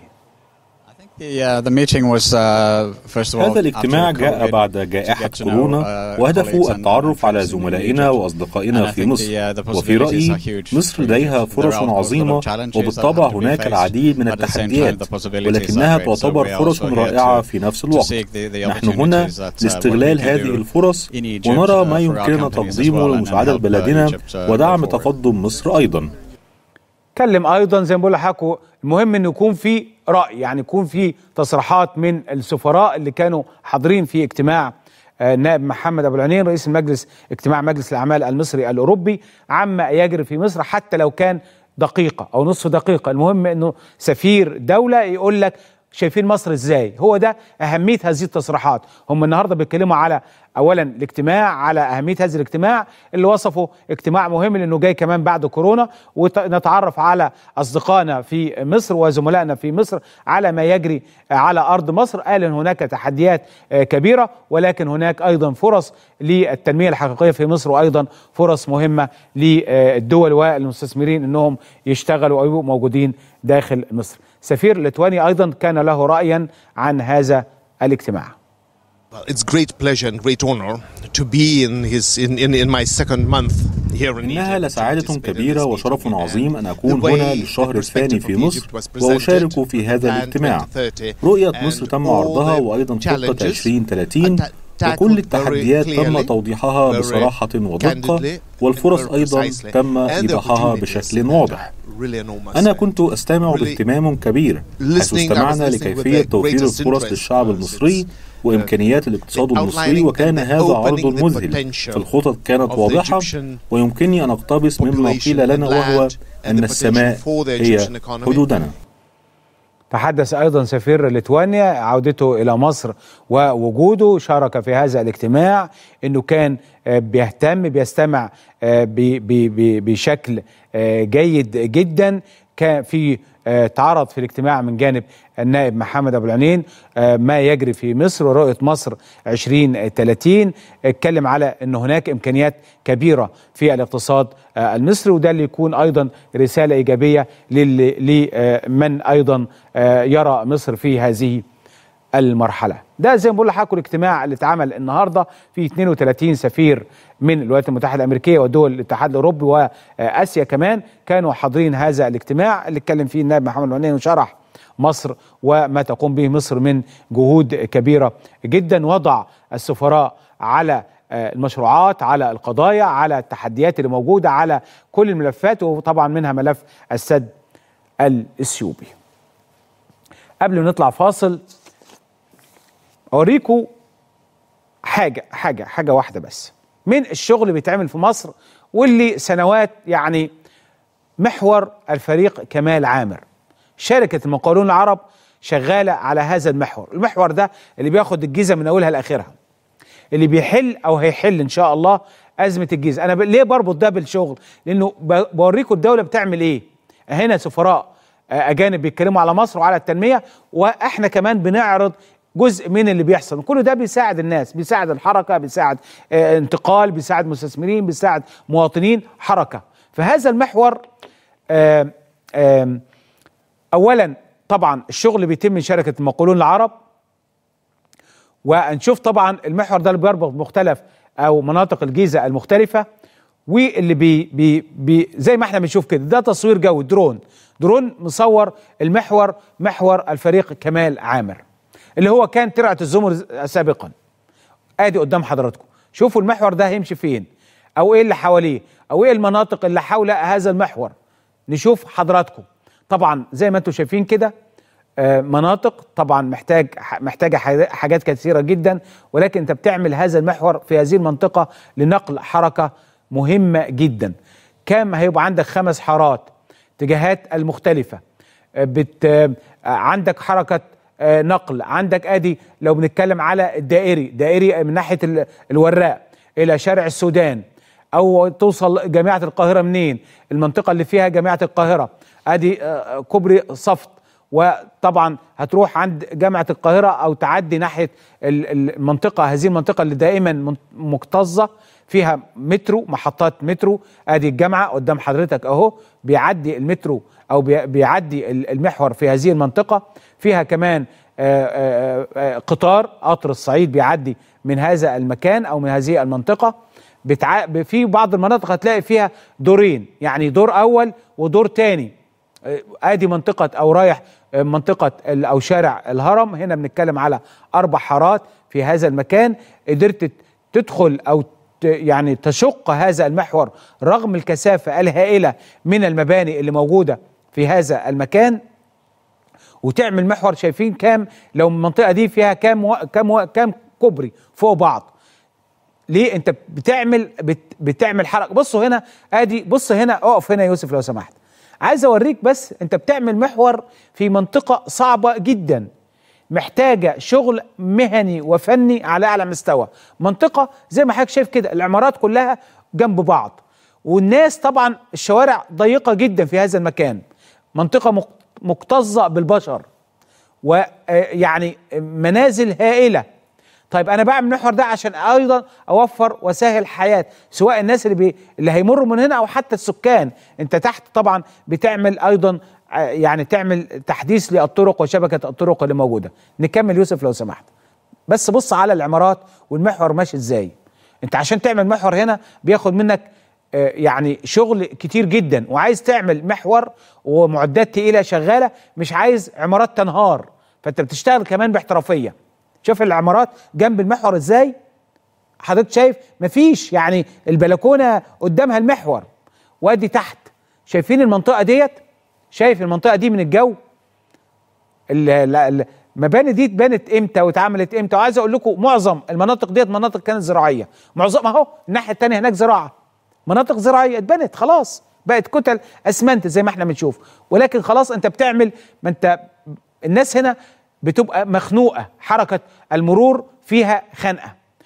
Yeah, the meeting was, uh, first of all, هذا الاجتماع after جاء COVID, بعد to جائحة get to know, كورونا uh, وهدفه colleagues and- التعرف على and friends in زملائنا Egypt. وأصدقائنا And I في think مصر the, uh, the وفي possibilities رأيي are huge for مصر لديها Egypt. فرص There are, of course, a lot of عظيمة challenges that وبالطبع have to be هناك faced, العديد من but at the same time, التحديات the possibilities ولكنها are great. So تعتبر we are فرص also here رائعة to- في نفس to الوقت seek the- the نحن هنا opportunities that, uh, what we لاستغلال can هذه do الفرص in Egypt, ونرى uh, ما for our يمكننا companies as تقديمه well and- and لمساعدة help, uh, بلدنا Egypt, uh, ودعم go forward. تقدم مصر أيضا اتكلم ايضا زي ما بقول لحضراتكم المهم انه يكون في راي يعني يكون في تصريحات من السفراء اللي كانوا حاضرين في اجتماع آه، النائب محمد ابو العنين رئيس المجلس اجتماع مجلس الاعمال المصري الاوروبي عما يجري في مصر حتى لو كان دقيقه او نصف دقيقه المهم انه سفير دوله يقول لك شايفين مصر ازاي هو ده اهميه هذه التصريحات هم النهارده بيتكلموا على اولا الاجتماع على اهميه هذا الاجتماع اللي وصفه اجتماع مهم لانه جاي كمان بعد كورونا ونتعرف على اصدقائنا في مصر وزملائنا في مصر على ما يجري على ارض مصر قال ان هناك تحديات آه، كبيره ولكن هناك ايضا فرص للتنميه الحقيقيه في مصر وايضا فرص مهمه للدول والمستثمرين انهم يشتغلوا او يبقوا موجودين داخل مصر. سفير ليتوانيا ايضا كان له رايا عن هذا الاجتماع. It's great pleasure and great honor to be in his in, in, in my second month here in إنها لسعادة كبيرة وشرف عظيم أن أكون The way هنا للشهر الثاني في مصر وأشارك في هذا الاجتماع رؤية مصر تم عرضها وأيضا خطة 2030 وكل التحديات تم توضيحها بصراحة ودقة والفرص أيضا تم إيضاحها بشكل واضح أنا كنت أستمع باهتمام كبير حيث استمعنا لكيفية توفير الفرص للشعب المصري وإمكانيات الاقتصاد المصري وكان هذا عرض مذهل فالخطط كانت واضحة ويمكنني أن أقتبس مما قيل لنا وهو أن السماء هي حدودنا تحدث ايضا سفير ليتوانيا عودته الى مصر ووجوده شارك في هذا الاجتماع انه كان آه، بيهتم بيستمع آه، ب- ب- ب- بشكل آه، جيد جدا كان في آه، تعرض في الاجتماع من جانب النائب محمد ابو العنين آه، ما يجري في مصر ورؤيه مصر 2030 اتكلم على ان هناك امكانيات كبيره في الاقتصاد آه، المصري وده اللي يكون ايضا رساله ايجابيه لل- لمن ايضا آه، يرى مصر في هذه المرحله ده زي ما بقول لحضراتكم الاجتماع اللي اتعمل النهارده في 32 سفير من الولايات المتحده الامريكيه ودول الاتحاد الاوروبي واسيا كمان كانوا حاضرين هذا الاجتماع اللي اتكلم فيه النائب محمد العنين وشرح مصر وما تقوم به مصر من جهود كبيره جدا وضع السفراء على آه، المشروعات على القضايا على التحديات اللي موجوده على كل الملفات وطبعا منها ملف السد الاثيوبي قبل ما نطلع فاصل اوريكم حاجه حاجه حاجه واحده بس من الشغل اللي بيتعمل في مصر واللي سنوات يعني محور الفريق كمال عامر شركه المقاولون العرب شغاله على هذا المحور المحور ده اللي بياخد الجيزه من اولها لاخرها اللي بيحل او هيحل ان شاء الله ازمه الجيزه انا ب... ليه بربط ده بالشغل لانه ب... بوريكم الدوله بتعمل ايه هنا سفراء آه، اجانب بيتكلموا على مصر وعلى التنميه واحنا كمان بنعرض جزء من اللي بيحصل كل ده بيساعد الناس بيساعد الحركه بيساعد آه، انتقال بيساعد مستثمرين بيساعد مواطنين حركه فهذا المحور آم آم اولا طبعا الشغل اللي بيتم من شركه المقاولون العرب وهنشوف طبعا المحور ده اللي بيربط مختلف او مناطق الجيزه المختلفه واللي بي بي بي زي ما احنا بنشوف كده ده تصوير جوي درون درون مصور المحور محور الفريق كمال عامر اللي هو كان ترعه الزمر سابقا ادي قدام حضراتكم شوفوا المحور ده هيمشي فين او ايه اللي حواليه او ايه المناطق اللي حول هذا المحور نشوف حضراتكم طبعا زي ما انتم شايفين كده آه، مناطق طبعا محتاج محتاجه ح- حاجات كثيره جدا ولكن انت بتعمل هذا المحور في هذه المنطقه لنقل حركه مهمه جدا كام هيبقى عندك خمس حارات اتجاهات المختلفه آه، بت آه، عندك حركه آه، نقل عندك ادي لو بنتكلم على الدائري دائري من ناحيه ال- الوراق الى شارع السودان او توصل جامعه القاهره منين المنطقه اللي فيها جامعه القاهره ادي آه، كوبري صفت وطبعا هتروح عند جامعه القاهره او تعدي ناحيه ال- ال- المنطقه هذه المنطقه اللي دائما من- مكتظه فيها مترو محطات مترو ادي الجامعه قدام حضرتك اهو بيعدي المترو او بي- بيعدي ال- المحور في هذه المنطقه فيها كمان آه، آه، آه، قطار قطر الصعيد بيعدي من هذا المكان او من هذه المنطقه بتع... في بعض المناطق هتلاقي فيها دورين يعني دور اول ودور تاني آه، ادي منطقه او رايح آه، منطقه ال- او شارع الهرم هنا بنتكلم على اربع حارات في هذا المكان قدرت تدخل او ت- يعني تشق هذا المحور رغم الكثافه الهائله من المباني اللي موجوده في هذا المكان وتعمل محور شايفين كام لو المنطقه دي فيها كام و... كام و... كام كوبري فوق بعض ليه انت بتعمل بت... بتعمل حركه بصوا هنا ادي بص هنا اقف هنا يا يوسف لو سمحت عايز اوريك بس انت بتعمل محور في منطقه صعبه جدا محتاجه شغل مهني وفني على اعلى مستوى منطقه زي ما حضرتك شايف كده العمارات كلها جنب بعض والناس طبعا الشوارع ضيقه جدا في هذا المكان منطقه مك- مكتظه بالبشر ويعني منازل هائله طيب انا بعمل المحور ده عشان ايضا اوفر وسائل حياه سواء الناس اللي بي اللي هيمروا من هنا او حتى السكان انت تحت طبعا بتعمل ايضا آه، يعني تعمل تحديث للطرق وشبكه الطرق اللي موجوده نكمل يوسف لو سمحت بس بص على العمارات والمحور ماشي ازاي انت عشان تعمل محور هنا بياخد منك آه، يعني شغل كتير جدا وعايز تعمل محور ومعدات تقيله شغاله مش عايز عمارات تنهار فانت بتشتغل كمان باحترافيه شوف العمارات جنب المحور ازاي حضرتك شايف مفيش يعني البلكونه قدامها المحور وادي تحت شايفين المنطقه ديت شايف المنطقه دي من الجو ال- ال- المباني دي اتبنت امتى واتعملت امتى وعايز اقول لكم معظم المناطق ديت مناطق كانت زراعيه معظمها اهو الناحيه الثانيه هناك زراعه مناطق زراعيه اتبنت خلاص بقت كتل اسمنت زي ما احنا بنشوف ولكن خلاص انت بتعمل ما انت الناس هنا بتبقى مخنوقه حركه المرور فيها خنقه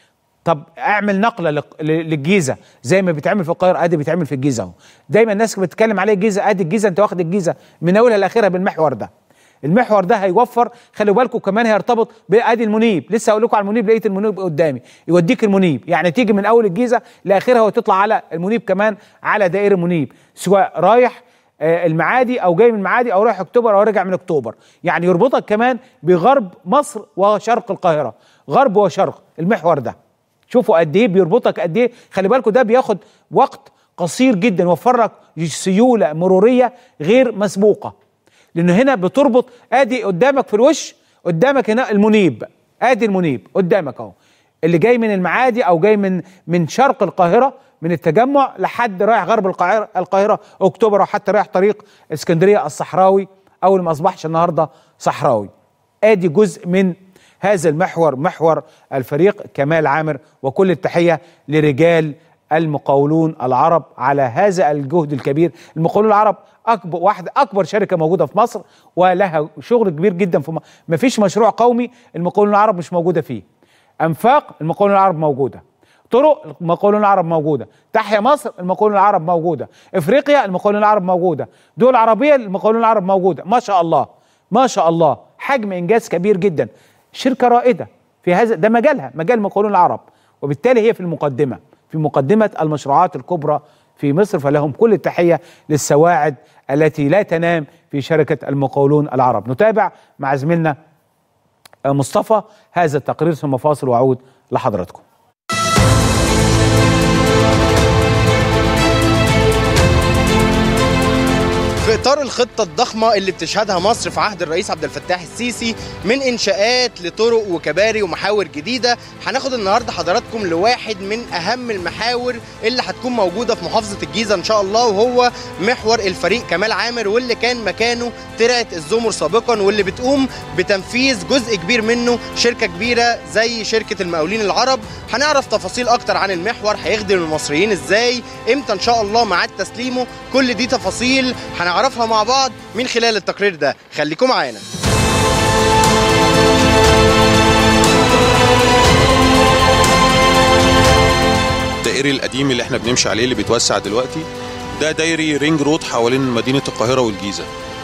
طب اعمل نقله لق- ل- للجيزه زي ما بيتعمل في القاهره ادي بيتعمل في الجيزه اهو دايما الناس بتتكلم عليه الجيزه ادي الجيزه انت واخد الجيزه من اولها لاخرها بالمحور ده المحور ده هيوفر خلي بالكم كمان هيرتبط بادي المنيب لسه هقول لكم على المنيب لقيت المنيب قدامي يوديك المنيب يعني تيجي من اول الجيزه لاخرها وتطلع على المنيب كمان على دائري المنيب سواء رايح آه، المعادي او جاي من المعادي او رايح اكتوبر او راجع من اكتوبر يعني يربطك كمان بغرب مصر وشرق القاهره غرب وشرق المحور ده شوفوا قد ايه بيربطك قد ايه خلي بالكم ده بياخد وقت قصير جدا يوفر لك سيوله مروريه غير مسبوقه لانه هنا بتربط ادي قدامك في الوش قدامك هنا المنيب ادي المنيب قدامك اهو اللي جاي من المعادي او جاي من من شرق القاهره من التجمع لحد رايح غرب القاهره القاهره اكتوبر او حتى رايح طريق اسكندريه الصحراوي او اللي ما اصبحش النهارده صحراوي ادي جزء من هذا المحور محور الفريق كمال عامر وكل التحيه لرجال المقاولون العرب على هذا الجهد الكبير المقاولون العرب اكبر واحده اكبر شركه موجوده في مصر ولها شغل كبير جدا في مصر ما فيش مشروع قومي المقاولون العرب مش موجوده فيه انفاق المقاولون العرب موجوده طرق المقاولون العرب موجوده تحيا مصر المقاولون العرب موجوده افريقيا المقاولون العرب موجوده دول عربيه المقاولون العرب موجوده ما شاء الله ما شاء الله حجم انجاز كبير جدا شركه رائده في هذا ده مجالها مجال المقاولون العرب وبالتالي هي في المقدمه في مقدمه المشروعات الكبرى في مصر فلهم كل التحيه للسواعد التي لا تنام في شركه المقاولون العرب نتابع مع زميلنا مصطفى هذا التقرير ثم فاصل واعود لحضراتكم في اطار الخطه الضخمه اللي بتشهدها مصر في عهد الرئيس عبد الفتاح السيسي من انشاءات لطرق وكباري ومحاور جديده هناخد النهارده حضراتكم لواحد من اهم المحاور اللي هتكون موجوده في محافظه الجيزه ان شاء الله وهو محور الفريق كمال عامر واللي كان مكانه ترعه الزمر سابقا واللي بتقوم بتنفيذ جزء كبير منه شركه كبيره زي شركه المقاولين العرب هنعرف تفاصيل اكتر عن المحور هيخدم المصريين ازاي امتى ان شاء الله ميعاد تسليمه كل دي تفاصيل هنعرفها مع بعض من خلال التقرير ده خليكم معانا الدائري القديم اللي احنا بنمشي عليه اللي بيتوسع دلوقتي ده دايري رينج رود حوالين مدينه القاهره والجيزه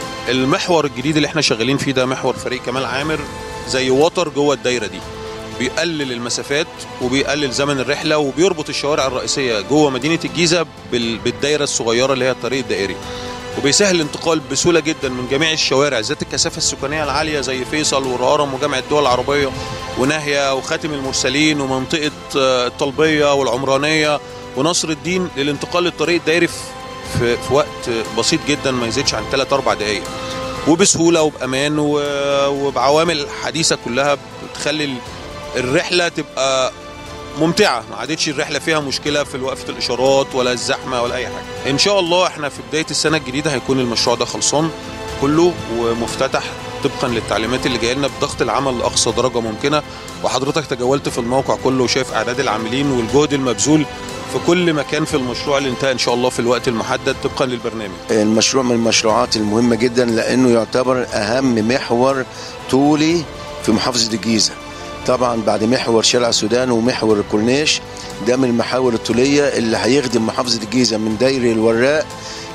المحور الجديد اللي احنا شغالين فيه ده محور فريق كمال عامر زي وتر جوه الدايره دي بيقلل المسافات وبيقلل زمن الرحله وبيربط الشوارع الرئيسيه جوه مدينه الجيزه بال- بالدايره الصغيره اللي هي الطريق الدائري وبيسهل الانتقال بسهوله جدا من جميع الشوارع ذات الكثافه السكانيه العاليه زي فيصل والهرم وجامع الدول العربيه وناهيه وخاتم المرسلين ومنطقه آه، الطلبيه والعمرانيه ونصر الدين للانتقال للطريق الدائري في في, في وقت بسيط جدا ما يزيدش عن 3 4 دقائق وبسهوله وبامان و- وبعوامل حديثه كلها بتخلي ال- الرحله تبقى ممتعه ما عادتش الرحله فيها مشكله في وقفه الاشارات ولا الزحمه ولا اي حاجه ان شاء الله احنا في بدايه السنه الجديده هيكون المشروع ده خلصان كله ومفتتح طبقا للتعليمات اللي جايه لنا بضغط العمل لاقصى درجه ممكنه وحضرتك تجولت في الموقع كله وشايف اعداد العاملين والجهد المبذول في كل مكان في المشروع اللي انتهى ان شاء الله في الوقت المحدد طبقا للبرنامج المشروع من المشروعات المهمة جدا لأنه يعتبر أهم محور طولي في محافظة الجيزة طبعا بعد محور شارع السودان ومحور الكورنيش ده من المحاور الطولية اللي هيخدم محافظة الجيزة من دايرة الوراق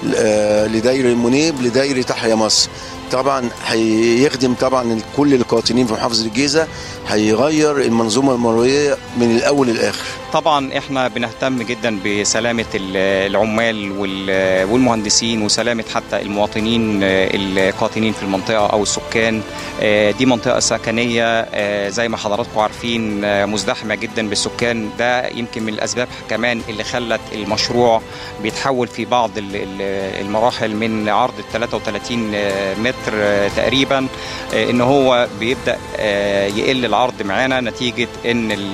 آه، لدايرة المنيب لدايرة تحيا مصر طبعا هيخدم طبعا كل القاطنين في محافظة الجيزة هيغير المنظومة المرورية من الأول للآخر طبعا احنا بنهتم جدا بسلامه ال- العمال وال- والمهندسين وسلامه حتى المواطنين آه، القاطنين في المنطقه او السكان آه، دي منطقه سكنيه آه، زي ما حضراتكم عارفين آه، مزدحمه جدا بالسكان ده يمكن من الاسباب كمان اللي خلت المشروع بيتحول في بعض ال- ال- المراحل من عرض ال 33 متر آه، تقريبا آه، ان هو بيبدا آه، يقل العرض معانا نتيجه ان ال-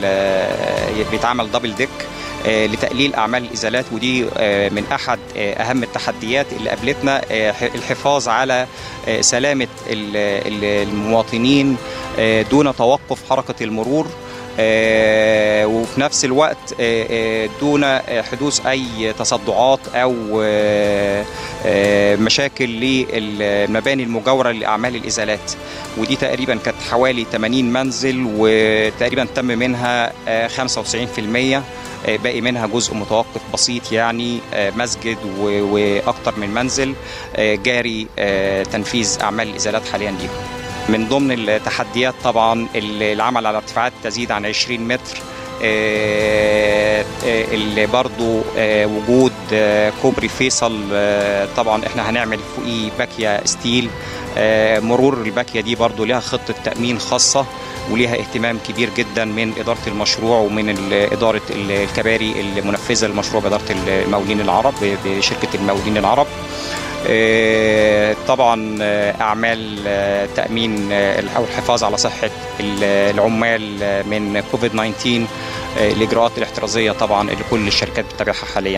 آه، بيتعمل دبل ديك آه، لتقليل اعمال الازالات ودي آه، من احد آه، اهم التحديات اللي قابلتنا آه، ح- الحفاظ على آه، سلامه ال- ال- المواطنين آه، دون توقف حركه المرور آه، وفي نفس الوقت آه، آه، دون آه، حدوث اي تصدعات او آه، آه، مشاكل للمباني المجاوره لاعمال الازالات ودي تقريبا كانت حوالي 80 منزل وتقريبا تم منها آه، 95% آه، باقي منها جزء متوقف بسيط يعني آه، مسجد و- واكتر من منزل آه، جاري آه، تنفيذ اعمال الازالات حاليا ليهم من ضمن التحديات طبعا العمل على ارتفاعات تزيد عن 20 متر آه، آه، اللي برضو آه، وجود آه، كوبري فيصل آه، طبعا احنا هنعمل فوقيه باكية ستيل آه، مرور الباكية دي برضو لها خطة تأمين خاصة وليها اهتمام كبير جدا من إدارة المشروع ومن ال- إدارة ال- الكباري المنفذة للمشروع بإدارة المقاولين العرب بشركة المقاولين العرب آه، طبعا آه، اعمال آه، تامين آه، او الحفاظ على صحه ال- العمال آه، من كوفيد 19 آه، الاجراءات الاحترازيه طبعا اللي كل الشركات بتتابعها حاليا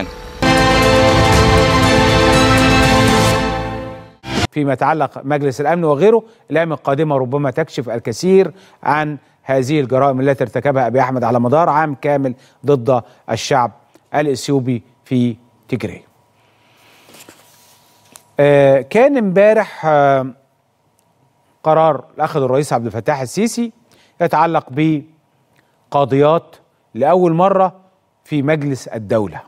فيما يتعلق مجلس الامن وغيره الايام القادمه ربما تكشف الكثير عن هذه الجرائم التي ارتكبها ابي احمد على مدار عام كامل ضد الشعب الاثيوبي في تجري. آه، كان امبارح آه، قرار اخذه الرئيس عبد الفتاح السيسي يتعلق بقاضيات لاول مره في مجلس الدوله.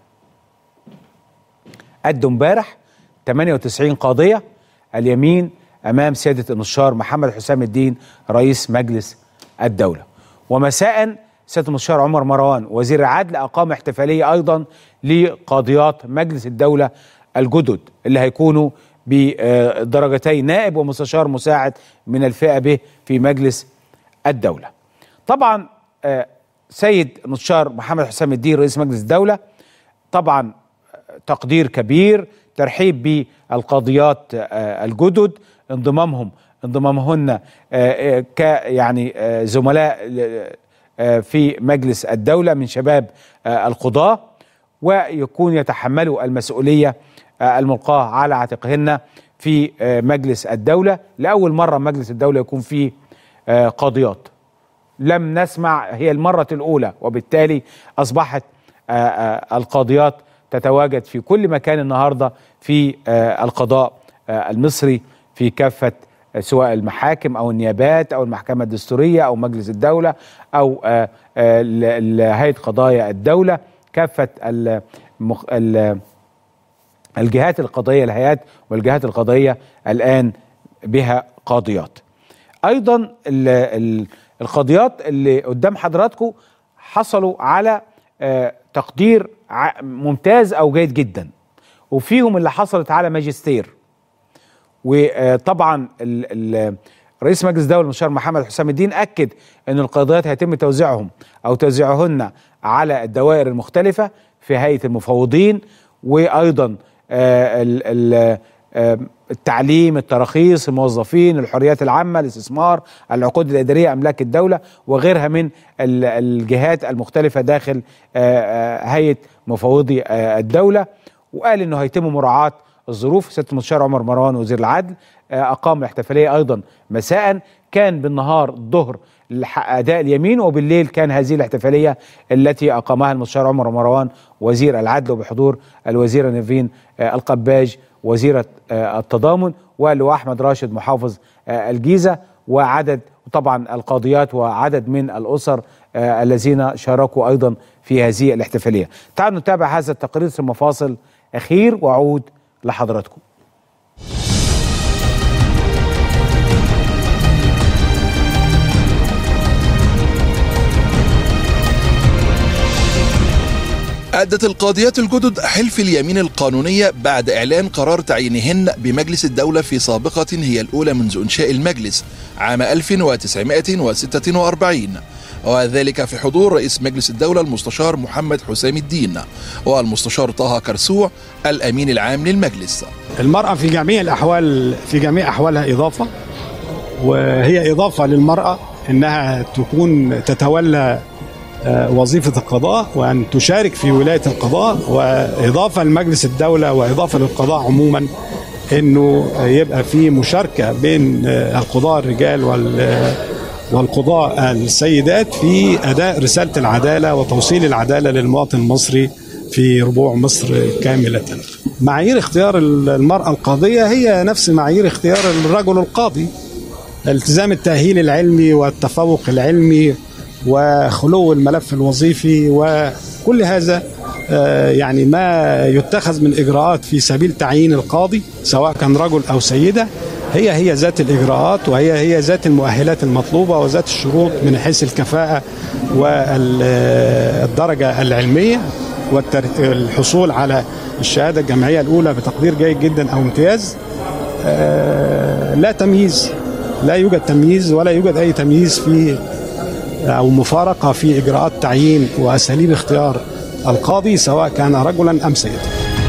أدوا امبارح 98 قاضيه اليمين امام سياده المستشار محمد حسام الدين رئيس مجلس الدوله. ومساء سياده المستشار عمر مروان وزير العدل اقام احتفاليه ايضا لقاضيات مجلس الدوله الجدد اللي هيكونوا بدرجتي نائب ومستشار مساعد من الفئه ب في مجلس الدوله. طبعا آه، سيد المستشار محمد حسام الدين رئيس مجلس الدوله طبعا تقدير كبير ترحيب بالقاضيات آه، الجدد انضمامهم انضمامهن آه، آه، ك يعني آه، زملاء آه، في مجلس الدولة من شباب آه، القضاة ويكون يتحملوا المسؤولية آه، الملقاة على عاتقهن في آه، مجلس الدولة لأول مرة مجلس الدولة يكون فيه آه، قاضيات لم نسمع هي المرة الأولى وبالتالي أصبحت آه، آه، القاضيات تتواجد في كل مكان النهاردة في آه، القضاء آه، المصري في كافة آه، سواء المحاكم أو النيابات أو المحكمة الدستورية أو مجلس الدولة أو آه، آه، ال- ال- هيئة قضايا الدولة كافة المخ... ال- الجهات القضائية الهيئات والجهات القضائية الآن بها قاضيات ايضا ال ال القضيات اللي قدام حضراتكم حصلوا على آه، تقدير ع- ممتاز او جيد جدا وفيهم اللي حصلت على ماجستير وطبعا ال- ال- رئيس مجلس الدوله المستشار محمد حسام الدين اكد ان القضيات هيتم توزيعهم او توزيعهن على الدوائر المختلفه في هيئه المفوضين وايضا آه، ال- ال- آه، التعليم التراخيص الموظفين الحريات العامه الاستثمار العقود الاداريه املاك الدوله وغيرها من ال- الجهات المختلفه داخل آه، آه، هيئه مفوضي آه، الدوله وقال انه هيتم مراعاه الظروف سياده المستشار عمر مروان وزير العدل آه، اقام احتفاليه ايضا مساء كان بالنهار الظهر لح- اداء اليمين وبالليل كان هذه الاحتفاليه التي اقامها المستشار عمر مروان وزير العدل وبحضور الوزيره نيفين آه، القباج وزيره آه، التضامن واللواء احمد راشد محافظ آه، الجيزه وعدد طبعا القاضيات وعدد من الاسر آه، الذين شاركوا ايضا في هذه الاحتفاليه. تعالوا نتابع هذا التقرير ثم فاصل اخير واعود لحضراتكم. أدت القاضيات الجدد حلف اليمين القانونية بعد إعلان قرار تعيينهن بمجلس الدولة في سابقة هي الأولى منذ إنشاء المجلس عام 1946 وذلك في حضور رئيس مجلس الدولة المستشار محمد حسام الدين والمستشار طه كرسوع الأمين العام للمجلس المرأة في جميع الأحوال في جميع أحوالها إضافة وهي إضافة للمرأة إنها تكون تتولى آه، وظيفة القضاء وأن تشارك في ولاية القضاء وإضافة لمجلس الدولة وإضافة للقضاء عموما إنه يبقى في مشاركة بين آه، القضاء الرجال وال والقضاء السيدات في اداء رساله العداله وتوصيل العداله للمواطن المصري في ربوع مصر كامله. معايير اختيار المراه القاضيه هي نفس معايير اختيار الرجل القاضي. التزام التاهيل العلمي والتفوق العلمي وخلو الملف الوظيفي وكل هذا آه، يعني ما يتخذ من اجراءات في سبيل تعيين القاضي سواء كان رجل او سيده هي هي ذات الاجراءات وهي هي ذات المؤهلات المطلوبه وذات الشروط من حيث الكفاءه والدرجه العلميه والحصول على الشهاده الجامعيه الاولى بتقدير جيد جدا او امتياز آه، لا تمييز لا يوجد تمييز ولا يوجد اي تمييز في او مفارقه في اجراءات تعيين واساليب اختيار القاضي سواء كان رجلا ام سيدا.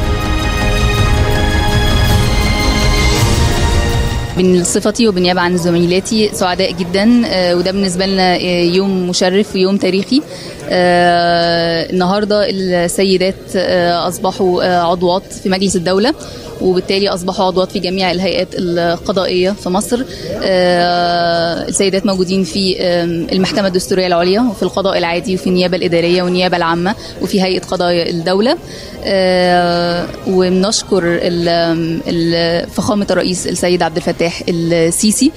بصفتي وبالنيابه عن زميلاتي سعداء جدا آه، وده بالنسبه لنا آه، يوم مشرف ويوم تاريخي آه، النهارده السيدات آه، اصبحوا آه، عضوات في مجلس الدوله وبالتالي اصبحوا عضوات في جميع الهيئات القضائيه في مصر آه، السيدات موجودين في آم، المحكمه الدستوريه العليا وفي القضاء العادي وفي النيابه الاداريه والنيابه العامه وفي هيئه قضايا الدوله آه، وبنشكر ال- ال- فخامه الرئيس السيد عبد الفتاح السيسي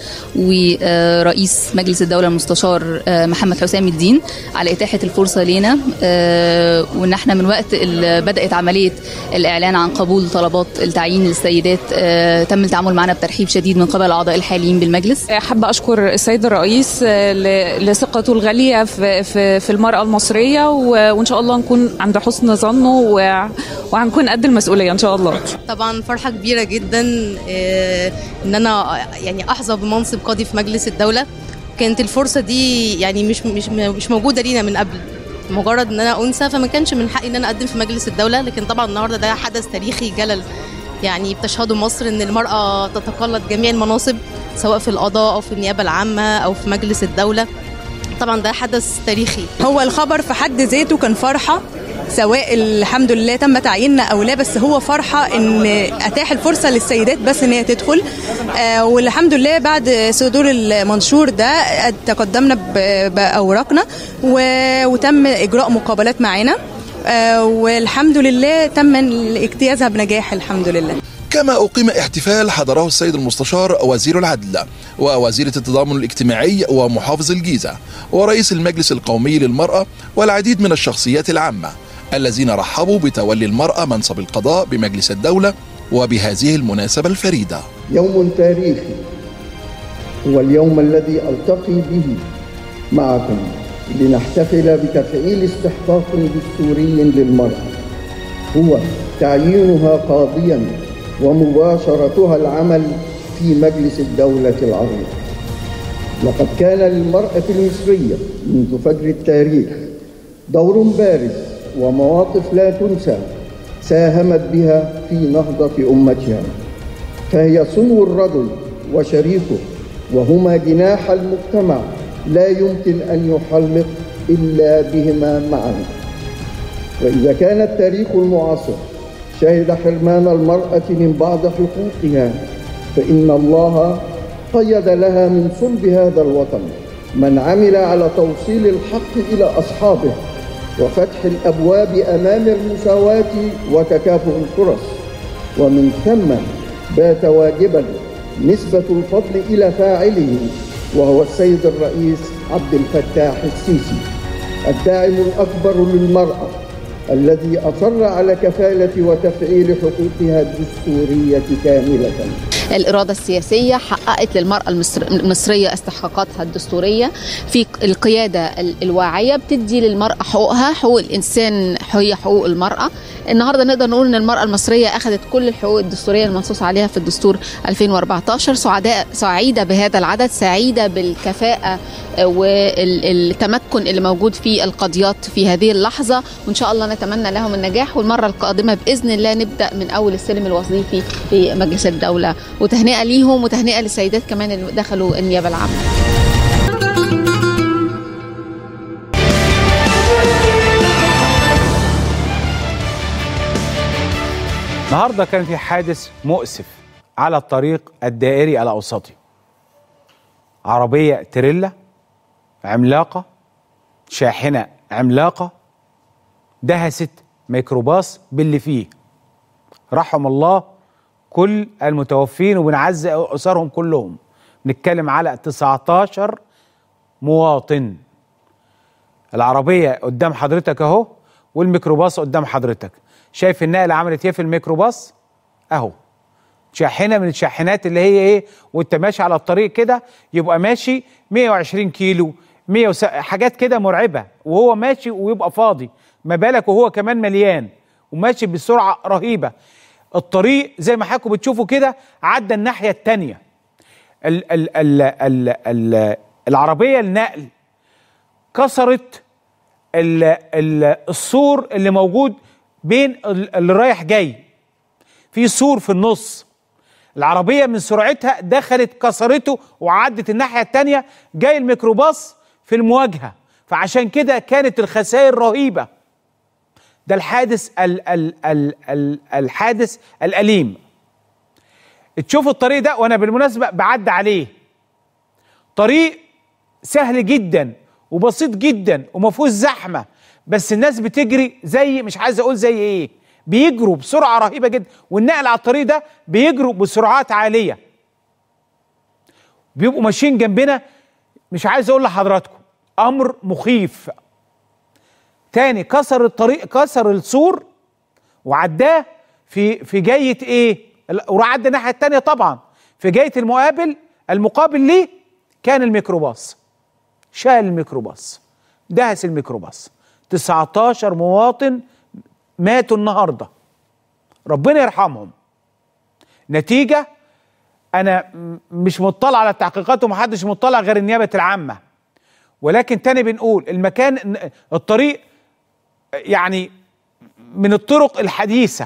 ورئيس مجلس الدوله المستشار آه، محمد حسام الدين على اتاحه الفرصه لينا آه، وان احنا من وقت ال- بدات عمليه الاعلان عن قبول طلبات التعيين للسيدات آه، تم التعامل معنا بترحيب شديد من قبل الاعضاء الحاليين بالمجلس حابة أشكر السيد الرئيس آه، ل- لثقته الغالية في, في, في المرأة المصرية و- وإن شاء الله نكون عند حسن ظنه و- وهنكون قد المسؤولية إن شاء الله طبعا فرحة كبيرة جدا آه، ان انا يعني احظى بمنصب قاضي في مجلس الدولة كانت الفرصة دي يعني مش مش مش موجودة لينا من قبل مجرد ان انا انثى فما كانش من حقي ان انا اقدم في مجلس الدولة لكن طبعا النهارده ده حدث تاريخي جلل يعني بتشهده مصر ان المرأة تتقلد جميع المناصب سواء في القضاء او في النيابة العامة او في مجلس الدولة طبعا ده حدث تاريخي هو الخبر في حد ذاته كان فرحة سواء الحمد لله تم تعييننا او لا بس هو فرحه ان اتاح الفرصه للسيدات بس ان هي تدخل آه والحمد لله بعد صدور المنشور ده تقدمنا ب- باوراقنا و- وتم اجراء مقابلات معانا آه والحمد لله تم اجتيازها بنجاح الحمد لله كما أقيم احتفال حضره السيد المستشار وزير العدل ووزيرة التضامن الاجتماعي ومحافظ الجيزة ورئيس المجلس القومي للمرأة والعديد من الشخصيات العامة الذين رحبوا بتولي المرأة منصب القضاء بمجلس الدولة وبهذه المناسبة الفريدة يوم تاريخي هو اليوم الذي التقي به معكم لنحتفل بتفعيل استحقاق دستوري للمراه هو تعيينها قاضيا ومباشرتها العمل في مجلس الدوله العريق لقد كان للمراه المصريه منذ فجر التاريخ دور بارز ومواقف لا تنسى ساهمت بها في نهضه امتها فهي صنو الرجل وشريكه وهما جناح المجتمع لا يمكن ان يحلق الا بهما معا واذا كان التاريخ المعاصر شهد حرمان المراه من بعض حقوقها فان الله قيد لها من صلب هذا الوطن من عمل على توصيل الحق الى اصحابه وفتح الابواب امام المساواه وتكافؤ الفرص ومن ثم بات واجبا نسبة الفضل إلى فاعله وهو السيد الرئيس عبد الفتاح السيسي الداعم الأكبر للمرأة الذي أصر على كفالة وتفعيل حقوقها الدستورية كاملة الإرادة السياسية حققت للمرأة المصر- المصرية استحقاقاتها الدستورية في القيادة ال- الواعية بتدي للمرأة حقوقها حقوق الإنسان هي حقوق المرأة النهاردة نقدر نقول أن المرأة المصرية أخذت كل الحقوق الدستورية المنصوص عليها في الدستور 2014 سعداء سعيدة بهذا العدد سعيدة بالكفاءة آه، والتمكن اللي موجود في القضيات في هذه اللحظة وإن شاء الله نتمنى لهم النجاح والمرة القادمة بإذن الله نبدأ من أول السلم الوظيفي في مجلس الدولة وتهنئة ليهم وتهنئة للسيدات كمان اللي دخلوا النيابة العامة النهارده كان في حادث مؤسف على الطريق الدائري الاوسطي عربيه تريلا عملاقه شاحنه عملاقه دهست ميكروباص باللي فيه رحم الله كل المتوفين وبنعزي اسرهم كلهم نتكلم على 19 مواطن العربيه قدام حضرتك اهو والميكروباص قدام حضرتك شايف النقله عملت ايه في الميكروباص اهو شاحنه من الشاحنات اللي هي ايه وانت ماشي على الطريق كده يبقى ماشي 120 كيلو 100 وس... حاجات كده مرعبه وهو ماشي ويبقى فاضي ما بالك وهو كمان مليان وماشي بسرعه رهيبه الطريق زي ما حضراتكم بتشوفوا كده عدى الناحيه الثانيه ال ال ال ال ال العربيه النقل كسرت ال ال السور اللي موجود بين ال- اللي رايح جاي في سور في النص العربية من سرعتها دخلت كسرته وعدت الناحية التانية جاي الميكروباص في المواجهة فعشان كده كانت الخسائر رهيبة ده الحادث ال ال ال ال الحادث الأليم تشوف الطريق ده وانا بالمناسبة بعد عليه طريق سهل جدا وبسيط جدا وما فيهوش زحمه بس الناس بتجري زي مش عايز اقول زي ايه بيجروا بسرعه رهيبه جدا والنقل على الطريق ده بيجروا بسرعات عاليه بيبقوا ماشيين جنبنا مش عايز اقول لحضراتكم امر مخيف تاني كسر الطريق كسر السور وعداه في في جايه ايه وراح عدى الناحيه التانيه طبعا في جايه المقابل المقابل ليه كان الميكروباص شال الميكروباص دهس الميكروباص 19 مواطن ماتوا النهارده ربنا يرحمهم نتيجه انا م- مش مطلع على التحقيقات ومحدش مطلع غير النيابه العامه ولكن تاني بنقول المكان الطريق يعني من الطرق الحديثه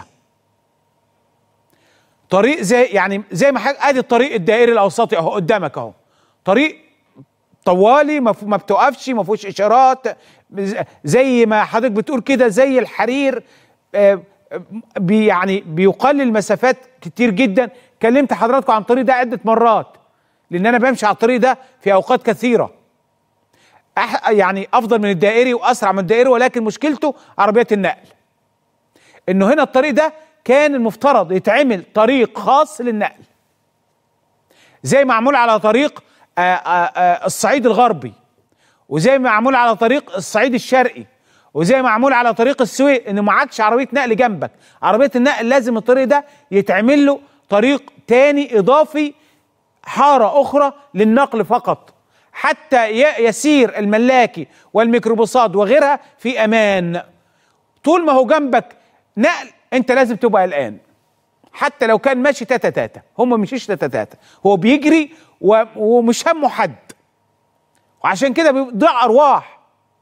طريق زي يعني زي ما حضرتك ادي الطريق الدائري الاوسطي اهو قدامك اهو طريق طوالي ما ف- ما بتوقفش ما فيهوش اشارات ز- زي ما حضرتك بتقول كده زي الحرير آه، آه، بي يعني بيقلل مسافات كتير جدا كلمت حضراتكم عن الطريق ده عده مرات لان انا بمشي على الطريق ده في اوقات كثيره أح يعني افضل من الدائري واسرع من الدائري ولكن مشكلته عربيات النقل انه هنا الطريق ده كان المفترض يتعمل طريق خاص للنقل زي معمول على طريق آه، آه، آه، الصعيد الغربي وزي معمول على طريق الصعيد الشرقي وزي معمول على طريق السويس ان ما عادش عربيه نقل جنبك عربيه النقل لازم الطريق ده يتعمل له طريق تاني اضافي حاره اخرى للنقل فقط حتى ي- يسير الملاكي والميكروباصات وغيرها في امان طول ما هو جنبك نقل انت لازم تبقى قلقان حتى لو كان ماشي تاتا تاتا هم ما مشيش تاتا تاتا هو بيجري و- ومش همه حد وعشان كده بيضيع ارواح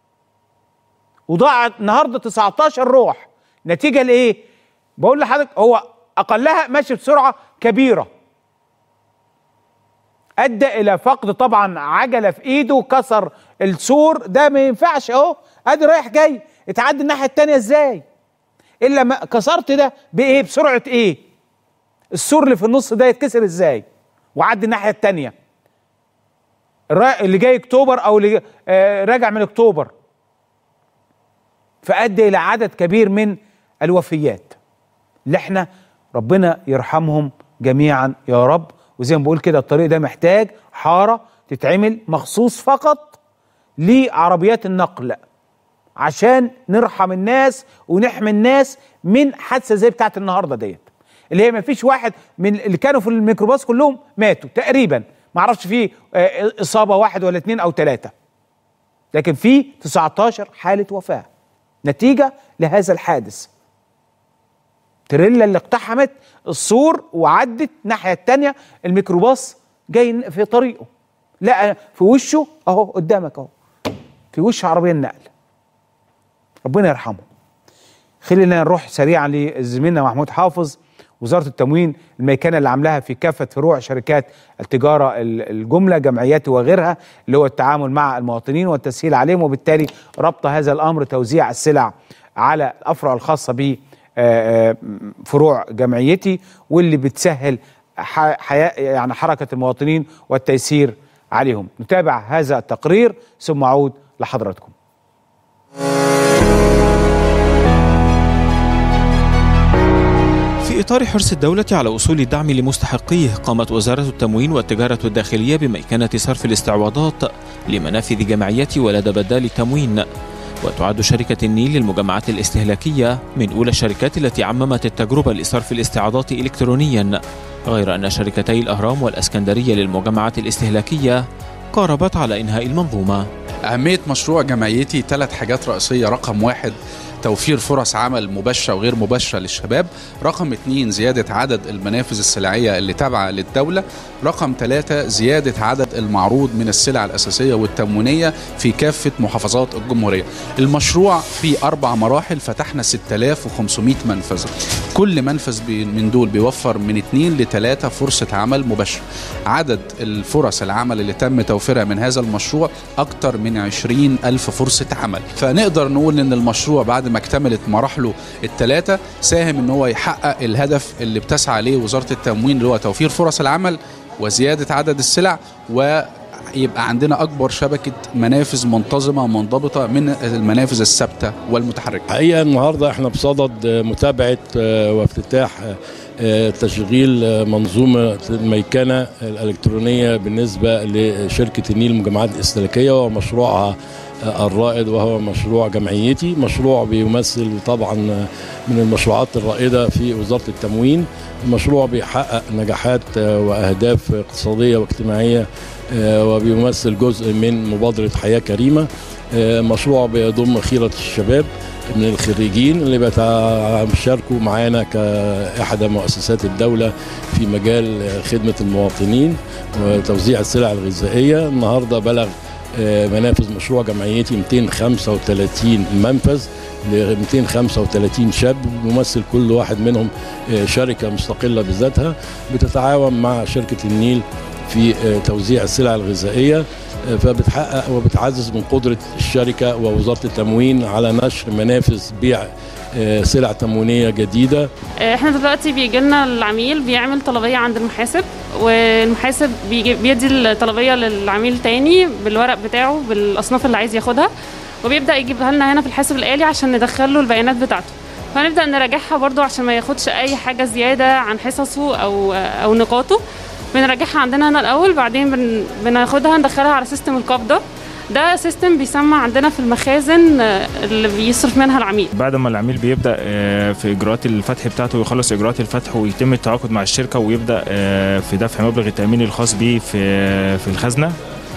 وضاع النهارده 19 روح نتيجه لايه بقول لحضرتك هو اقلها ماشي بسرعه كبيره ادى الى فقد طبعا عجله في ايده كسر السور ده ما ينفعش اهو ادي رايح جاي اتعدي الناحيه التانيه ازاي الا ما كسرت ده بايه بسرعه ايه السور اللي في النص ده يتكسر ازاي وعدي الناحيه التانيه الرا- اللي جاي اكتوبر او اللي آه، راجع من اكتوبر فادى الى عدد كبير من الوفيات اللي احنا ربنا يرحمهم جميعا يا رب وزي ما بقول كده الطريق ده محتاج حاره تتعمل مخصوص فقط لعربيات النقل عشان نرحم الناس ونحمي الناس من حادثه زي بتاعت النهارده ديت اللي هي ما فيش واحد من اللي كانوا في الميكروباص كلهم ماتوا تقريبا ما اعرفش فيه آه، اصابه واحد ولا اتنين او ثلاثه لكن في 19 حاله وفاه نتيجه لهذا الحادث تريلا اللي اقتحمت السور وعدت الناحيه الثانيه الميكروباص جاي في طريقه لا في وشه اهو قدامك اهو في وش عربيه النقل ربنا يرحمه خلينا نروح سريعا لزميلنا محمود حافظ وزاره التموين الميكنه اللي عاملاها في كافه فروع شركات التجاره ال- الجمله جمعيات وغيرها اللي هو التعامل مع المواطنين والتسهيل عليهم وبالتالي ربط هذا الامر توزيع السلع على الافرع الخاصه ب آه، آه، فروع جمعيتي واللي بتسهل ح- حياة يعني حركه المواطنين والتيسير عليهم نتابع هذا التقرير ثم أعود لحضراتكم في إطار حرص الدولة على وصول الدعم لمستحقيه قامت وزارة التموين والتجارة الداخلية بميكنة صرف الاستعواضات لمنافذ جمعيات ولد بدال التموين وتعد شركة النيل للمجمعات الاستهلاكية من أولى الشركات التي عممت التجربة لصرف الاستعاضات إلكترونيا غير أن شركتي الأهرام والأسكندرية للمجمعات الاستهلاكية قاربت على إنهاء المنظومة أهمية مشروع جمعيتي ثلاث حاجات رئيسية رقم واحد توفير فرص عمل مباشرة وغير مباشرة للشباب رقم اتنين زيادة عدد المنافذ السلعية اللي تابعة للدولة رقم ثلاثة زيادة عدد المعروض من السلع الأساسية والتموينية في كافة محافظات الجمهورية المشروع في أربع مراحل فتحنا 6500 منفذ كل منفذ بي- من دول بيوفر من اتنين لتلاتة فرصة عمل مباشرة عدد الفرص العمل اللي تم توفيرها من هذا المشروع أكتر من 20 ألف فرصة عمل فنقدر نقول إن المشروع بعد ما اكتملت مراحله الثلاثة ساهم إن هو يحقق الهدف اللي بتسعى عليه وزارة التموين اللي هو توفير فرص العمل وزيادة عدد السلع ويبقى عندنا أكبر شبكة منافذ منتظمة منضبطة من المنافذ الثابتة والمتحركة حقيقة النهاردة احنا بصدد متابعة آه، وافتتاح آه، تشغيل آه، منظومة الميكنة الإلكترونية بالنسبة لشركة النيل المجمعات الاستهلاكية ومشروعها آه، الرائد وهو مشروع جمعيتي مشروع بيمثل طبعا آه، من المشروعات الرائدة في وزارة التموين المشروع بيحقق نجاحات آه، وأهداف اقتصادية واجتماعية آه، وبيمثل جزء من مبادرة حياة كريمة آه، مشروع بيضم خيرة الشباب من الخريجين اللي بيشاركوا معانا كإحدى مؤسسات الدولة في مجال آه، خدمة المواطنين وتوزيع السلع الغذائية النهاردة بلغ آه، منافذ مشروع جمعيتي 235 منفذ ل 235 شاب بيمثل كل واحد منهم آه، شركة مستقلة بذاتها بتتعاون مع شركة النيل في آه، توزيع السلع الغذائية آه، فبتحقق وبتعزز من قدرة الشركة ووزارة التموين على نشر منافذ بيع آه، سلع تموينية جديدة احنا دلوقتي بيجي لنا العميل بيعمل طلبيه عند المحاسب والمحاسب بيجي بيدي الطلبيه للعميل تاني بالورق بتاعه بالاصناف اللي عايز ياخدها وبيبدا يجيبها لنا هنا في الحاسب الالي عشان ندخل له البيانات بتاعته فنبدا نراجعها برضو عشان ما ياخدش اي حاجه زياده عن حصصه او او نقاطه بنراجعها عندنا هنا الاول بعدين بن... بناخدها ندخلها على سيستم القبضه ده سيستم بيسمى عندنا في المخازن آه، اللي بيصرف منها العميل بعد ما العميل بيبدا آه، في اجراءات الفتح بتاعته ويخلص اجراءات الفتح ويتم التعاقد مع الشركه ويبدا آه، في دفع مبلغ التامين الخاص بيه في في الخزنه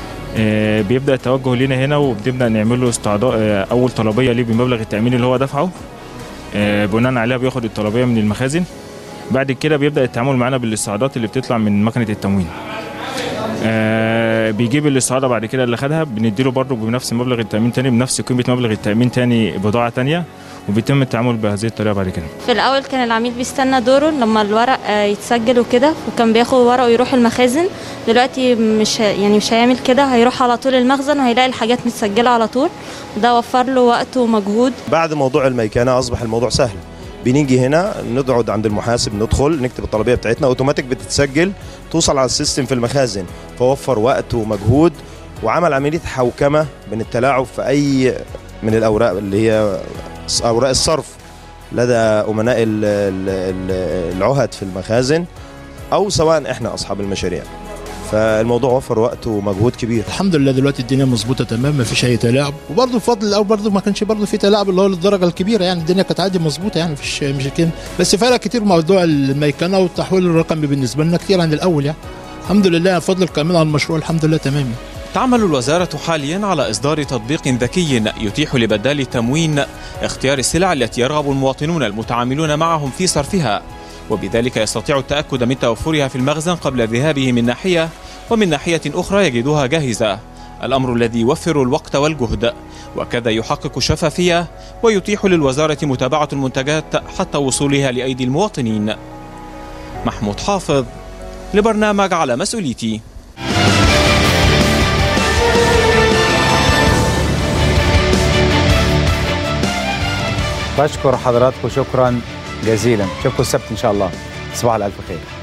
آه، بيبدا التوجه لينا هنا وبنبدا نعمل له استعضاء آه، اول طلبيه ليه بمبلغ التامين اللي هو دفعه آه، بناء عليها بياخد الطلبيه من المخازن بعد كده بيبدا التعامل معانا بالاستعاضات اللي بتطلع من مكنه التموين آه بيجيب الاستعاضه بعد كده اللي خدها بنديله برضه بنفس مبلغ التامين تاني بنفس قيمه مبلغ التامين تاني بضاعه تانيه وبيتم التعامل بهذه الطريقه بعد كده في الاول كان العميل بيستنى دوره لما الورق آه، يتسجل وكده وكان بياخد ورقه ويروح المخازن دلوقتي مش ه- يعني مش هيعمل كده هيروح على طول المخزن وهيلاقي الحاجات متسجله على طول وده وفر له وقت ومجهود بعد موضوع الميكنه اصبح الموضوع سهل بنيجي هنا نقعد عند المحاسب ندخل نكتب الطلبيه بتاعتنا اوتوماتيك بتتسجل توصل على السيستم في المخازن فوفر وقت ومجهود وعمل عمليه حوكمه من التلاعب في اي من الاوراق اللي هي اوراق الصرف لدى امناء ال- ال- ال- العهد في المخازن او سواء احنا اصحاب المشاريع فالموضوع وفر وقت ومجهود كبير الحمد لله دلوقتي الدنيا مظبوطه تمام ما فيش اي تلاعب وبرضه بفضل الاول برضه ما كانش برضه في تلاعب اللي هو للدرجه الكبيره يعني الدنيا كانت عادي مظبوطه يعني مفيش مش كده بس فرق كتير موضوع الميكنه والتحويل الرقمي بالنسبه لنا كتير عن الاول يعني الحمد لله فضل الكامل على المشروع الحمد لله تمام يعني. تعمل الوزارة حاليا على إصدار تطبيق ذكي يتيح لبدال التموين اختيار السلع التي يرغب المواطنون المتعاملون معهم في صرفها وبذلك يستطيع التأكد من توفرها في المخزن قبل ذهابه من ناحية ومن ناحية أخرى يجدها جاهزة الأمر الذي يوفر الوقت والجهد وكذا يحقق الشفافية ويتيح للوزارة متابعة المنتجات حتى وصولها لأيدي المواطنين محمود حافظ لبرنامج على مسؤوليتي بشكر حضراتكم شكرا جزيلا اشوفكم السبت ان شاء الله صباح الالف خير